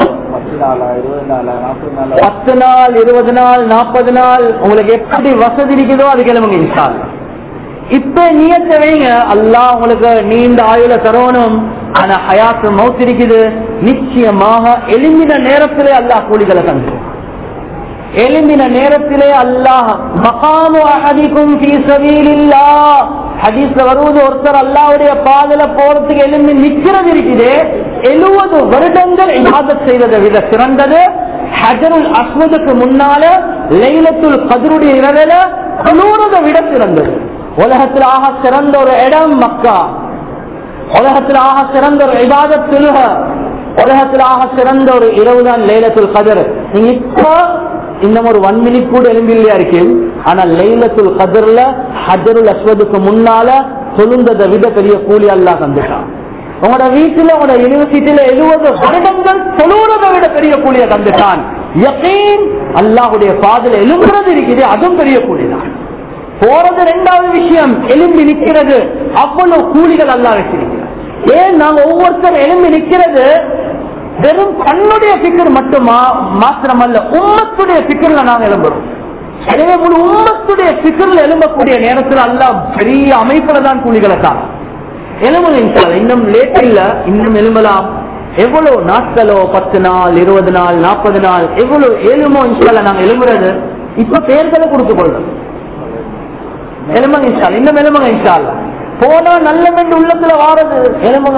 பத்து நாள் இருபது நாள் நாற்பது நாள் உங்களுக்கு எப்படி வசதி இருக்குதோ அது கிளம்புங்க இன்ஷால் இப்ப நீயத்தை வைங்க அல்லாஹ் உங்களுக்கு நீண்ட ஆயுள தரணும் ஆனா ஹயாத்து மவுத் இருக்குது நிச்சயமாக எளிமின நேரத்திலே அல்லாஹ் கூலிகளை தந்துடும் எழும்பின நேரத்திலே அல்லாஹ் மகாமு அஹதிக்கும் ஃபீ சபீலில்லாஹ் ஹதீஸ்ல வருவது ஒருத்தர் அல்லாஹ்வுடைய பாதல போறதுக்கு எழும்பி நிக்கிறது இருக்குது எழுபது வருடங்கள் இபாதத் செய்வதை விட சிறந்தது ஹஜருல் அஸ்வதுக்கு முன்னால லைலத்துல் கதருடைய இரவில குளூரதை விட சிறந்தது உலகத்தில் ஆக சிறந்த ஒரு இடம் மக்கா உலகத்தில் ஆக சிறந்த ஒரு இபாதத் தொழுக உலகத்தில் ஆக சிறந்த ஒரு இரவு தான் லைலத்துல் கதர் நீங்க இப்போ இன்னும் ஒரு ஒன் மினிட் கூட எலும்பில்லையா இருக்கு ஆனா லைலத்துல் கதர்ல ஹஜருல் அஸ்வதுக்கு முன்னால சொல்லுந்ததை விட பெரிய கூலி அல்லா தந்துட்டான் உங்களோட வீட்டுல உங்களோட யூனிவர்சிட்டியில எழுபது வருடங்கள் சொல்லுவதை விட பெரிய கூலியை தந்துட்டான் யகீன் அல்லாஹுடைய பாதல எழும்புறது இருக்குது அதுவும் பெரிய கூலிதான் போறது ரெண்டாவது விஷயம் எலும்பி நிக்கிறது அவ்வளவு கூலிகள் அல்லா வச்சிருக்கிறார் ஏன் நாங்க ஒவ்வொருத்தரும் எலும்பி நிக்கிறது வெறும் தன்னுடைய பிக்கர் மட்டுமா மாத்திரமல்ல உம்மத்துடைய பிக்கர்ல நாங்க எழும்புறோம் எனவே முழு உம்மத்துடைய பிக்கர்ல எழும்பக்கூடிய நேரத்தில் அல்ல பெரிய அமைப்புல தான் கூலிகளை தான் எலும்புங்க இன்ஷால்லா. இன்னும் லேட் இல்ல இன்னும் எலும்பலாம் எவ்வளவு நாட்களோ பத்து நாள் இருபது நாள் நாற்பது நாள் எவ்வளவு ஏழுமோ இன்ஷால்ல நாங்க எழும்புறது இப்ப பேர்களை கொடுத்து கொள்றோம் எலும்புங்க இன்ஷால் இன்னும் எலும்புங்க இன்ஷால் போனா நல்ல மென்று உள்ளத்துல வாரது எலும்புங்க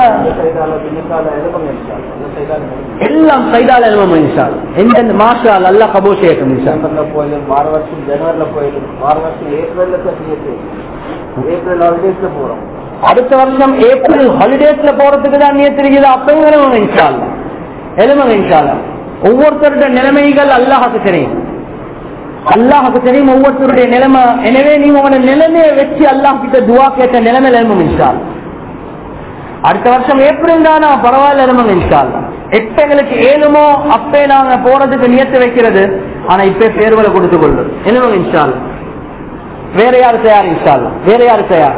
எல்லாம் சைதால எலும்புங்க இன்ஷால் எந்தெந்த மாஷால் அல்லா கபூர் செய்யட்டும் இன்ஷால் போயிலும் வார வருஷம் ஜனவரில போயிலும் வார வருஷம் ஏப்ரல்ல செய்யுது ஏப்ரல் ஹாலிடேஸ்ல போறோம் அடுத்த வருஷம் ஏப்ரல் ஹாலிடேஸ்ல போறதுக்கு தான் நியத்திருக்குது அப்பயும் எலும்புங்க இன்ஷால் எலும்புங்க இன்ஷால் ஒவ்வொருத்தருடைய நிலைமைகள் அல்லாஹுக்கு தெரியும் அல்லாஹுக்கு தெரியும் ஒவ்வொருத்தருடைய நிலைமை எனவே நீங்க உங்களோட நிலைமையை வச்சு அல்லாஹ் கிட்ட துவா கேட்ட நிலைமை எழும்பும் இன்ஷால் அடுத்த வருஷம் ஏப்ரல் தானா பரவாயில்ல எழும்புங்க இன்ஷால் எப்ப எங்களுக்கு ஏழுமோ அப்பே நாங்க போறதுக்கு நியத்து வைக்கிறது ஆனா இப்ப பேர்வலை கொடுத்து கொள்ளும் எழும்புங்க இன்ஷால் வேற யாரு தயார் இன்ஷால் வேற யாரு தயார்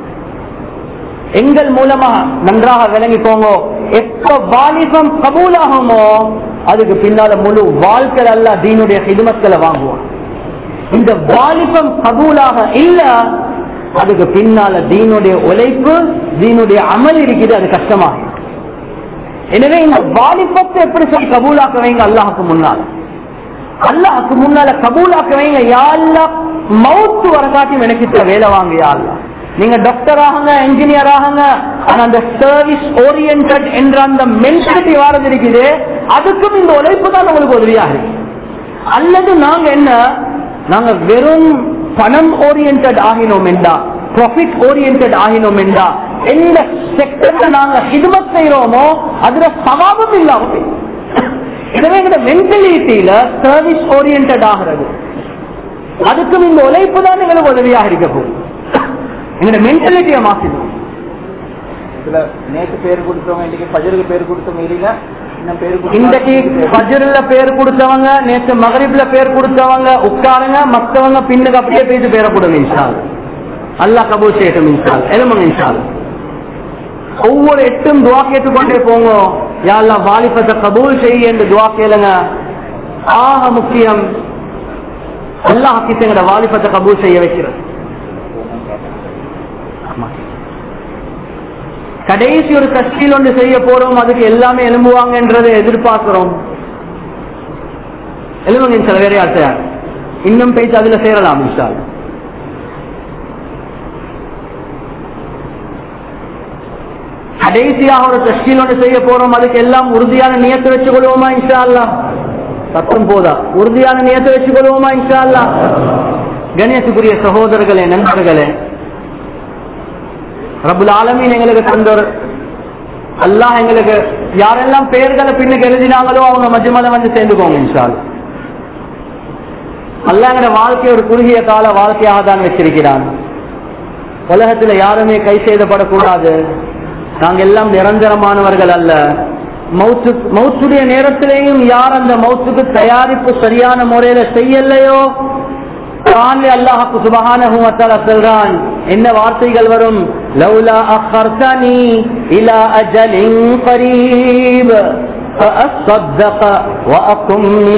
எங்கள் மூலமா நன்றாக விளங்கிக்கோங்க எப்ப வாலிபம் கபூலாகுமோ அதுக்கு பின்னால முழு வாழ்க்கை அல்ல தீனுடைய ஹிதுமத்துல வாங்குவோம் இந்த வாலிபம் கபூலாக இல்ல அதுக்கு பின்னால தீனுடைய உழைப்பு தீனுடைய அமல் இருக்குது அது கஷ்டமாகும் எனவே இந்த வாலிபத்தை எப்படி சொல்லி கபூலாக்க வைங்க அல்லாஹுக்கு முன்னால் அல்லாஹுக்கு முன்னால கபூலாக்க வைங்க யாழ்லா மவுத்து வரகாட்டியும் எனக்கு இப்ப வேலை வாங்க யாழ்லா நீங்க டாக்டர் ஆகுங்க என்ஜினியர் ஆகுங்க ஆனா அந்த சர்வீஸ் ஓரியன்ட் என்ற அந்த மென்டாலிட்டி வாரது இருக்குது அதுக்கும் இந்த உழைப்பு தான் உங்களுக்கு உதவியாக இருக்கு அல்லது நாங்க என்ன நாங்க வெறும் பணம் ஓரியன்ட் ஆகினோம் என்றா ப்ராஃபிட் ஓரியன்ட் ஆகினோம் என்றா எந்த செக்டர்ல நாங்க ஹிதுமத் செய்யறோமோ அதுல சவாபம் இல்லாம போயிடும். எனவே எங்க மென்டலிட்டியில சர்வீஸ் ஓரியன்ட் ஆகிறது அதுக்கும் இந்த உழைப்பு தான் எங்களுக்கு உதவியாக இருக்க போகுது எங்களோட மென்டாலிட்டியை மாத்திடும் இதுல நேற்று பேர் கொடுத்தவங்க இன்னைக்கு பஜருக்கு பேர் கொடுத்தவங்க இல்லைங்க இன்னும் பேர் இன்றைக்கு பஜ்ருல பேர் கொடுத்தவங்க நேற்று மகரிப்ல பேர் கொடுத்தவங்க உட்காருங்க மத்தவங்க பின்னுக்கு அப்படியே பேசி பேர கொடுங்க இன்ஷால் அல்லாஹ் கபூல் செய்யட்டும் இன்ஷால் எழுமுங்க இன்ஷால் ஒவ்வொரு எட்டும் துவா கேட்டுக்கொண்டே போங்க யாரெல்லாம் வாலிபத்தை கபூல் செய்ய என்று துவா கேளுங்க ஆக முக்கியம் அல்லாஹ் கிட்ட எங்கட வாலிபத்தை கபூல் செய்ய வைக்கிறது ஆமா. கடைசி ஒரு கட்சியில் ஒன்று செய்ய போறோம் அதுக்கு எல்லாமே எழும்புவாங்கன்றதை எதிர்பார்க்கிறோம் எழுதுங்க சில வேற யார் இன்னும் பேச்சு அதுல சேரலாம் இன்ஷால் கடைசியாக ஒரு தஷ்கீல் ஒன்று செய்ய போறோம் அதுக்கு எல்லாம் உறுதியான நியத்தை வச்சுக் கொள்வோமா இன்ஷா அல்லா சத்தம் போதா உறுதியான நியத்தை வச்சுக் கொள்வோமா இன்ஷா அல்லா கணேசுக்குரிய சகோதரர்களே நண்பர்களே ரபுல் ஆலமீன் எங்களுக்கு தந்தவர் அல்லாஹ் எங்களுக்கு யாரெல்லாம் பெயர்களை பின்னுக்கு எழுதினாங்களோ அவங்க மஜ்மல வந்து சேர்ந்துக்கோங்க இன்ஷால் அல்லாஹ் எங்களோட வாழ்க்கை ஒரு குறுகிய கால வாழ்க்கையாக தான் வச்சிருக்கிறான் உலகத்துல யாருமே கை செய்தப்படக்கூடாது நாங்க எல்லாம் நிரந்தரமானவர்கள் அல்ல மௌத்து மௌத்துடைய நேரத்திலேயும் யார் அந்த மௌத்துக்கு தயாரிப்பு சரியான முறையில செய்யலையோ குர்ஆன்ல அல்லாஹ் சுப்ஹானஹு வ தஆலா சொல்றான் என்ன வார்த்தைகள் வரும் லௌலா அഖர்தனி இலா அஜலின் கரீப் فأصدق وأكن من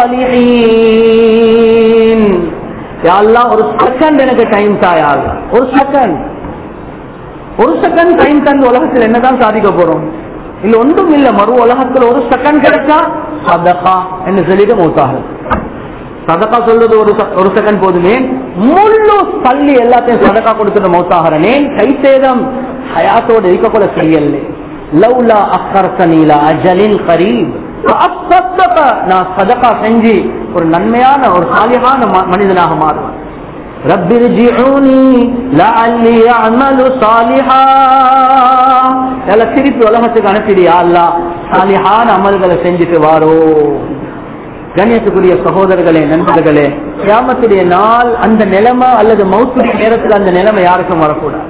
الصالحين யா அல்லாஹ் ஒரு செகண்ட் எனக்கு டைம் தாயா ஒரு செகண்ட் ஒரு செகண்ட் டைம் தந்து உலகத்தில் என்னதான் சாதிக்க போறோம் இல்ல ஒன்றும் இல்ல மறு உலகத்தில் ஒரு செகண்ட் கிடைச்சா சதகா என்று சொல்லிட்டு மூத்தாக சதக்கா சொல்றது ஒரு செ- ஒரு செகண்ட் போதுமே முழு தள்ளி எல்லாத்தையும் சதக்கா கொடுத்துட்டு மௌத்தாகிறனே கை சேதம் ஹயாத்தோடு இருக்க கூட செய்யல லவ்லா அக்கர்சனீலா அஜலின் கரீப் ஃபஅஸ்ஸதக, நான் சதக்கா செஞ்சு ஒரு நன்மையான ஒரு சாலியான ம- மனிதனாக மாறுவேன் رب ارجعوني لعلي اعمل صالحا எல திருப்பி உலகத்துக்கு அனுப்பிடியா அல்லா சாலிஹான அமல்களை செஞ்சுட்டு வாரோ கண்ணியத்துக்குரிய சகோதரர்களே நண்பர்களே கியாமத்துடைய நாள் அந்த நிலைமை அல்லது மௌத்துடைய நேரத்தில் அந்த நிலைமை யாருக்கும் வரக்கூடாது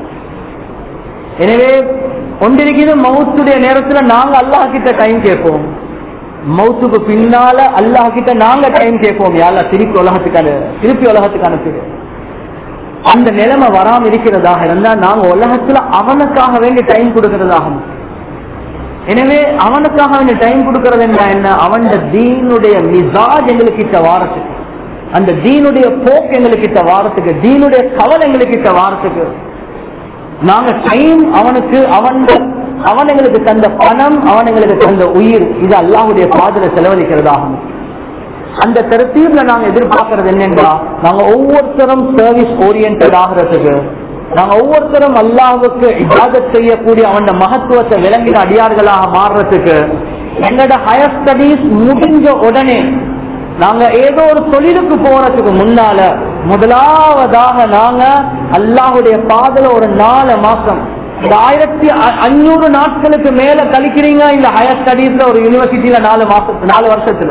எனவே ஒன்றிருக்கிறது மௌத்துடைய நேரத்துல நாங்க அல்லாஹ் கிட்ட டைம் கேட்போம் மௌத்துக்கு பின்னால அல்லாஹ் கிட்ட நாங்க டைம் கேட்போம் யாரா திருப்பி உலகத்துக்கு அனு திருப்பி உலகத்துக்கு அனுப்பிடு அந்த நிலைமை வராம இருக்கிறதாக இருந்தா நாங்க உலகத்துல அவனுக்காக வேண்டி டைம் கொடுக்கறதாகும் எனவே அவனுக்காக வேண்டி டைம் கொடுக்கறது என்ன என்ன அவன் தீனுடைய மிசாஜ் எங்களுக்கு கிட்ட வாரத்துக்கு அந்த தீனுடைய போக்கு எங்களுக்கு கிட்ட வாரத்துக்கு தீனுடைய கவலை எங்களுக்கு கிட்ட வாரத்துக்கு நாங்க டைம் அவனுக்கு அவன் அவன் எங்களுக்கு தந்த பணம் அவன் எங்களுக்கு தந்த உயிர் இது அல்லாஹுடைய பாதல செலவழிக்கிறதாகும் அந்த தரத்தீர்ல நாங்க எதிர்பார்க்கறது என்னென்றா நாங்க ஒவ்வொருத்தரும் சர்வீஸ் ஓரியன்ட் ஆகிறதுக்கு நாங்க ஒவ்வொருத்தரும் அல்லாஹுக்கு இபாதத் செய்யக்கூடிய அவன் மகத்துவத்தை விளங்கின அடியார்களாக மாறுறதுக்கு எங்களோட ஹயர் ஸ்டடீஸ் முடிஞ்ச உடனே நாங்க ஏதோ ஒரு தொழிலுக்கு போறதுக்கு முன்னால முதலாவதாக நாங்க அல்லாஹுடைய பாதல ஒரு நாலு மாசம் இந்த ஆயிரத்தி அ- அஞ்சூறு நாட்களுக்கு மேல கழிக்கிறீங்க இந்த ஹயர் ஸ்டடீஸ்ல ஒரு யூனிவர்சிட்டியில நாலு மாசம் நாலு வருஷத்துல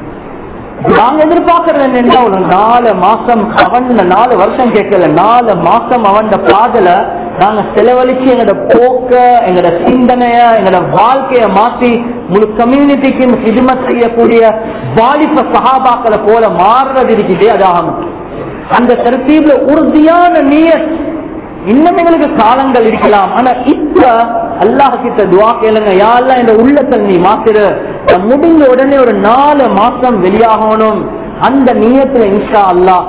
நாங்க எதிர்பார்க்கறது என்னன்னா ஒரு நாலு மாசம் அவன் நாலு வருஷம் கேட்கல நாலு மாசம் அவன் பாதல நாங்க செலவழிச்சு எங்களோட போக்க எங்களோட சிந்தனைய எங்களோட வாழ்க்கைய மாற்றி முழு கம்யூனிட்டிக்கும் ஹிதமத் செய்யக்கூடிய வாலிப சகாபாக்களை போல மாறுறது இருக்குது அதாகும் அந்த தரத்தீப்ல உறுதியான நீயத் இன்னும் எங்களுக்கு காலங்கள் இருக்கலாம் ஆனா இப்ப அல்லாஹ் கிட்ட துவா கேளுங்க யாரெல்லாம் இந்த உள்ளத்தை நீ மாத்திரு நான் முடிஞ்ச உடனே ஒரு நாலு மாசம் வெளியாகணும் அந்த நியத்துல இன்ஷா அல்லாஹ்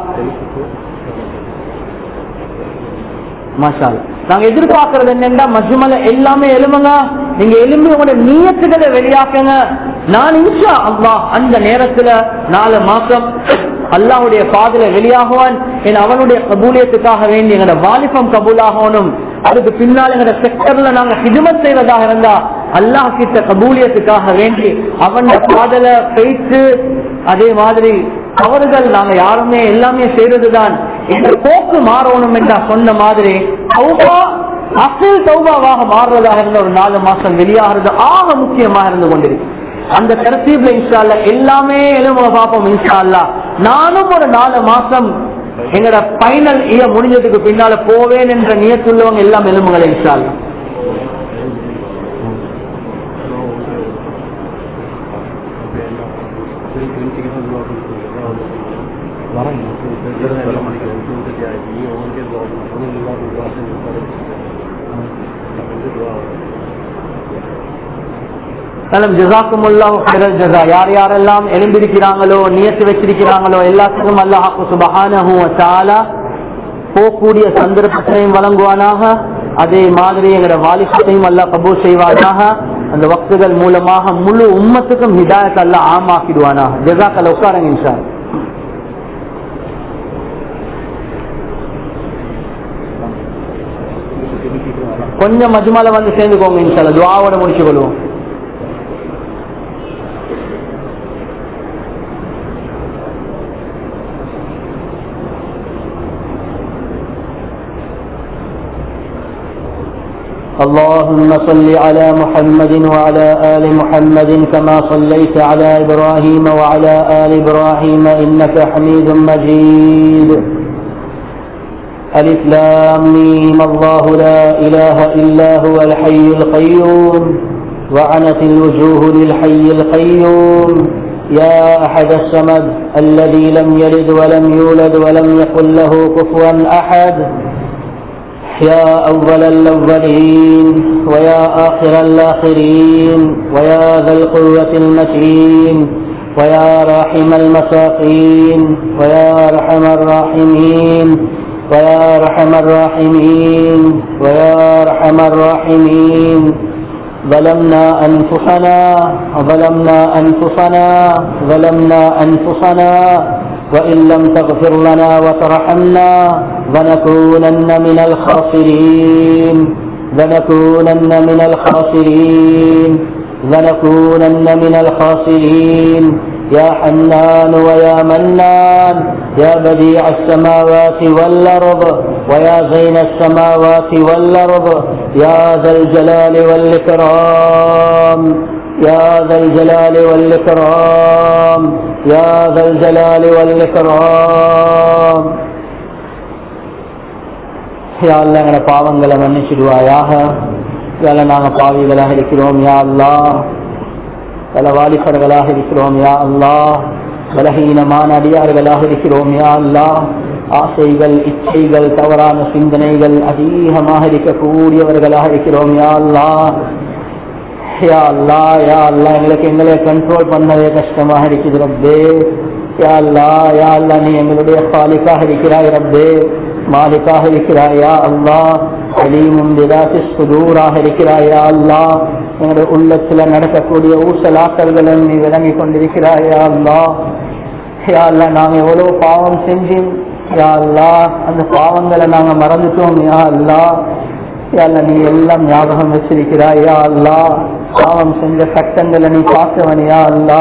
மாஷா அல்லாஹ். நாங்க எதிர்பார்க்கறது என்னன்னா மஜ்மல எல்லாமே எலும்புங்க நீங்க எலும்பி உங்களோட நீயத்துகளை வெளியாக்குங்க நான் இன்ஷா அல்லாஹ் அந்த நேரத்துல நாலு மாசம் அல்லாஹ்வுடைய பாதையில வெளியாகுவான் என் அவனுடைய கபூலியத்துக்காக வேண்டி எங்களோட வாலிபம் கபூலாகணும் அதுக்கு பின்னால் எங்களோட செக்டர்ல நாங்க ஹிதுமத் செய்வதாக இருந்தா அல்லாஹ் கிட்ட கபூலியத்துக்காக வேண்டி அவன் பாதையில பேச்சு அதே மாதிரி தவறுகள் நாங்க யாருமே எல்லாமே செய்யறதுதான் இந்த போக்கு மாறணும் என்றா சொன்ன மாதிரி தௌபா அசல் தௌபாவாக மாறுறதாக இருந்த ஒரு நாலு மாசம் வெளியாகிறது ஆக முக்கியமாக இருந்து கொண்டிருக்கு அந்த தரத்தீப்ல இன்ஷா அல்லா எல்லாமே எலும்புக பார்ப்போம் இன்ஷா அல்லா நானும் ஒரு நாலு மாசம் எங்களோட பைனல் இயர் முடிஞ்சதுக்கு பின்னால போவேன் என்ற நியத்துள்ளவங்க எல்லாம் எலும்புகளை இன்ஷா அல்லா மேலும் ஜசாக்குமுல்லா ஹைரல் ஜசா யார் யாரெல்லாம் எழுந்திருக்கிறாங்களோ நியத்து வச்சிருக்கிறாங்களோ எல்லாத்துக்கும் அல்லாஹு சுபஹானஹு வ தஆலா போகக்கூடிய சந்தர்ப்பத்தையும் வழங்குவானாக அதே மாதிரி எங்களோட வாலிபத்தையும் அல்லாஹ் கபூல் செய்வானாக அந்த வக்துகள் மூலமாக முழு உம்மத்துக்கும் ஹிதாயத் அல்லாஹ் ஆமாக்கிடுவானாக ஜசாக்கல் உட்காருங்க இன்ஷா அல்லாஹ். கொஞ்சம் மஜ்மால வந்து சேர்ந்துக்கோங்க இன்ஷால்ல துவாவோட முடிச்சு கொள்வோம் اللهم صل على محمد وعلى آل محمد كما صليت على إبراهيم وعلى آل إبراهيم إنك حميد مجيد ألف لام ميم الله لا إله إلا هو الحي القيوم وعنت الوجوه للحي القيوم يا أحد الصمد الذي لم يلد ولم يولد ولم يكن له كفوا أحد يا أول الأولين ويا آخر الآخرين ويا ذا القوة المتين ويا راحم المساقين ويا أرحم الراحمين ويا أرحم الراحمين ويا أرحم الراحمين ظلمنا أنفسنا ظلمنا أنفسنا ظلمنا أنفسنا وإن لم تغفر لنا وترحمنا لنكونن من الخاسرين لنكونن من الخاسرين لنكونن من الخاسرين يا حنان ويا منان يا بديع السماوات والأرض ويا زين السماوات والأرض يا ذا الجلال والإكرام يا ذا الجلال والإكرام يا ذا الجلال والإكرام யா அல்லா எங்களை பாவங்களை மன்னிச்சிடுவாயாக யால நாங்கள் பாவிகளாக இருக்கிறோம் யா அல்லா பல வாலிபர்களாக இருக்கிறோம் யா அல்லா பலகீனமான அடியார்களாக இருக்கிறோம் யா அல்லா ஆசைகள் இச்சைகள் தவறான சிந்தனைகள் அதிகமாக இருக்கக்கூடியவர்களாக இருக்கிறோம் யா அல்லா யா அல்லா யா அல்லா எங்களுக்கு எங்களை கண்ட்ரோல் பண்ணவே கஷ்டமாக இருக்குது ரப்பே யா அல்லா யா அல்லா நீ எங்களுடைய பாலிக்காக இருக்கிறாய் ரப்பே மாலிக்காக இருக்கிறாயா அல்லா அலீமும் விதாசி சுதூராக இருக்கிறாயா அல்லா எங்களுடைய உள்ளத்துல நடக்கக்கூடிய ஊசலாக்கல்களை நீ விளங்கி கொண்டிருக்கிறாயா அல்லா யா அல்லா நாங்க எவ்வளவு பாவம் செஞ்சு யா அல்லா அந்த பாவங்களை நாங்க மறந்துட்டோம் யா அல்லா யா அல்லா நீ எல்லாம் ஞாபகம் வச்சிருக்கிறாய் யா அல்லா பாவம் செஞ்ச சட்டங்களை நீ பார்த்தவன் யா அல்லா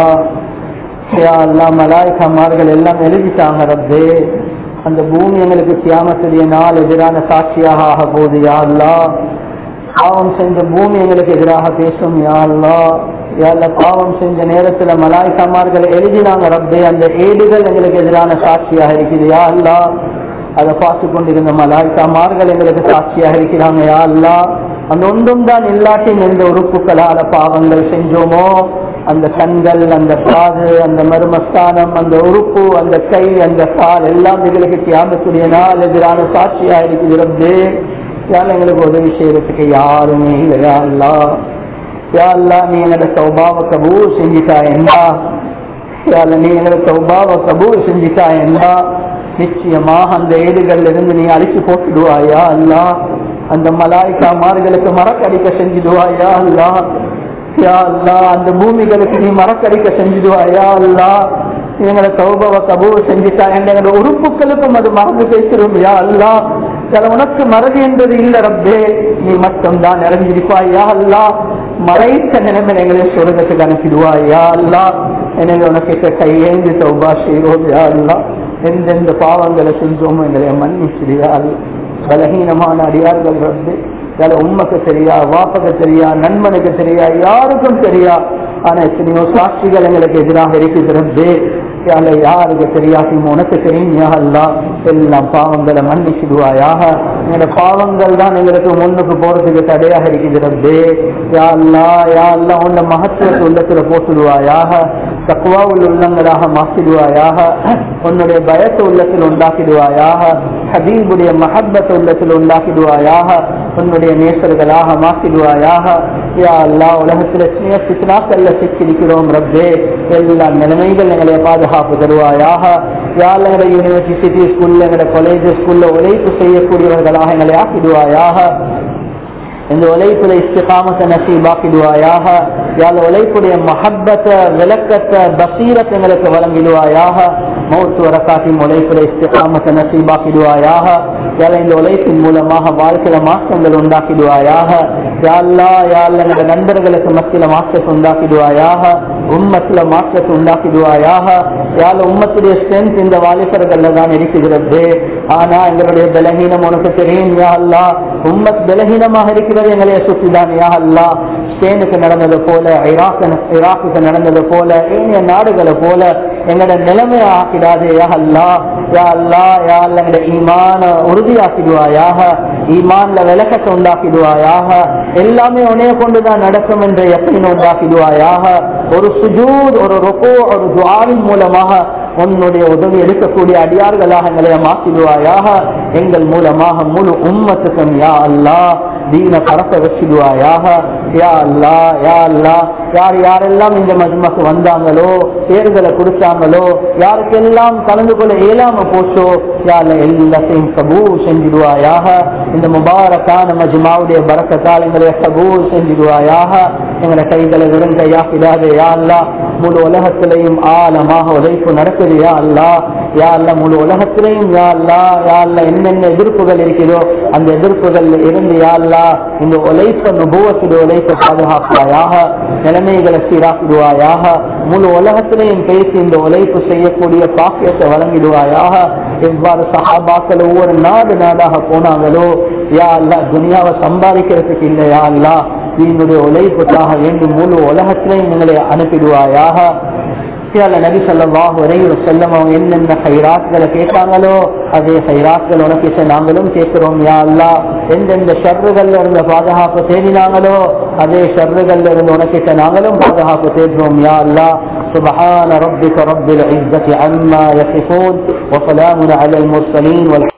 யா அல்லா மலாய்க்கமார்கள் எல்லாம் எழுதிட்டாங்க ரப்பே அந்த பூமி எங்களுக்கு கியாமத்துடைய நாள் எதிரான சாட்சியாக ஆக போகுது யா அல்லா பாவம் செஞ்ச பூமி எங்களுக்கு எதிராக பேசும் யா அல்லா யாழ்ல பாவம் செஞ்ச நேரத்துல மலாய்க்கமார்கள் எழுதினாங்க ரப்பே அந்த ஏடுகள் எங்களுக்கு எதிரான சாட்சியாக இருக்குது யா அல்லா அதை பார்த்து கொண்டிருந்த மலாய்க்காமார்கள் எங்களுக்கு சாட்சியாக இருக்கிறாங்க யா அல்லா அந்த ஒன்றும் தான் இல்லாட்டின் எந்த உறுப்புகளால பாவங்கள் செஞ்சோமோ அந்த கண்கள் அந்த காது அந்த மர்மஸ்தானம் அந்த உறுப்பு அந்த கை அந்த கால் எல்லாம் எங்களுக்கு தியாகக்கூடிய நாள் எதிரான சாட்சியா இருக்குது ரப்பே யார் எங்களுக்கு உதவி செய்யறதுக்கு யாருமே இல்லையா அல்லா யா அல்லா நீ எங்களோட சௌபாவ கபூர் செஞ்சுட்டா என்ன யாழ்ல நீ எங்களோட சௌபாவ கபூர் செஞ்சுட்டா என்ன நிச்சயமாக அந்த ஏடுகள்ல இருந்து நீ அழிச்சு போட்டுடுவாயா அல்லா அந்த மலாய்க்காமார்களுக்கு மரக்கடிக்க செஞ்சிடுவாயா அல்லா யா அல்லா அந்த பூமிகளுக்கு நீ மரக்கடிக்க செஞ்சிடுவாயா அல்லா எங்களை சௌபவ கபூர் செஞ்சுட்டா எங்களோட உறுப்புகளுக்கும் அது மறந்து பேசிடும் யா அல்லா சில உனக்கு மறதி என்பது இல்ல ரப்பே நீ மட்டும் தான் நிறைஞ்சிருப்பாயா அல்லா மறைத்த நிலைமையில எங்களை சொர்க்கத்துக்கு அனுப்பிடுவாயா அல்லா எனவே உனக்கு கையேந்தி சௌபா செய்வோம் யா அல்லா எந்தெந்த பாவங்களை செஞ்சோமோ எங்களை மன்னிச்சிடியா பலகீனமான அடியார்கள் ரப்பே யார உண்மைக்கு தெரியா வாப்பக்கு தெரியா நண்பனுக்கு தெரியா யாருக்கும் தெரியா ஆனா எத்தனையோ சாட்சிகள் எங்களுக்கு எதிராக இருக்கிறது யால யாருக்கு தெரியாட்டியும் உனக்கு தெரியும் யா அல்லா எல்லாம் பாவங்களை மன்னிச்சிடுவாயாக எங்களோட பாவங்கள் தான் எங்களுக்கு முன்னுக்கு போறதுக்கு தடையாக இருக்கிறது யா அல்லா யா அல்லா உன்ன மகத்துவத்தை உள்ளத்துல போட்டுடுவாயாக தக்குவாவுள் உள்ளங்களாக மாற்றிடுவாயாக உன்னுடைய பயத்தை உள்ளத்தில் உண்டாக்கிடுவாயாக ஹபீபுடைய மஹப்பத்தை உள்ளத்தில் உண்டாக்கிடுவாயாக உன்னுடைய நேசர்களாக மாற்றிடுவாயாக யா அல்லா உலகத்தில் எத்தனையோ சித்தனாக்கல்ல சிக்கிருக்கிறோம் ரப்பே எல்லா நிலைமைகள் எங்களை பாதுகாப்பு தருவாயாக யாழ் எங்களை யூனிவர்சிட்டி ஸ்கூல்ல எங்களை காலேஜ் ஸ்கூல்ல உழைப்பு செய்யக்கூடியவர்களாக எங்களை ஆக்கிடுவாயாக இந்த உழைப்புல இஸ்திகாமத்தை நசீபாக்கிடுவாயாக யாழ் உழைப்புடைய மஹப்பத்தை விளக்கத்தை பசீரத்தை எங்களுக்கு வழங்கிடுவாயாக மௌத்து வரக்காட்டின் உழைப்புல இஸ்திகாமத்தை நசீபாக்கிடுவாயாக யாழ் இந்த உழைப்பின் மூலமாக வாழ்க்கையில மாற்றங்கள் உண்டாக்கிடுவாயாக யாழ்லா யாழ் எங்களோட நண்பர்களுக்கு மத்தியில மாற்றத்தை உண்டாக்கிடுவாயாக உம்மத்துல மாற்றத்தை உண்டாக்கிடுவாயாக யாழ் உம்மத்துடைய ஸ்ட்ரென்த் இந்த வாலிபர்கள்ல தான் இருக்கிறது ஆனா எங்களுடைய பலகீனம் உனக்கு தெரியும் யா அல்லா உம்மத் பலகீனமாக இருக்கிறது எங்களைய சுற்றிதான் யா அல்லா ஸ்பெயினுக்கு நடந்தது போல ஈராக்கு ஈராக்குக்கு நடந்தது போல ஏனைய நாடுகளை போல எங்களோட நிலைமை ஆக்கிடாதே யா அல்லா யா அல்லா யா அல்லா எங்களோட ஈமான உறுதியாக்கிடுவாயாக ஈமான்ல விளக்கத்தை உண்டாக்கிடுவாயாக எல்லாமே உனைய கொண்டுதான் நடக்கும் என்ற எப்படின்னு உண்டாக்கிடுவாயாக ஒரு சுஜூத் ஒரு ரொக்கோ ஒரு துவாவின் மூலமாக உன்னுடைய உதவி எடுக்கக்கூடிய அடியார்களாக எங்களை மாற்றிடுவாயாக எங்கள் மூலமாக முழு உம்மத்துக்கும் யா அல்லா தீன பரப்ப வச்சிடுவாயாக யா அல்லா யா அல்லா யார் யாரெல்லாம் இந்த மஜ்மக்கு வந்தாங்களோ தேர்தலை கொடுத்தாங்களோ யாருக்கெல்லாம் கலந்து கொள்ள இயலாம போச்சோ யார் எல்லாத்தையும் கபூர் செஞ்சிடுவாயாக இந்த முபாரக்கான மஜ்மாவுடைய பறக்கத்தால் எங்களை கபூர் செஞ்சிடுவாயாக எங்களை கைகளை விருந்தையாக்கிடாதே யா அல்லா முழு உலகத்திலையும் ஆழமாக உழைப்பு நடக்குது யா அல்லா யா அல்லா முழு உலகத்திலையும் யா அல்லா யா அல்லா என்னென்ன எதிர்ப்புகள் இருக்குதோ அந்த எதிர்ப்புகள் இருந்து யா அல்லா இந்த உழைப்ப நுபுவத்துடைய உழைப்பை பாதுகாப்பாயாக நிலைமைகளை சீராக்கிடுவாயாக முழு உலகத்திலையும் பேசி இந்த உழைப்பு செய்யக்கூடிய பாக்கியத்தை வழங்கிடுவாயாக எவ்வாறு சஹாபாக்கள் ஒவ்வொரு நாடு நாடாக போனாங்களோ யா அல்லா துனியாவை சம்பாதிக்கிறதுக்கு இல்லை யா அல்லா என்னுடைய உழைப்புக்காக வேண்டும் முழு உலகத்திலையும் எங்களை அனுப்பிடுவாயாக சில நபி சொல்லாஹு வரையில் செல்லம் அவங்க என்னென்ன ஹைராத்களை கேட்டாங்களோ அதே ஹைராத்கள் உனக்கு நாங்களும் கேட்கிறோம் யா அல்லா எந்தெந்த ஷர்றுகள்ல இருந்த பாதுகாப்பு தேடினாங்களோ அதே ஷர்றுகள்ல இருந்து உனக்கிட்ட நாங்களும் பாதுகாப்பு தேடுறோம் யா அல்லா سبحان ربك رب العزة عما يصفون وسلام على المرسلين والحمد